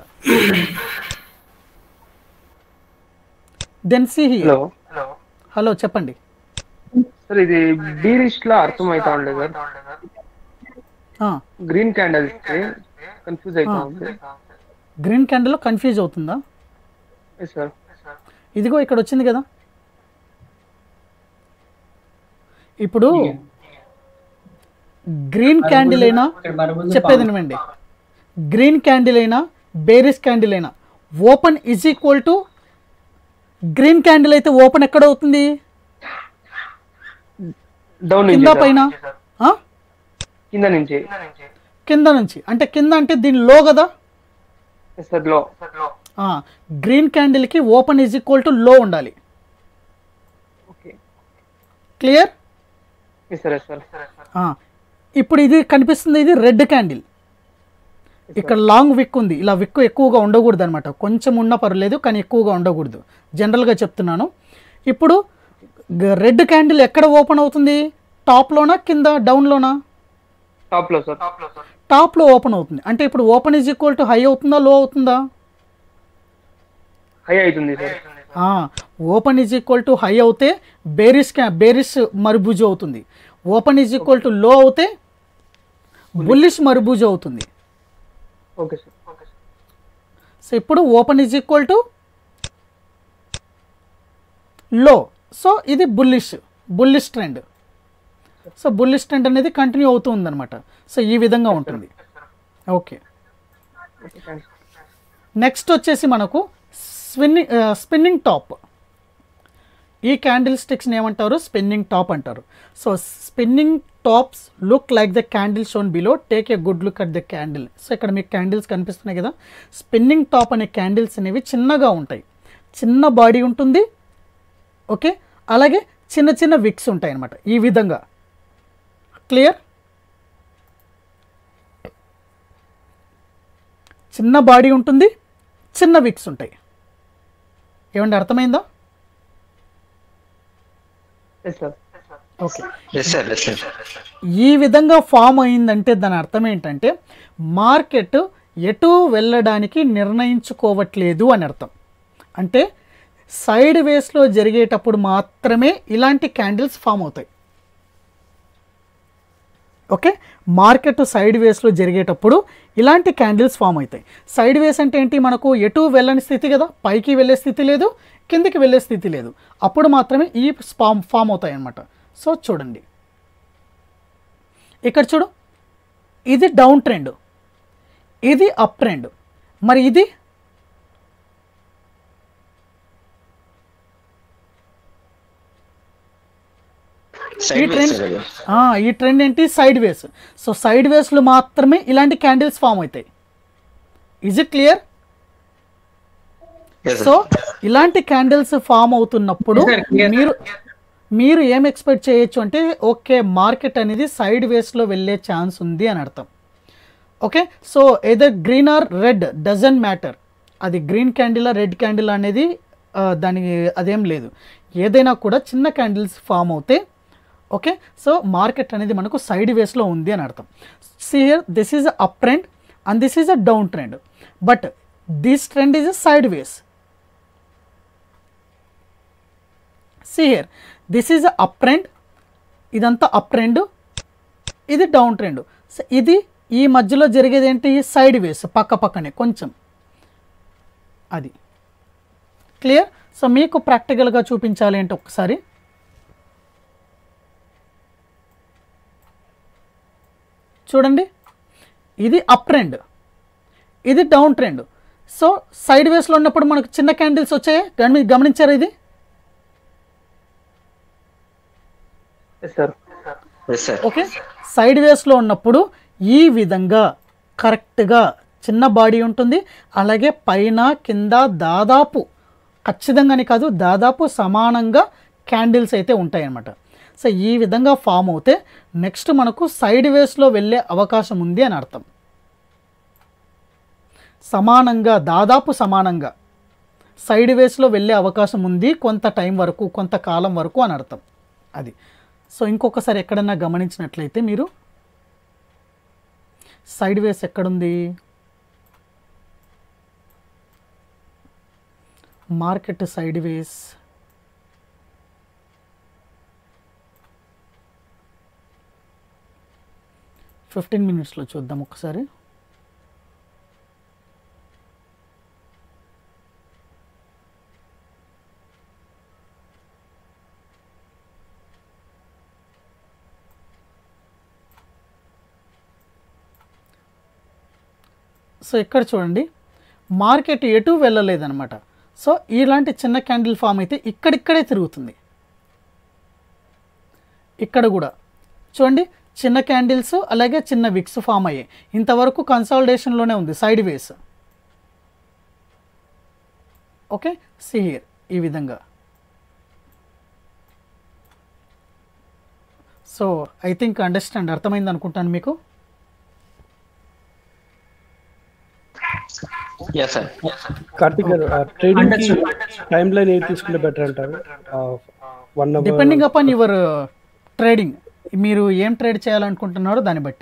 దెన్ సి హలో హలో చెప్పండి సార్ ఇది బీరిష్ లా అర్థం అవుతా ఉండే సార్ గ్రీన్ క్యాండల్స్ కన్ఫ్యూజ్ అవుతా ఉంది గ్రీన్ క్యాండిల్ కన్ఫ్యూజ్ అవుతుందా ఎస్ సార్ ఇదిగో ఇక్కడ వచ్చింది కదా ఇప్పుడు గ్రీన్ క్యాండిల్ అయినా చెప్పేది వినండి గ్రీన్ క్యాండిల్ అయినా బేరిస్ క్యాండిల్ అయినా open is equal to green candle అయితే ఓపెన్ ఎక్కడ అవుతుంది డౌన్ కింద పైన ఆ? కింద నుంచి కింద నుంచి అంటే కింద అంటే దీని లో కదా ఎస్ సార్ లో గ్రీన్ క్యాండిల్కి open is equal to low ఉండాలి okay clear yes sir yes sir ఇప్పుడు ఇది కనిపిస్తుంది ఇది రెడ్ క్యాండిల్ ఇక్కడ లాంగ్ విక్ ఉంది ఇలా విక్ ఎక్కువగా ఉండకూడదు అనమాట కొంచెం ఉన్న పర్లేదు కానీ ఎక్కువగా ఉండకూడదు జనరల్గా చెప్తున్నాను ఇప్పుడు రెడ్ క్యాండిల్ ఎక్కడ ఓపెన్ అవుతుంది టాప్లోనా కింద డౌన్లోనా టాప్ లో సార్ టాప్లో ఓపెన్ అవుతుంది అంటే ఇప్పుడు open is equal to high అవుతుందా లో అవుతుందా హై అవుతుంది sir open is equal to high అవుతే బేరిస్ క్యా బేరిస్ మరుబుజు అవుతుంది ఓపెన్ ఈజ్ ఈక్వల్ టు లో అవుతే బుల్లిష్ మరుబుజు అవుతుంది ఓకే సార్ సో ఇప్పుడు open is equal to low so ఇది bullish bullish trend so bullish trend అనేది కంటిన్యూ అవుతూ ఉందన్నమాట సో ఈ విధంగా ఉంటుంది ఓకే నెక్స్ట్ వచ్చేసి మనకు స్పిన్నింగ్ స్పిన్నింగ్ టాప్ ఈ క్యాండిల్ స్టిక్స్ని ఏమంటారు స్పిన్నింగ్ టాప్ అంటారు so spinning tops look like the candle shown below take a good look at the candle so ఇక్కడ మీకు క్యాండిల్స్ కనిపిస్తున్నాయి కదా స్పిన్నింగ్ టాప్ అనే క్యాండిల్స్ అనేవి చిన్నగా ఉంటాయి చిన్న బాడీ ఉంటుంది ఓకే అలాగే చిన్న చిన్న విక్స్ ఉంటాయి అన్నమాట ఈ విధంగా క్లియర్ చిన్న బాడీ ఉంటుంది చిన్న విక్స్ ఉంటాయి ఏమండి అర్థమైందా yes sir okay yes sir yes sir ఈ విధంగా ఫామ్ అయిందంటే దాని అర్థం ఏంటంటే మార్కెట్ ఎటు వెళ్ళడానికి నిర్ణయించుకోవట్లేదు అని అర్థం అంటే సైడ్ వేస్లో జరిగేటప్పుడు మాత్రమే ఇలాంటి క్యాండిల్స్ ఫామ్ అవుతాయి ఓకే మార్కెట్ సైడ్ వేస్లో జరిగేటప్పుడు ఇలాంటి క్యాండిల్స్ ఫామ్ అవుతాయి సైడ్ వేస్ అంటే ఏంటి మనకు ఎటు వెళ్ళని స్థితి కదా పైకి వెళ్ళే స్థితి లేదు కిందికి వెళ్ళే స్థితి లేదు అప్పుడు మాత్రమే ఈ ఫామ్ ఫామ్ అవుతాయి అన్నమాట సో చూడండి ఇక్కడ చూడు ఇది డౌన్ ట్రెండ్ ఇది అప్ ట్రెండ్ మరి ఇది ఈ సైడ్ ట్రెండ్ వేస్ అది ఆ, ఈ ట్రెండ్ ఏంటి సైడ్ వేస్ సో సైడ్ వేస్లో మాత్రమే ఇలాంటి క్యాండిల్స్ ఫామ్ అవుతాయి is it clear Yes, sir. So ఇలాంటి క్యాండిల్స్ ఫామ్ అవుతున్నప్పుడు Yes, sir, clear. మీరు మీరు ఏం ఎక్స్పెక్ట్ చేయొచ్చు అంటే ఓకే మార్కెట్ అనేది సైడ్ వేస్లో వెళ్ళే ఛాన్స్ ఉంది అని అర్థం okay so either green or red doesn't matter అది గ్రీన్ క్యాండిల్ రెడ్ క్యాండిల్ అనేది ఆ, దానికి అదేం లేదు ఏదైనా కూడా చిన్న క్యాండిల్స్ ఫామ్ అవుతే ఓకే సో మార్కెట్ అనేది మనకు సైడ్ వేస్లో ఉంది అని అర్థం see here this is up trend and this is a down trend but this trend is a sideways see here this is up trend ఇదంతా అప్ ట్రెండ్ ఇది డౌన్ ట్రెండ్ సో ఇది ఈ మధ్యలో జరిగేది ఏంటి సైడ్ వేస్ పక్క పక్కనే కొంచెం అది క్లియర్ సో మీకు ప్రాక్టికల్గా చూపించాలి అంటే ఒకసారి చూడండి ఇది అప్ ట్రెండ్ ఇది డౌన్ ట్రెండ్ సో సైడ్ వేస్లో ఉన్నప్పుడు మనకు చిన్న క్యాండిల్స్ వచ్చాయి గమని గమనించారు ఇది సార్ ఎస్ సార్ ఓకే సైడ్ వేస్లో ఉన్నప్పుడు ఈ విధంగా కరెక్ట్గా చిన్న బాడీ ఉంటుంది అలాగే పైన కింద దాదాపు ఖచ్చితంగాని కాదు దాదాపు సమానంగా క్యాండిల్స్ అయితే ఉంటాయి అన్నమాట సో ఈ విధంగా ఫామ్ అవుతే నెక్స్ట్ మనకు సైడ్ వేస్లో వెళ్ళే అవకాశం ఉంది అని అర్థం సమానంగా దాదాపు సమానంగా సైడ్ వేస్లో వెళ్ళే అవకాశం ఉంది కొంత టైం వరకు కొంతకాలం వరకు అని అర్థం అది సో ఇంకొకసారి ఎక్కడన్నా గమనించినట్లయితే మీరు సైడ్ వేస్ ఎక్కడుంది మార్కెట్ సైడ్ వేస్ ఫిఫ్టీన్ మినిట్స్లో చూద్దాం ఒకసారి సో ఇక్కడ చూడండి మార్కెట్ ఎటు వెళ్ళలేదన్నమాట సో ఇలాంటి చిన్న క్యాండిల్ ఫామ్ అయితే ఇక్కడిక్కడే తిరుగుతుంది ఇక్కడ కూడా చూడండి చిన్న క్యాండిల్స్ అలాగే చిన్న విక్స్ ఫామ్ అయ్యాయి ఇంతవరకు కన్సాలిడేషన్లోనే ఉంది సైడ్ వేస్ ఓకే సిహియర్ ఈ విధంగా సో ఐ థింక్ అండర్స్టాండ్ అర్థమైంది అనుకుంటాను మీకు ఎస్ సార్ కార్తిక్ గారు ట్రేడింగ్ కి టైం లైన్ ఏది తీసుకుంటే బెటర్ అంటారు one hour depending upon your trading మీరు ఏం ట్రేడ్ చేయాలనుకుంటున్నారో దాన్ని బట్టి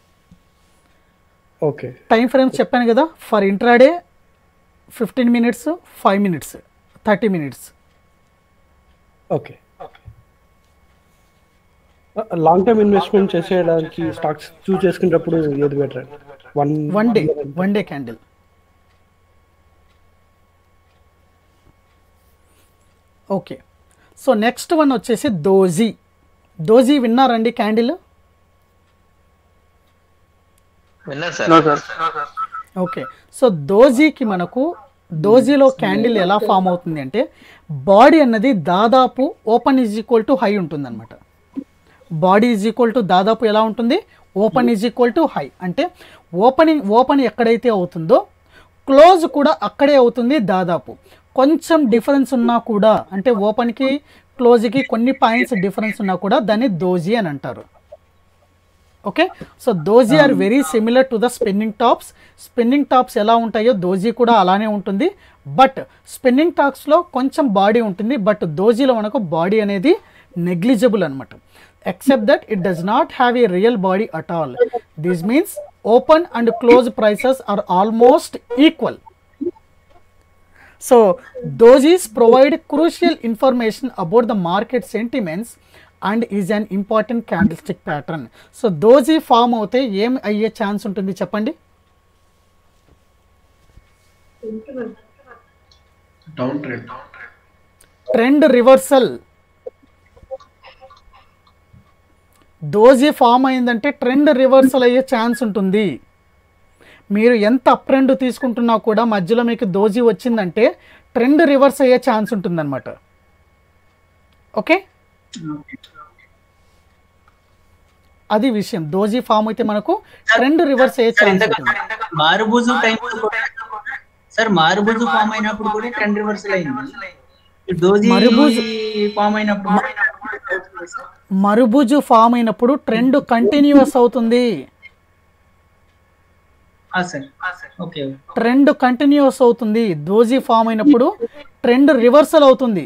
ఓకే టైం ఫ్రేమ్స్ చెప్పాను కదా for intraday fifteen minutes five minutes thirty minutes okay long term investment చేసేయడానికి స్టాక్స్ చూస్ చేసుకునేటప్పుడు ఏది better one one day one day candle okay so next one వచ్చేసి దోజీ దోజీ విన్నారండి క్యాండిల్ విన్నాను sir no sir okay so దోజీకి మనకు దోజీలో candle ఎలా ఫామ్ అవుతుంది అంటే బాడీ అన్నది దాదాపు open is equal to high ఉంటుంది అనమాట బాడీ ఈజ్ ఈక్వల్ టు దాదాపు ఎలా ఉంటుంది open is equal to high అంటే ఓపెనింగ్ ఓపెన్ ఎక్కడైతే అవుతుందో క్లోజ్ కూడా అక్కడే అవుతుంది దాదాపు కొంచెం డిఫరెన్స్ ఉన్నా కూడా అంటే ఓపెన్కి క్లోజ్కి కొన్ని పాయింట్స్ డిఫరెన్స్ ఉన్నా కూడా దాన్ని దోజీ అని అంటారు okay so doji are very similar to the spinning tops spinning tops ఎలా ఉంటాయో దోజీ కూడా అలానే ఉంటుంది బట్ స్పిన్నింగ్ టాప్స్లో కొంచెం బాడీ ఉంటుంది బట్ దోజీలో మనకు బాడీ అనేది నెగ్లిజిబుల్ అనమాట except that it does not have a real body at all this means open and close prices are almost equal So, dojis provide crucial information about the market sentiments and is an important candle stick pattern so doji form అవుతే ఏం అయ్యే chance ఉంటుంది చెప్పండి down trend trend reversal doji form అయిందంటే trend reversal అయ్యే chance ఉంటుంది మీరు ఎంత అప్ ట్రెండ్ తీసుకుంటున్నా కూడా మధ్యలో మీకు దోజీ వచ్చిందంటే ట్రెండ్ రివర్స్ అయ్యే ఛాన్స్ ఉంటుందన్నమాట ఓకే అది విషయం దోజీ ఫామ్ అయితే మనకు ట్రెండ్ రివర్స్ అయ్యే ఛాన్స్ ఉంటుంది marubozu time sir marubozu form అయినప్పుడు కూడా ట్రెండ్ రివర్సల్ అయింది డోజీ మరుబుజు- ఫామ్ అయినప్పుడు మరుబుజు ఫామ్ అయినప్పుడు ట్రెండ్ కంటిన్యూస్ అవుతుంది సార్ ఓకే ట్రెండ్ కంటిన్యూస్ అవుతుంది దోజీ ఫామ్ అయినప్పుడు ట్రెండ్ రివర్సల్ అవుతుంది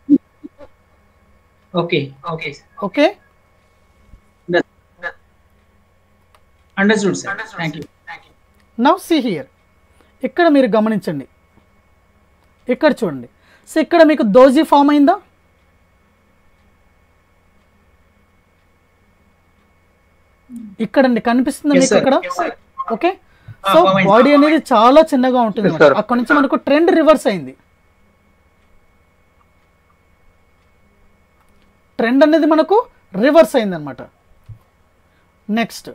okay okay okay understood sir thank you now see here ఇక్కడ మీరు గమనించండి ఇక్కడ చూడండి సో ఇక్కడ మీకు దోజీ ఫామ్ అయిందా ఇక్కడండి కనిపిస్తుందా Yes, మీకు sir. ఇక్కడ Yes, sir. Okay Ah, so form అయింది. బాడీ అనేది చాలా చిన్నగా ఉంటుంది Yes, అన్నమాట. sir. అక్కడ నుంచి మనకు ట్రెండ్ రివర్స్ అయింది ట్రెండ్ అనేది మనకు రివర్స్ అయింది అనమాట నెక్స్ట్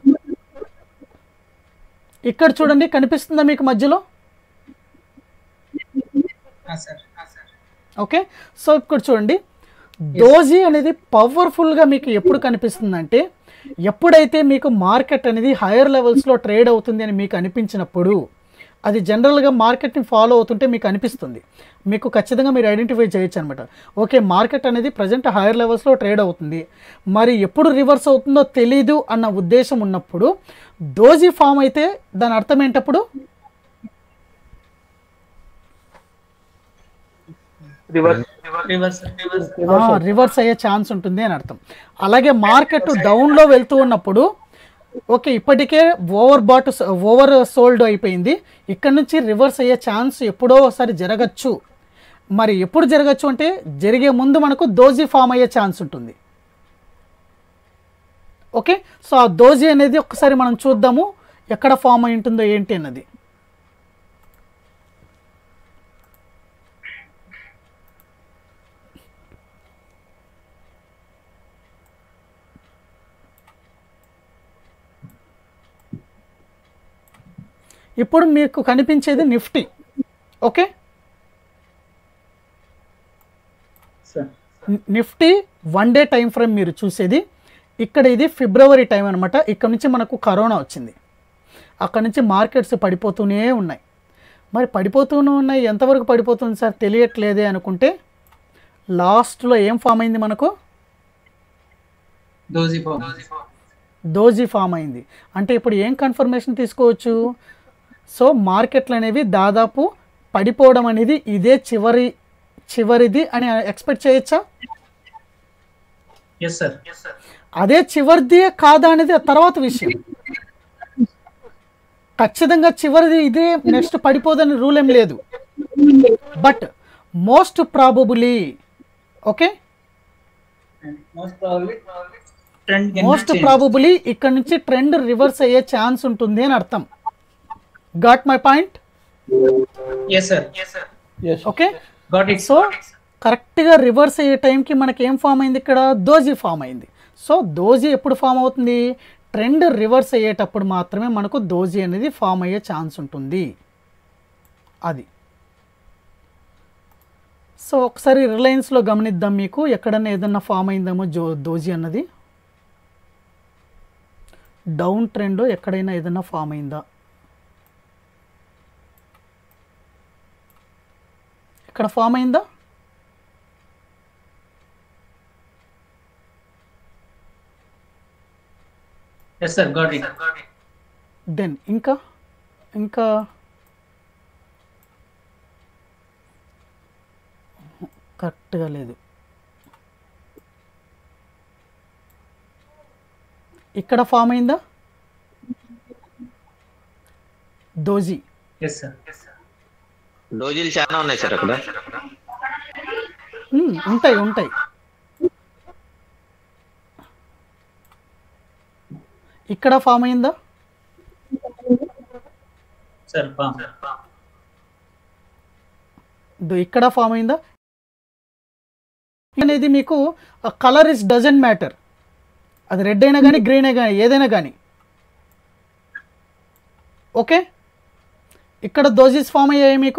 ఇక్కడ చూడండి కనిపిస్తుందా మీకు మధ్యలో సార్ ఓకే సో ఇక్కడ చూడండి దోజీ అనేది పవర్ఫుల్గా మీకు ఎప్పుడు కనిపిస్తుందంటే ఎప్పుడైతే మీకు మార్కెట్ అనేది హైయర్ లెవెల్స్లో ట్రేడ్ అవుతుంది అని మీకు అనిపించినప్పుడు అది జనరల్గా మార్కెట్ని ఫాలో అవుతుంటే మీకు అనిపిస్తుంది మీకు ఖచ్చితంగా మీరు ఐడెంటిఫై చేయొచ్చు అనమాట ఓకే మార్కెట్ అనేది ప్రజెంట్ హైయర్ లెవెల్స్లో ట్రేడ్ అవుతుంది మరి ఎప్పుడు రివర్స్ అవుతుందో తెలీదు అన్న ఉద్దేశం ఉన్నప్పుడు దోజీ ఫామ్ అయితే దాని అర్థం ఏంటప్పుడు రివర్స్ రివర్స్ రివర్స్ అయ్యే ఛాన్స్ ఉంటుంది అని అర్థం అలాగే మార్కెట్ డౌన్లో వెళ్తూ ఉన్నప్పుడు ఓకే ఇప్పటికే ఓవర్ బాట్ ఓవర్ సోల్డ్ అయిపోయింది ఇక్కడ నుంచి రివర్స్ అయ్యే ఛాన్స్ ఎప్పుడో ఒకసారి జరగచ్చు మరి ఎప్పుడు జరగచ్చు అంటే జరిగే ముందు మనకు దోజీ ఫామ్ అయ్యే ఛాన్స్ ఉంటుంది ఓకే సో ఆ దోజీ అనేది ఒకసారి మనం చూద్దాము ఎక్కడ ఫామ్ అయి ఉంటుందో ఏంటి అన్నది ఇప్పుడు మీకు కనిపించేది నిఫ్టీ ఓకే సార్ ని- Nifty one day time frame మీరు చూసేది ఇక్కడ ఇది ఫిబ్రవరి టైం అనమాట ఇక్కడ నుంచి మనకు కరోనా వచ్చింది అక్కడ నుంచి మార్కెట్స్ పడిపోతూనే ఉన్నాయి మరి పడిపోతూనే ఉన్నాయి ఎంతవరకు పడిపోతుంది సార్ తెలియట్లేదే అనుకుంటే లాస్ట్లో ఏం ఫామ్ అయింది మనకు దోజీ ఫామ్ దోజీ ఫామ్ అయింది అంటే ఇప్పుడు ఏం కన్ఫర్మేషన్ తీసుకోవచ్చు సో మార్కెట్లు అనేవి దాదాపు పడిపోవడం అనేది ఇదే చివరి చివరిది అని ఎక్స్పెక్ట్ చేయొచ్చా ఎస్ సార్ అదే చివరిది కాదా అనేది ఆ తర్వాత విషయం ఖచ్చితంగా చివరిది ఇదే నెక్స్ట్ పడిపోదని రూల్ ఏం లేదు but most probably okay most probably trend most probably ఇక్కడ నుంచి ట్రెండ్ రివర్స్ అయ్యే ఛాన్స్ ఉంటుంది అని అర్థం got my point yes sir okay got it so కరెక్ట్గా రివర్స్ అయ్యే టైంకి మనకి ఏం ఫామ్ అయింది ఇక్కడ దోజీ ఫామ్ అయింది సో దోజీ ఎప్పుడు ఫామ్ అవుతుంది ట్రెండ్ రివర్స్ అయ్యేటప్పుడు మాత్రమే మనకు దోజీ అనేది ఫామ్ అయ్యే ఛాన్స్ ఉంటుంది అది సో ఒకసారి రిలయన్స్లో గమనిద్దాం మీకు ఎక్కడన్నా ఏదన్నా ఫామ్ అయిందేమో జో దోజీ అన్నది డౌన్ ట్రెండ్ ఎక్కడైనా ఏదన్నా ఫామ్ అయిందా ఇక్కడ ఫామ్ అయిందా yes sir got it then ఇంకా ఇంకా కరెక్ట్గా లేదు ఇక్కడ ఫామ్ అయిందా దోజీ ఎస్ సార్ డోజీలు చాలా ఉన్నాయి సార్ అక్కడ మ్మ్, ఉంటాయి ఉంటాయి ఇక్కడ ఫామ్ అయిందా సార్ ఇదో ఇక్కడ ఫామ్ అయిందా అనేది మీకు కలర్ ఇస్ డజంట్ మ్యాటర్ అది రెడ్ అయినా కానీ గ్రీన్ అయినా కానీ ఏదైనా కానీ ఓకే ఇక్కడ దోజీస్ ఫామ్ అయ్యాయి మీకు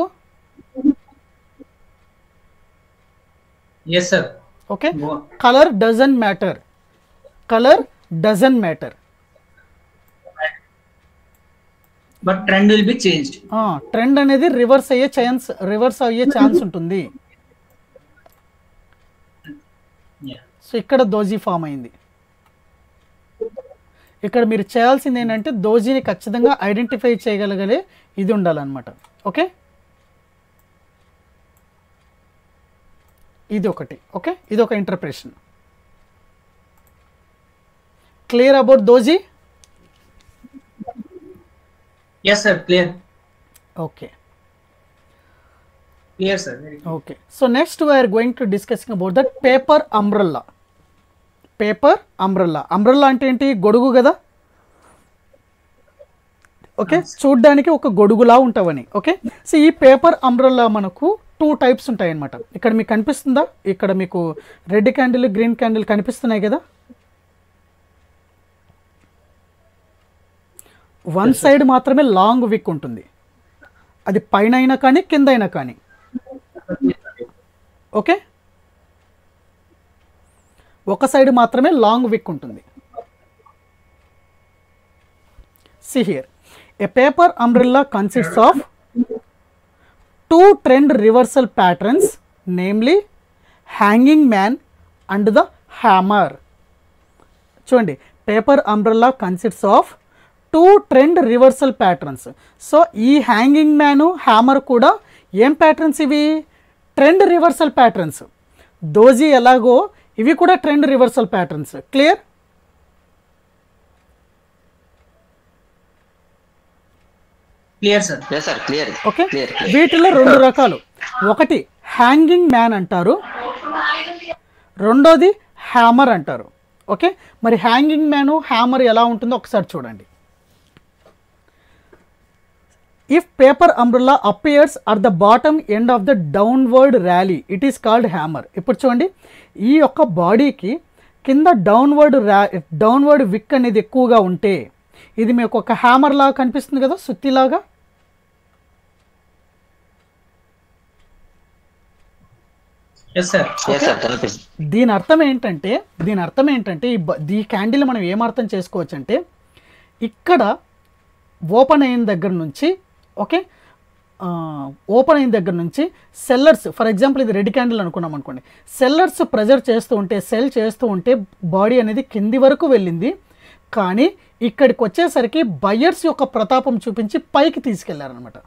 yes sir okay colour doesn't matter colour doesn't matter but trend will be changed trend అనేది రివర్స్ అయ్యే ఛాన్స్ రివర్స్ అయ్యే ఛాన్స్ ఉంటుంది సో ఇక్కడ దోజీ ఫామ్ అయింది ఇక్కడ మీరు చేయాల్సింది ఏంటంటే దోజీని ఖచ్చితంగా ఐడెంటిఫై చేయగలగలే ఇది ఉండాలన్నమాట ఓకే ఇది ఒకటి ఓకే ఇది ఒక interpretation clear about doji yes sir clear okay clear sir okay so next we're going to discussing about that paper umbrella paper umbrella umbrella అంటే ఏంటి గొడుగు కదా ఓకే చూడ్డానికి ఒక గొడుగులా ఉంటావని ఓకే సో ఈ పేపర్ అంబ్రల్లా మనకు టూ టైప్స్ ఉంటాయి అన్నమాట ఇక్కడ మీకు కనిపిస్తుందా ఇక్కడ మీకు రెడ్ క్యాండిల్ గ్రీన్ క్యాండిల్ కనిపిస్తున్నాయి కదా వన్ సైడ్ మాత్రమే లాంగ్ విక్ ఉంటుంది అది పైన అయినా కానీ కింద అయినా కానీ ఓకే ఒక సైడ్ మాత్రమే లాంగ్ విక్ ఉంటుంది see here a paper umbrella consists of two trend reversal patterns namely hanging man and the hammer చూడండి paper umbrella consists of two trend reversal patterns so ఈ హ్యాంగింగ్ మ్యాను హ్యామర్ కూడా ఏం patterns ఇవి trend reversal patterns doji ఎలాగో ఇవి కూడా trend reversal patterns clear clear sir yes sir clear okay clear వీటిలో రెండు రకాలు ఒకటి హ్యాంగింగ్ మ్యాన్ అంటారు రెండోది హ్యామర్ అంటారు ఓకే మరి హ్యాంగింగ్ మ్యాను హ్యామర్ ఎలా ఉంటుందో ఒకసారి చూడండి if paper umbrella appears at the bottom end of the downward rally it is called hammer ఇప్పుడు చూడండి ఈ యొక్క బాడీకి కింద డౌన్వర్డ్ ర్యా డౌన్వర్డ్ విక్ అనేది ఎక్కువగా ఉంటే ఇది మీకు ఒక హ్యామర్ లాగా కనిపిస్తుంది కదా సుత్తిలాగా ఎస్ సార్ ఎస్ సార్ కనిపిస్తుంది దీని అర్థం ఏంటంటే దీని అర్థం ఏంటంటే ఈ బ- ఈ క్యాండిల్ మనం ఏం అర్థం చేసుకోవచ్చు అంటే ఇక్కడ ఓపెన్ అయిన దగ్గర నుంచి ఓకే ఓపెన్ అయిన దగ్గర నుంచి సెల్లర్స్ ఫర్ ఎగ్జాంపుల్ ఇది రెడ్ క్యాండిల్ అనుకున్నాం అనుకోండి సెల్లర్స్ ప్రెజర్ చేస్తూ ఉంటే సెల్ చేస్తూ ఉంటే బాడీ అనేది కింది వరకు వెళ్ళింది కానీ ఇక్కడికి వచ్చేసరికి బయర్స్ యొక్క ప్రతాపం చూపించి పైకి తీసుకెళ్లారనమాట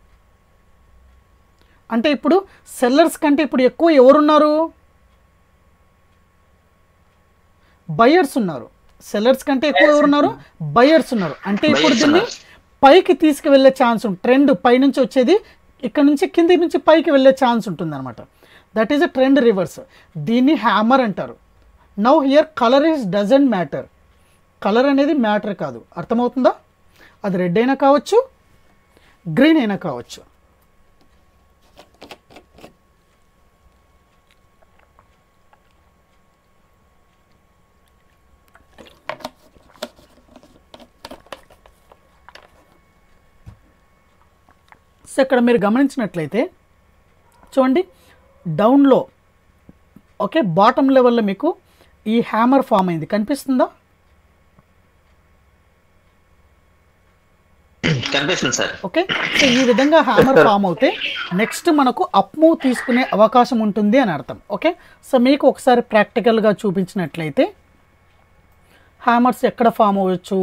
అంటే ఇప్పుడు సెల్లర్స్ కంటే ఇప్పుడు ఎక్కువ ఎవరున్నారు బయర్స్ ఉన్నారు సెల్లర్స్ కంటే ఎక్కువ ఎవరున్నారు బయర్స్ ఉన్నారు అంటే ఇప్పుడు Buyers దీన్ని ఉన్నారు. పైకి తీసుకువెళ్ళే ఛాన్స్ ఉంటుంది ట్రెండ్ పైనుంచి వచ్చేది ఇక్కడ నుంచి కింది నుంచి పైకి వెళ్ళే ఛాన్స్ ఉంటుంది అనమాట that is a trend reverse దీన్ని హ్యామర్ అంటారు now here colour is doesn't matter colour అనేది మ్యాటర్ కాదు అర్థమవుతుందా అది రెడ్ అయినా కావచ్చు గ్రీన్ అయినా కావచ్చు సో ఇక్కడ మీరు గమనించినట్లయితే చూడండి డౌన్లో ఓకే బాటమ్ లెవెల్లో మీకు ఈ హ్యామర్ ఫామ్ అయింది కనిపిస్తుందా కనిపిస్తుంది సార్ ఓకే సో ఈ విధంగా హ్యామర్ ఫామ్ అవుతే నెక్స్ట్ మనకు అప్ మూవ్ తీసుకునే అవకాశం ఉంటుంది అని అర్థం ఓకే సో మీకు ఒకసారి ప్రాక్టికల్గా చూపించినట్లయితే హ్యామర్స్ ఎక్కడ ఫామ్ అవ్వచ్చు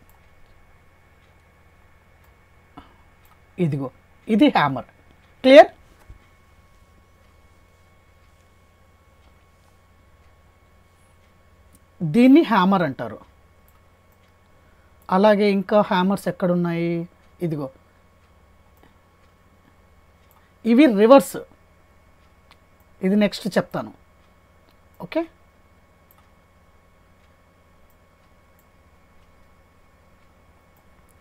ఇదిగో ఇది హ్యామర్ క్లియర్ దీన్ని హ్యామర్ అంటారు అలాగే ఇంకా హ్యామర్స్ ఎక్కడున్నాయి ఇదిగో ఇవి రివర్స్ ఇది నెక్స్ట్ చెప్తాను ఓకే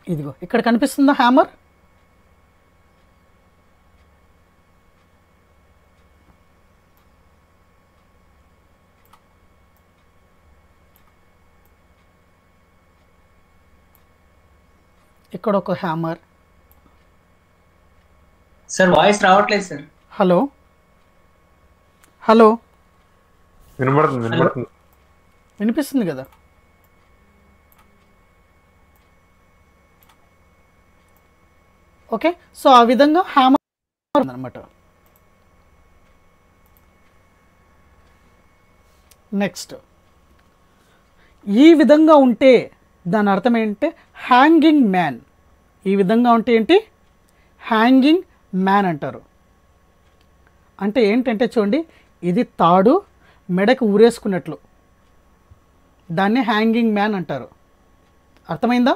ఇదిగో ఇక్కడ కనిపిస్తుందా హ్యామర్ ఇక్కడ ఒక హ్యామర్ సార్ వాయిస్ రావట్లేదు సార్ హలో హలో వినబడుతుంది వినబడుతుంది వినిపిస్తుంది కదా ఓకే సో ఆ విధంగా హ్యామర్ అనమాట నెక్స్ట్ ఈ విధంగా ఉంటే దాని అర్థం ఏంటంటే హ్యాంగింగ్ మ్యాన్ ఈ విధంగా ఉంటే ఏంటి హ్యాంగింగ్ మ్యాన్ అంటారు అంటే ఏంటంటే చూడండి ఇది తాడు మెడకు ఊరేసుకున్నట్లు దాన్ని హ్యాంగింగ్ మ్యాన్ అంటారు అర్థమైందా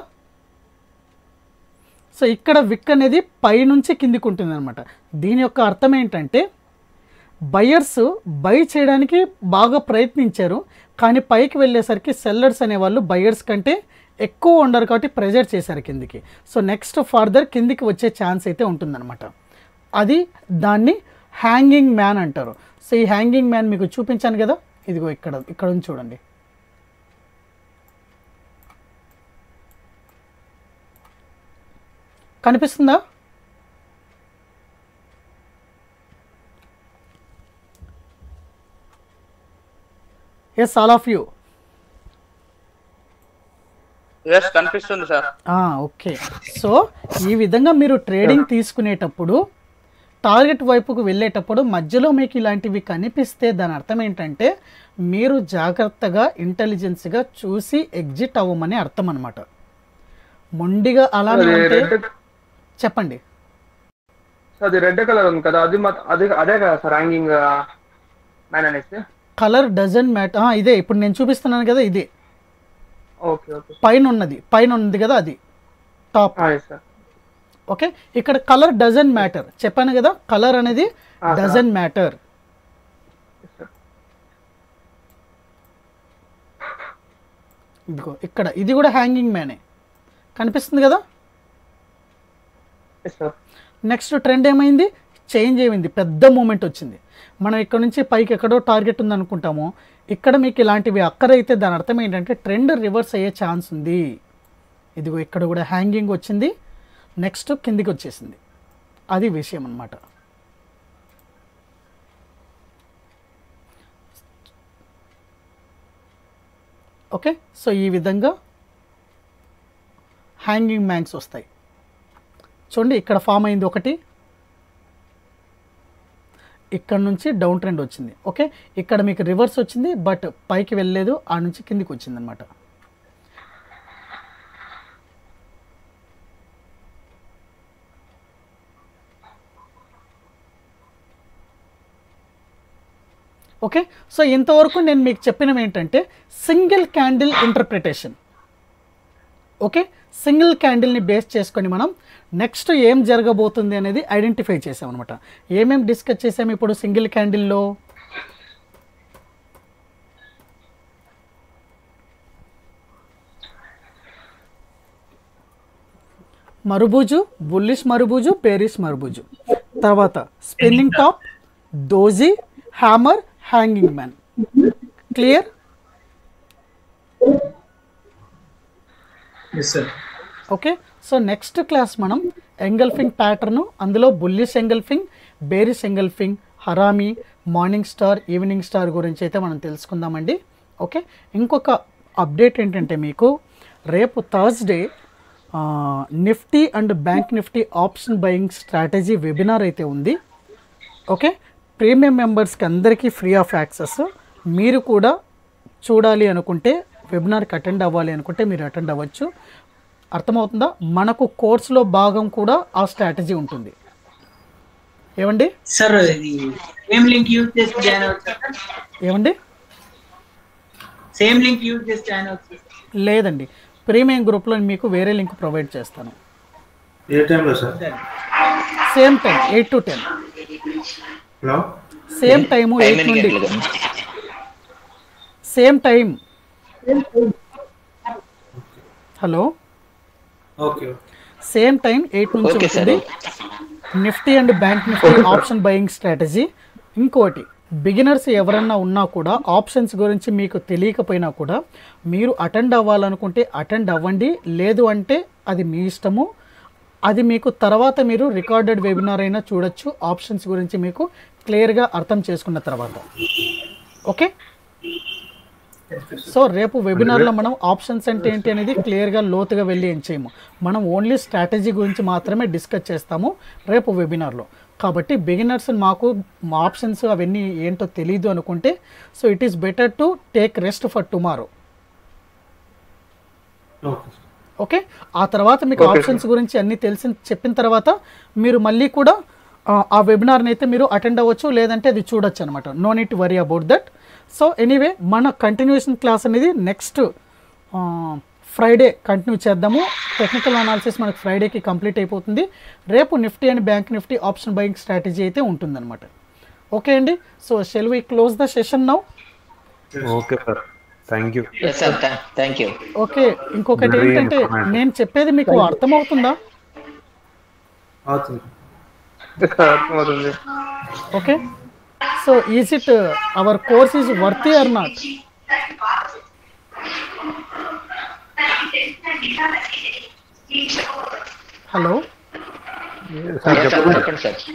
సో ఇక్కడ విక్ అనేది పైనుంచి కిందికి ఉంటుంది అనమాట దీని యొక్క అర్థం ఏంటంటే బయర్స్ బై చేయడానికి బాగా ప్రయత్నించారు కానీ పైకి వెళ్ళేసరికి సెల్లర్స్ అనేవాళ్ళు బయర్స్ కంటే ఎక్కువ ఉండరు కాబట్టి ప్రెజర్ చేశారు కిందికి సో నెక్స్ట్ ఫర్దర్ కిందికి వచ్చే ఛాన్స్ అయితే ఉంటుందన్నమాట అది దాన్ని హ్యాంగింగ్ మ్యాన్ అంటారు సో ఈ హ్యాంగింగ్ మ్యాన్ మీకు చూపించాను కదా ఇదిగో ఇక్కడ ఇక్కడ ఉంది చూడండి కనిపిస్తుందా yes all of you yes కనిపిస్తుంది సార్ ఓకే సో ఈ విధంగా మీరు ట్రేడింగ్ తీసుకునేటప్పుడు టార్గెట్ వైపుకు వెళ్ళేటప్పుడు మధ్యలో మీకు ఇలాంటివి కనిపిస్తే దాని అర్థం ఏంటంటే మీరు జాగ్రత్తగా ఇంటెలిజెన్స్గా చూసి ఎగ్జిట్ అవ్వమని అర్థం అనమాట మొండిగా అలానే అది ఉంటే రెడ్ చెప్పండి అది రెడ్ కలర్ ఉంది కదా అది మాత్- అది అదే కదా సార్ హ్యాంగింగ్ మ్యాన్ అనేసి కలర్ డజన్ మ్యాట్ ఇదే ఇప్పుడు నేను చూపిస్తున్నాను కదా ఇదే ఓకే ఓకే పైన ఉన్నది పైన ఉంది కదా అది టాప్ సార్ ఓకే ఇక్కడ కలర్ డజన్ మ్యాటర్ చెప్పాను కదా కలర్ అనేది Ah, sir. డజన్ మ్యాటర్ ఇదిగో ఇక్కడ ఇది కూడా హ్యాంగింగ్ మ్యానే కనిపిస్తుంది కదా సార్ నెక్స్ట్ ట్రెండ్ ఏమైంది చేంజ్ అయింది పెద్ద మూమెంట్ వచ్చింది మనం ఇక్కడ నుంచి పైకి ఎక్కడో టార్గెట్ ఉంది అనుకుంటాము ఇక్కడ మీకు ఇలాంటివి అక్కడైతే దాని అర్థం ఏంటంటే ట్రెండ్ రివర్స్ అయ్యే ఛాన్స్ ఉంది ఇదిగో ఇక్కడ కూడా హ్యాంగింగ్ వచ్చింది నెక్స్ట్ కిందికి వచ్చేసింది అది విషయం అన్నమాట ఓకే సో ఈ విధంగా హ్యాంగింగ్ మ్యాంగ్స్ వస్తాయి చూడండి ఇక్కడ ఫామ్ అయింది ఒకటి ఇక్కడ నుంచి డౌన్ ట్రెండ్ వచ్చింది ఓకే ఇక్కడ మీకు రివర్స్ వచ్చింది బట్ పైకి వెళ్ళలేదు ఆ నుంచి కిందికి వచ్చింది అనమాట ఓకే సో ఇంతవరకు నేను మీకు చెప్పినవి ఏంటంటే single candle interpretation okay single క్యాండిల్ని బేస్ చేసుకొని మనం నెక్స్ట్ ఏం జరగబోతుంది అనేది ఐడెంటిఫై చేసాం అనమాట ఏమేమి డిస్కస్ చేసాం ఇప్పుడు సింగిల్ క్యాండిల్లో marubozu bullish marubozu bearish marubozu తర్వాత spinning top doji hammer hanging man clear yes sir okay so next class మనం ఎంగల్ఫింగ్ ప్యాటర్ను అందులో bullish engulfing bearish engulfing harami morning star evening star గురించి అయితే మనం తెలుసుకుందామండి ఓకే ఇంకొక update ఏంటంటే మీకు రేపు Thursday Nifty and bank Nifty option buying strategy webinar అయితే ఉంది ఓకే ప్రీమియం మెంబర్స్కి అందరికీ ఫ్రీ ఆఫ్ యాక్సెస్ మీరు కూడా చూడాలి అనుకుంటే వెబినార్కి అటెండ్ అవ్వాలి అనుకుంటే మీరు అటెండ్ అవ్వచ్చు అర్థమవుతుందా మనకు కోర్సులో భాగం కూడా ఆ స్ట్రాటజీ ఉంటుంది ఏమండి సార్ ఇది సేమ్ లింక్ యూజ్ చేసి జాయిన్ అవ్వచ్చు ఏమండి సేమ్ లింక్ యూజ్ చేసి జాయిన్ అవ్వచ్చు లేదండి ప్రీమియం గ్రూప్లో మీకు వేరే లింక్ ప్రొవైడ్ చేస్తాను ఏ టైంలో sir same time eight to ten hello same time eight ఎన్ని నుండి గంటలకు? Same time hello okay same time eight నుంచి Okay, sir. ఉంటుంది Nifty and bank Nifty option buying strategy ఇంకోటి బిగినర్స్ ఎవరన్నా ఉన్నా కూడా ఆప్షన్స్ గురించి మీకు తెలియకపోయినా కూడా మీరు అటెండ్ అవ్వాలనుకుంటే అటెండ్ అవ్వండి లేదు అంటే అది మీ ఇష్టము అది మీకు తర్వాత మీరు రికార్డెడ్ వెబినార్ అయినా చూడొచ్చు ఆప్షన్స్ గురించి మీకు క్లియర్గా అర్థం చేసుకున్న తర్వాత ఓకే సో రేపు వెబినార్లో మనం ఆప్షన్స్ అంటే ఏంటి అనేది క్లియర్గా లోతుగా వెళ్ళి ఏం చేయము మనం ఓన్లీ స్ట్రాటజీ గురించి మాత్రమే డిస్కస్ చేస్తాము రేపు వెబినార్లో కాబట్టి బిగినర్స్ మాకు మా ఆప్షన్స్ అవన్నీ ఏంటో తెలియదు అనుకుంటే so it is better to take rest for tomorrow okay okay ఆ తర్వాత మీకు Okay, ఆప్షన్స్ గురించి అన్నీ తెలిసి చెప్పిన తర్వాత మీరు మళ్ళీ కూడా ఆ, ఆ వెబినార్ని అయితే మీరు అటెండ్ అవ్వచ్చు లేదంటే అది చూడొచ్చు అనమాట no need worry about that so anyway మన కంటిన్యూషన్ క్లాస్ అనేది నెక్స్ట్ ఫ్రైడే కంటిన్యూ చేద్దాము టెక్నికల్ అనాలిసిస్ మనకు ఫ్రైడేకి కంప్లీట్ అయిపోతుంది రేపు Nifty and bank Nifty option buying strategy అయితే ఉంటుందన్నమాట ఓకే అండి so shall we close the session now okay sir thank you yes sir thank you okay ఇంకొకటి Very ఏంటంటే informative. నేను చెప్పేది మీకు అర్థమవుతుందా అవుతుంది అర్థమవుతుంది okay so is it our course is worthy or not hello sir చెప్పండి సార్ చెప్పండి సార్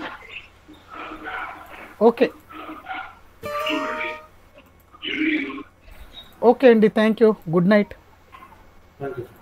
ఓకే ఓకే అండి thank you good night thank you